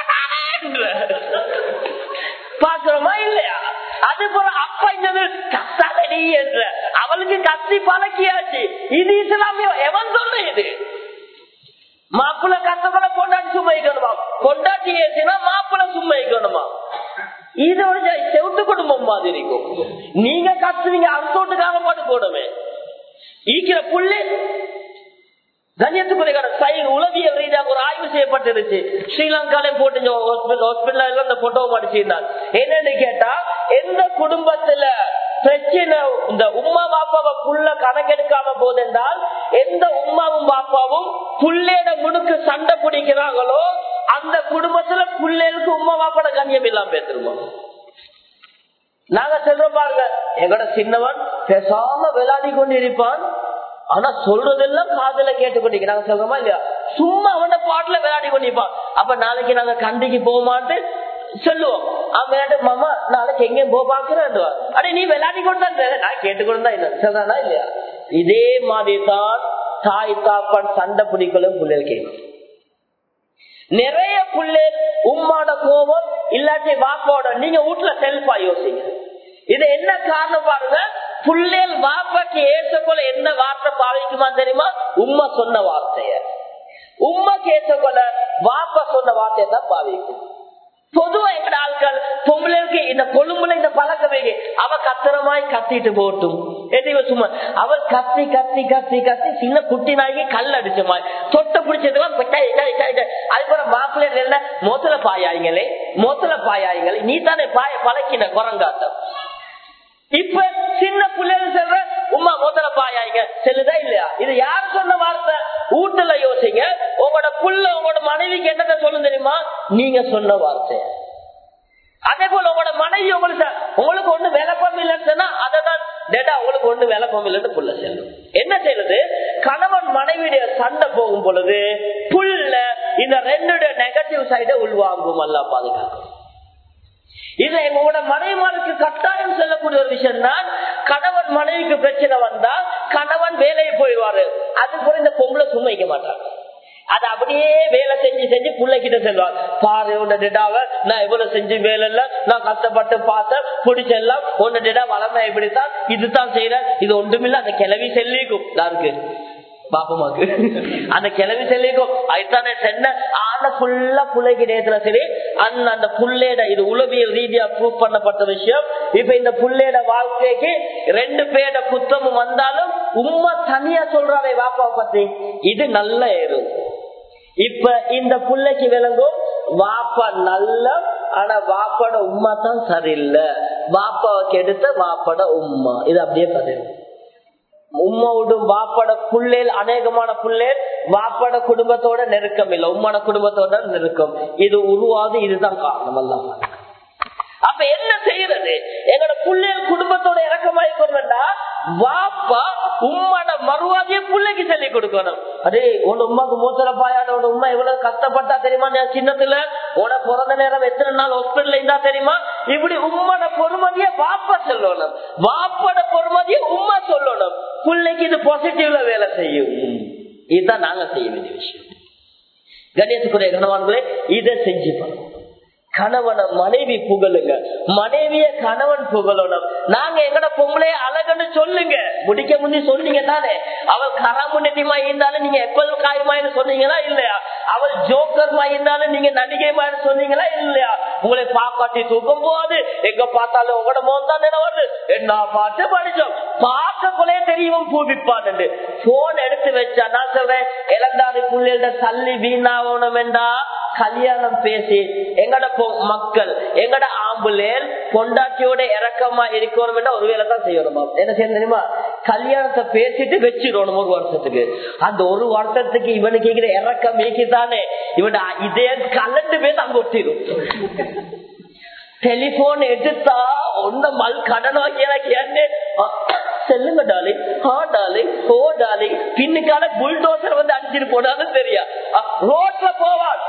பாக்குறோமா இல்லையா அது போல அப்பா இந்த கத்தாதடி என்ற அவளுக்கு கத்தி பழக்கியாச்சு இது இஸ்லாமிய எவன் சொல்ல இது மாப்பிள்ள கத்தப்பட கொண்டாடி சும்மைக்கணுமா கொண்டாட்டி ஏசினா மாப்பிள்ள சும்மைக்கணுமா இது ஒரு செவுட்டு குடும்பம் மாதிரி இருக்கும் நீங்க கத்துவீங்க அடுத்தோட்டுக்காக போட்டு போடுமே ஈக்கிற புள்ளி கண்ணியத்துக்குரிய உளவியல் ரீதியாக ஒரு ஆய்வு செய்யப்பட்டிருச்சு ஸ்ரீலங்காலே போட்டு ஹாஸ்பிட்டல் அந்த போட்டோ அடிச்சிருந்தார் என்னன்னு கேட்டா எந்த குடும்பத்துல பிரச்சனை இந்த உமா பாப்பாவை புள்ள கணக்கெடுக்காம போதென்றால் எந்த உமாவும் பாப்பாவும் புள்ளையோட முடுக்கு சண்டை பிடிக்கிறாங்களோ அந்த குடும்பத்துல புள்ளைகளுக்கு உமா பாப்பாட கண்ணியம் இல்லாம பேசிருவோம் நாங்க செல்றோம் பாருங்க எங்கட சின்னவன் பேசாம விளையாடி கொண்டு இருப்பான் ஆனா சொல்றதெல்லாம் காதல கேட்டுக்கொண்டிருக்க நாங்க சொல்றோமா இல்லையா சும்மா அவன பாட்டுல விளையாடி கொண்டிருப்பான் அப்ப நாளைக்கு நாங்க கண்டிக்கு போக மாட்டு சொல்லுவோம் அவன் மாமா நாளைக்கு எங்கேயும் போ பாக்குறேன் அடே நீ விளையாடி கொண்டு தான் நான் கேட்டுக்கொண்டு தான் இல்லை சொல்றானா இல்லையா இதே மாதிரி தான் தாய் தாப்பான் சண்டை பிடிக்கலும் புள்ளைகள் கேட்கும் நிறைய புள்ளேர் உம்மாட கோபம் இல்லாட்டி வாப்பாவோட நீங்க வீட்டுல செல்ஃபா யோசிங்க இது என்ன காரணம் பாருங்க புள்ளேல் வாப்பாக்கு ஏச போல என்ன வார்த்தை பாவிக்குமா தெரியுமா உம்மா சொன்ன வார்த்தைய உம்மா கேச போல வாப்பா சொன்ன வார்த்தையை தான் பாவிக்கும் பொதுவா எங்கட ஆட்கள் பொம்பளைக்கு இந்த கொழும்புல இந்த பழக்கம் அவ கத்துற காலமாய் கத்திட்டு போட்டும் என்று இவன் சும்மா அவள் கத்தி கத்தி கத்தி கத்தி சின்ன குட்டி நாய்க்கு கல் அடிச்ச மாதிரி தொட்ட பிடிச்சதுக்கு அதுக்கப்புறம் மாப்பிள்ளை என்ன மோத்தல பாயாயிங்களே மோத்தல பாயாயிங்களே நீ தானே பாய பழக்கின குரங்காட்டம் இப்ப சின்ன பிள்ளைகள் சொல்ற உமா முதல்ல பாயாங்க செல்லுதா இல்லையா இது யார் சொன்ன வார்த்தை வீட்டுல யோசிங்க உங்களோட புள்ள உங்களோட மனைவிக்கு என்னத்த சொல்லு தெரியுமா நீங்க சொன்ன வார்த்தை அதே போல உங்களோட மனைவி உங்களுக்கு உங்களுக்கு ஒண்ணு விளக்கம் இல்லைன்னு சொன்னா அதை தான் டேட்டா உங்களுக்கு ஒண்ணு விளக்கம் இல்லைன்னு புள்ள செல்லும் என்ன செய்யுது கணவன் மனைவியுடைய சண்டை போகும் பொழுது புள்ள இந்த ரெண்டுடைய நெகட்டிவ் சைட உள்வாங்கும் அல்ல பாதுகாக்கும் இது எங்களோட மனைவிமாருக்கு கட்டாயம் சொல்லக்கூடிய ஒரு விஷயம் தான் கணவன் மனைவிக்கு பிரச்சனை வந்தா கணவன் வேலையை போயிடுவாரு அது கூட இந்த பொம்பளை சும்மா வைக்க மாட்டாங்க அது அப்படியே வேலை செஞ்சு செஞ்சு பிள்ளைகிட்ட செல்வார் பாரு உன்ன டெடாவ நான் எவ்வளவு செஞ்சு வேலை இல்ல நான் கஷ்டப்பட்டு பார்த்தேன் பிடிச்செல்லாம் உன்ன டெடா வளர்ந்தா இப்படித்தான் இதுதான் செய்யறேன் இது ஒன்றுமில்ல அந்த கிளவி செல்லிக்கும் யாருக்கு பாப்பமாக்கு அந்த கிளவி செல்லிக்கும் அதுதானே சென்ன ஆன புல்லா புள்ளைக்கு நேரத்துல சரி அந்த அந்த புள்ளையோட இது உளவியல் ரீதியா ப்ரூவ் பண்ணப்பட்ட விஷயம் இப்ப இந்த புள்ளையோட வாழ்க்கைக்கு ரெண்டு பேரோட குத்தமும் வந்தாலும் உண்மை தனியா சொல்றாவே வாப்பாவை பத்தி இது நல்ல ஏறும் இப்ப இந்த புள்ளைக்கு விளங்கும் வாப்பா நல்ல ஆனா வாப்பாட உமா தான் சரியில்லை வாப்பாவை கெடுத்த வாப்பாட உமா இது அப்படியே பதிவு உம்மாவோடும் வாப்பட புள்ளேல் அநேகமான புள்ளேல் வாப்பட குடும்பத்தோட நெருக்கம் இல்லை உம்மோட குடும்பத்தோட நெருக்கம் இது உருவாது இதுதான் காரணம் எல்லாம் அப்ப என்ன செய்யறது எங்களோட புள்ளைகள் குடும்பத்தோட இறக்கமாயிக்கொண்டா வாப்பா உம்மோட மறுவாதிய பிள்ளைக்கு சொல்லி கொடுக்கணும் அதே உன் உமாக்கு மூத்தல பாயாட உன் உமா எவ்வளவு கஷ்டப்பட்டா தெரியுமா நான் சின்னத்துல உன பிறந்த நேரம் எத்தனை நாள் ஹாஸ்பிட்டல் இருந்தா தெரியுமா இப்படி உம்மோட பொறுமதிய வாப்பா சொல்லணும் வாப்போட பொறுமதிய உமா சொல்லணும் பிள்ளைக்கு இது பாசிட்டிவ்ல வேலை செய்யும் இதுதான் நாங்க செய்ய வேண்டிய விஷயம் கணேசக்குரிய கணவான்களே இதை செஞ்சு பாருங்க கணவனை மனைவி புகழுங்க மனைவிய கணவன் புகழணும் நாங்க எங்கட பொம்பளைய அழகுன்னு சொல்லுங்க முடிக்க முந்தி சொன்னீங்க தானே அவள் கராமுன்னதிமா இருந்தாலும் நீங்க எப்போதும் காயமாயின்னு சொன்னீங்களா இல்லையா அவள் ஜோக்கர்மா இருந்தாலும் நீங்க நடிகைமாயின்னு சொன்னீங்களா இல்லையா உங்களை பாக்காட்டி தூக்கம் போகாது எங்க பார்த்தாலும் உங்களோட மோன் தான் வருது என்ன பாட்டு படிச்சோம் பார்க்க கொலையே தெரியும் பூபிப்பான்னு போன் எடுத்து வச்சா நான் சொல்றேன் இளந்தாரி புள்ளியோட தள்ளி வீணாகணும் என்றா கல்யாணம் பேசி எங்கட மக்கள் எங்கட ஆம்புலேல் பொண்டாட்டியோட இறக்கமா இருக்கணும் ஒரு வேலை தான் செய்யணுமா என்ன செய்யணும் தெரியுமா கல்யாணத்தை பேசிட்டு வச்சிடணும் ஒரு வருஷத்துக்கு அந்த ஒரு வருஷத்துக்கு இவனுக்கு இருக்கிற இறக்கம் மீக்கித்தானே இவன் இதே கலண்டு பேர் அங்க ஒட்டிடும் டெலிபோன் எடுத்தா ஒன்ன மல் கடன் வாங்கிய செல்லுங்க டாலி ஆ டாலி ஓ டாலி பின்னுக்கால புல்டோசர் வந்து அடிச்சிட்டு போனாலும் தெரியா ரோட்ல போவான்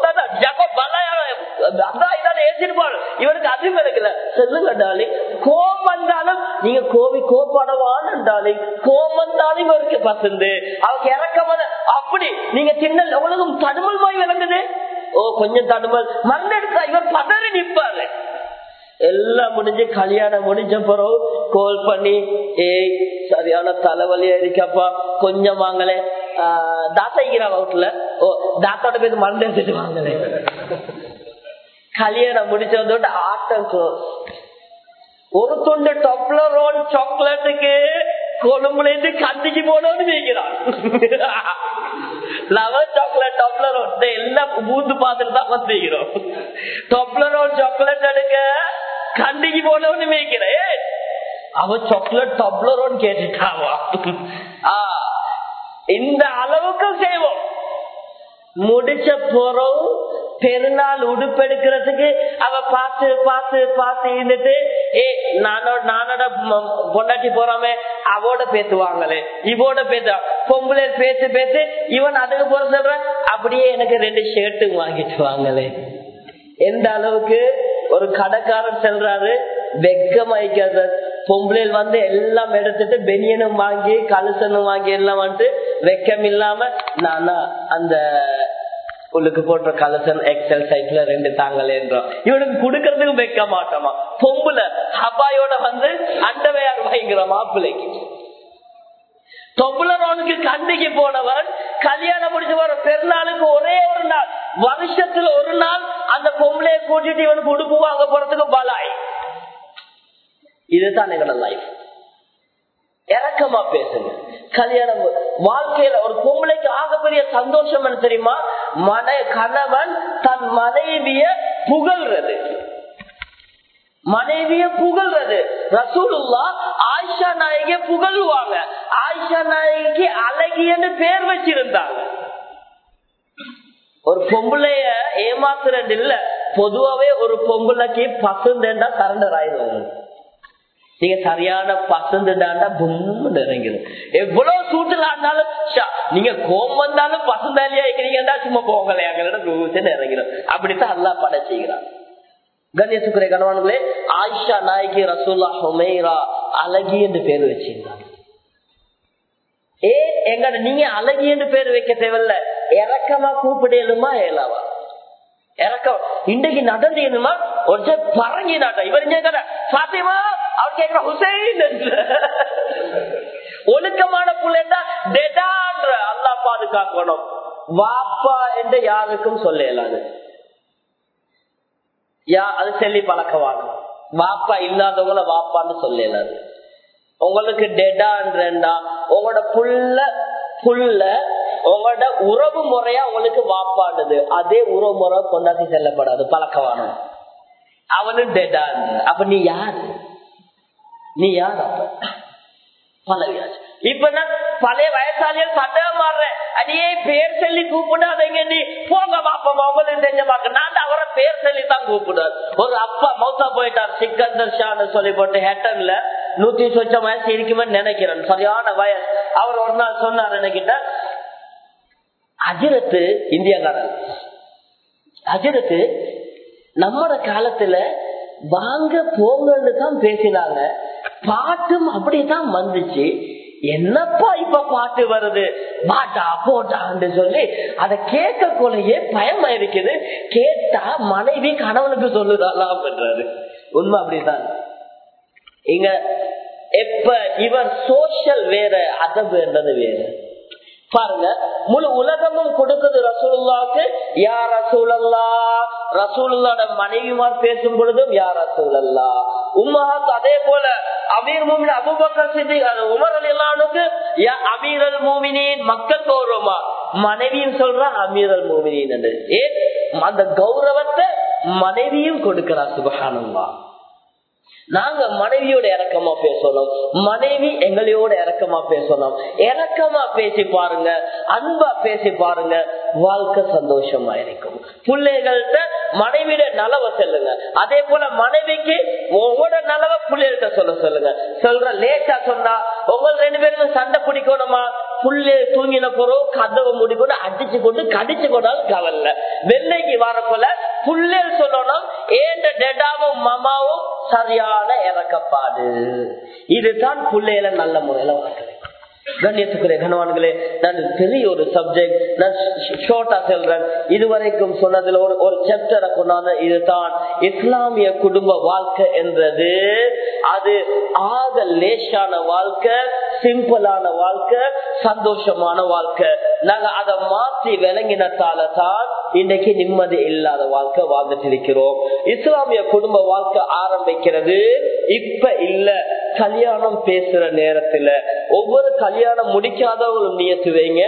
இவனுக்கு அது கிடைக்கல செல்லுங்க டாலி கோம் வந்தாலும் நீங்க கோவி கோப்படவான்னு டாலி கோம் வந்தாலும் இவருக்கு பசந்து அவருக்கு இறக்கம் அப்படி நீங்க சின்ன எவ்வளவு தடுமல் போய் விளங்குது ஓ கொஞ்சம் தடுமல் மறந்தெடுத்தா இவர் பதறி நிற்பாரு எல்லாம் முடிஞ்சு கல்யாணம் முடிஞ்ச பிறகு கோல் பண்ணி ஏய் சரியான தலைவலியா இருக்கப்பா கொஞ்சம் வாங்கல தாத்தா வீட்டுல ஓ தாத்தாவோட பேர் மறந்து எடுத்துட்டு வாங்கல கல்யாணம் முடிச்ச வந்து ஆட்டம் ஒரு துண்டு டொப்ளரோன் சாக்லேட்டுக்கு கொழும்புல இருந்து கண்டிக்கு போனோம்னு வைக்கிறான் லவர் சாக்லேட் டொப்ளரோன் எல்லாம் பூந்து பார்த்துட்டு தான் வந்துக்கிறோம் டொப்ளரோன் சாக்லேட் எடுக்க கண்டிக்கு போனவனு வைக்கிறேன் அவன் சாக்லேட் டொப்ளரோன் கேட்டுட்டாவா இந்த அளவுக்கு செய்வோம் முடிச்ச போறோம் பெருநாள் உடுப்பெடுக்கிறதுக்கு அவ பார்த்து பார்த்து பார்த்து இருந்துட்டு ஏ நானோட நானோட பொண்டாட்டி போறாமே அவோட பேத்துவாங்களே இவோட பேத்து பொம்பளை பேத்து பேத்து இவன் அதுக்கு போற சொல்ற அப்படியே எனக்கு ரெண்டு ஷர்ட்டு வாங்கிட்டு வாங்களே எந்த அளவுக்கு ஒரு கடைக்காரன் செல்றாரு வெக்கமாய்க்காத பொம்பளையில் வந்து எல்லாம் எடுத்துட்டு பெனியனும் வாங்கி கலுசனும் வாங்கி எல்லாம் வந்துட்டு வெக்கம் இல்லாம நானா அந்த உள்ளுக்கு போட்ட கலசன் எக்ஸல் சைட்ல ரெண்டு தாங்களேன்றோம் இவனுக்கு கொடுக்கறதுக்கு வைக்க மாட்டோமா பொம்புல ஹபாயோட வந்து அண்டவையார் வாங்கிக்கிற மாப்பிள்ளைக்கு தொம்புலரோனுக்கு கண்டிக்கு போனவன் கல்யாணம் முடிச்சு வர பெருநாளுக்கு ஒரே ஒரு நாள் வருஷத்துல ஒரு நாள் அந்த பொம்பளைய கூட்டிட்டு இவனுக்கு உடுப்பு வாங்க போறதுக்கு பலாய் இதுதான் எங்களோட லைஃப் இறக்கமா பேசுங்க கல்யாணம் வாழ்க்கையில ஒரு பொம்பளைக்கு ஆகப்பெரிய சந்தோஷம் என்ன தெரியுமா மன கணவன் தன் மனைவிய புகழ்றது மனைவிய புகழ்றது ரசூலுல்லா ஆயிஷா நாயகிய புகழ்வாங்க ஆயிஷா நாயகிக்கு அழகியன்னு பேர் வச்சிருந்தாங்க ஒரு பொம்பளைய ஏமாத்துறது இல்ல பொதுவாவே ஒரு பொம்பளைக்கு பசுந்தா சரண்டர் ஆயிடுவாங்க நீங்க சரியான பசந்துடாண்டா பொம்மை இறங்கிடும் எவ்வளவு சூட்டுலாண்டாலும் நீங்க கோம் வந்தாலும் பசந்தாலியா இருக்கிறீங்கடா சும்மா போகலையா இறங்கிடும் அப்படித்தான் அல்லா பட செய்கிறான் கண்ணியத்துக்குரிய கணவான்களே ஆயிஷா நாயகி ரசூல்லா ஹுமைரா அழகி என்று பேர் வச்சிருந்தாங்க ஏ எங்கட நீங்க அழகி என்று பேர் வைக்க தேவையில்ல இறக்கமா கூப்பிடலுமா ஏலாவா இறக்கம் இன்றைக்கு நடந்தீங்கம்மா ஒரு பறங்கி நாட்டம் இவர் சாத்தியமா அவர் கேட்கிற ஹுசைன் ஒழுக்கமான புள்ளா டெடான்ற அல்லா பாதுகாக்கணும் வாப்பா என்று யாருக்கும் சொல்லலாது யா அது சொல்லி பழக்கவாங்க வாப்பா இல்லாதவங்கள வாப்பான்னு சொல்லலாது உங்களுக்கு டெடான்றா உங்களோட புள்ள புள்ள உங்களோட உறவு முறையா உங்களுக்கு வாப்பாடுது அதே உறவு முறை கொண்டாடி செல்லப்படாது பழக்கவான அவனு டெடான் அப்ப நீ யாரு நீ யார் அப்ப பழவியாச்சு இப்ப நான் பழைய வயசாலிகள் சண்டை மாறுறேன் அடியே பேர் சொல்லி கூப்பிடாதீங்க நீ போங்க பாப்பா உங்களுக்கு தெரிஞ்ச பாக்க நான் அவரை பேர் சொல்லி தான் கூப்பிடுவார் ஒரு அப்பா மௌத்தா போயிட்டார் சிக்கந்தர் ஷான்னு சொல்லி போட்டு ஹெட்டன்ல நூத்தி சொச்ச வயசு இருக்குமே நினைக்கிறேன் சரியான வயசு அவர் ஒரு நாள் சொன்னார் என்கிட்ட அஜிரத்து இந்தியாக்காரன் அஜிரத்து நம்மட காலத்துல வாங்க போங்கன்னு தான் பேசினாங்க பாட்டும் அப்படித்தான் வந்துச்சு என்னப்பா இப்ப பாட்டு வருது பாட்டா போட்டான்னு சொல்லி அத கேட்க கொலையே பயமா இருக்குது கேட்டா மனைவி கணவனுக்கு சொல்லுதாலாம் பண்றாரு உண்மை அப்படிதான் இங்க எப்ப இவர் சோசியல் வேற அதவு என்றது வேற பாருங்க முழு உலகமும் கொடுக்குது ரசூலுல்லாவுக்கு யா ரசூலல்லா ரசூலுல்லாட மனைவிமார் பேசும் பொழுதும் யா ரசூலல்லா உம்மஹாத் அதே போல அமீர் மூமின் அபுபக்கர் சித்தி உமர் அலி அல்லானுக்கு அமீர் அல் மூமினின் மக்கள் கௌரவமா மனைவியும் சொல்ற அமீர் அல் மூமினின் என்று ஏன் அந்த கௌரவத்தை மனைவியும் கொடுக்கிறார் சுபகானந்தா நாங்க மனைவியோட இறக்கமா பேசணும் மனைவி எங்களையோட இறக்கமா பேசணும் இறக்கமா பேசி பாருங்க அன்பா பேசி பாருங்க வாழ்க்கை சந்தோஷமா இருக்கும் பிள்ளைகள்கிட்ட மனைவியோட நலவை சொல்லுங்க அதே போல மனைவிக்கு உங்களோட நலவை பிள்ளைகள்கிட்ட சொல்ல சொல்லுங்க சொல்ற லேட்டா சொன்னா உங்க ரெண்டு பேருக்கும் சண்டை பிடிக்கணுமா புள்ளே தூங்கின பிறகு கதவை முடிக்கொண்டு அடிச்சு கொண்டு கடிச்சு கொண்டாலும் கவல்ல வெள்ளைக்கு வரப்போல புள்ளேல் சொல்லணும் ஏண்ட டெடாவும் மமாவும் சரியான இறக்கப்பாடு இதுதான் பிள்ளையில நல்ல முறையில வளர்க்குறேன் கண்ணியத்துக்குரிய கணவான்களே நான் பெரிய ஒரு சப்ஜெக்ட் நான் ஷோர்ட்டா சொல்றேன் இதுவரைக்கும் சொன்னதுல ஒரு ஒரு சாப்டரை கொண்டாந்து இதுதான் இஸ்லாமிய குடும்ப வாழ்க்கை என்றது அது ஆக லேசான வாழ்க்கை சிம்பிளான வாழ்க்கை சந்தோஷமான வாழ்க்கை நாங்க அதை மாற்றி விளங்கினத்தால தான் இன்னைக்கு நிம்மதி இல்லாத வாழ்க்கை வாழ்ந்துட்டு இருக்கிறோம் இஸ்லாமிய குடும்ப வாழ்க்கை ஆரம்பிக்கிறது இப்ப இல்ல கல்யாணம் பேசுற நேரத்துல ஒவ்வொரு கல்யாணம் முடிக்காதவங்களும் நியத்து வைங்க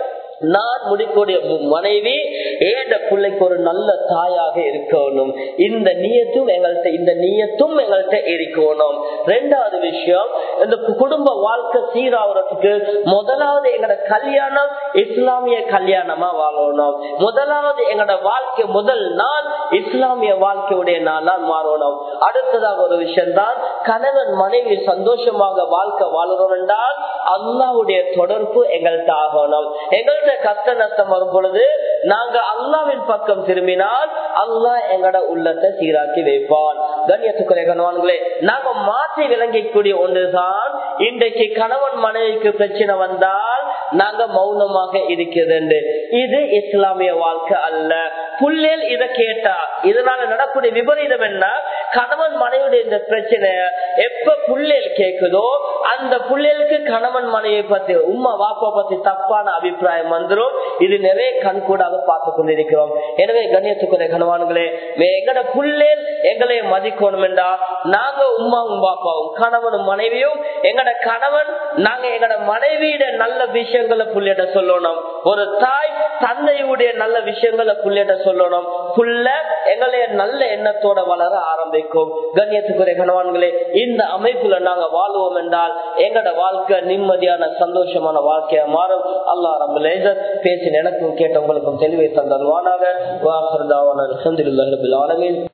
நான் முடிக்கூடிய மனைவி ஏண்ட பிள்ளைக்கு ஒரு நல்ல தாயாக இருக்கணும் இந்த நீயத்தும் எங்கள்கிட்ட இந்த நீயத்தும் எங்கள்கிட்ட இருக்கணும் ரெண்டாவது விஷயம் இந்த குடும்ப வாழ்க்கை சீராகிறதுக்கு முதலாவது எங்களோட கல்யாணம் இஸ்லாமிய கல்யாணமா வாழணும் முதலாவது எங்களோட வாழ்க்கை முதல் நாள் இஸ்லாமிய வாழ்க்கையுடைய நாளா மாறணும் அடுத்ததாக ஒரு விஷயம் தான் கணவன் மனைவி சந்தோஷமாக வாழ்க்கை வாழணும் என்றால் அல்லாவுடைய தொடர்பு எங்கள்கிட்ட ஆகணும் எங்கள்கிட்ட கஷ்ட நஷ்டம் வரும் பொழுது நாங்க அல்லாவின் பக்கம் திரும்பினால் அல்லாஹ் எங்கட உள்ளத்தை சீராக்கி வைப்பான் கண்ணியத்துக்குரிய கணவான்களே நாங்க மாற்றி விளங்கக்கூடிய ஒன்றுதான் இன்றைக்கு கணவன் மனைவிக்கு பிரச்சனை வந்தால் நாங்க மௌனமாக இருக்கிறது இது இஸ்லாமிய வாழ்க்கை அல்ல புள்ளேல் இதை கேட்டா இதனால நடக்கூடிய விபரீதம் என்ன கணவன் மனைவியுடைய இந்த பிரச்சனைய எப்ப புள்ளேல் கேக்குதோ அந்த அந்த பிள்ளைகளுக்கு கணவன் மனைவியை பத்தி உம்மா வாப்பா பத்தி தப்பான அபிப்பிராயம் வந்துடும் இது நிறைய கண்கூடாக பார்த்து கொண்டிருக்கிறோம் எனவே கண்ணியத்துக்குரிய கணவான்களே எங்கட புள்ளேல் எங்களை மதிக்கணும் என்றா நாங்க உம்மாவும் பாப்பாவும் கணவனும் மனைவியும் எங்கட கணவன் நாங்க எங்கட மனைவியிட நல்ல விஷயங்களை புள்ளிட்ட சொல்லணும் ஒரு தாய் தந்தையுடைய நல்ல விஷயங்களை புள்ளிட்ட சொல்லணும் புள்ள எங்களைய நல்ல எண்ணத்தோட வளர ஆரம்பிக்கும் கண்ணியத்துக்குரிய கணவான்களே இந்த அமைப்புல நாங்க வாழ்வோம் என்றால் எங்கட வாழ்க்கை நிம்மதியான சந்தோஷமான வாழ்க்கையா மாறும் அல்லா ரபுல் பேசின எனக்கும் கேட்டவங்களுக்கும் தெளிவை தந்தருவானாக வாஹர்தாவான அலமதுல்லாஹில் ஆலமீன்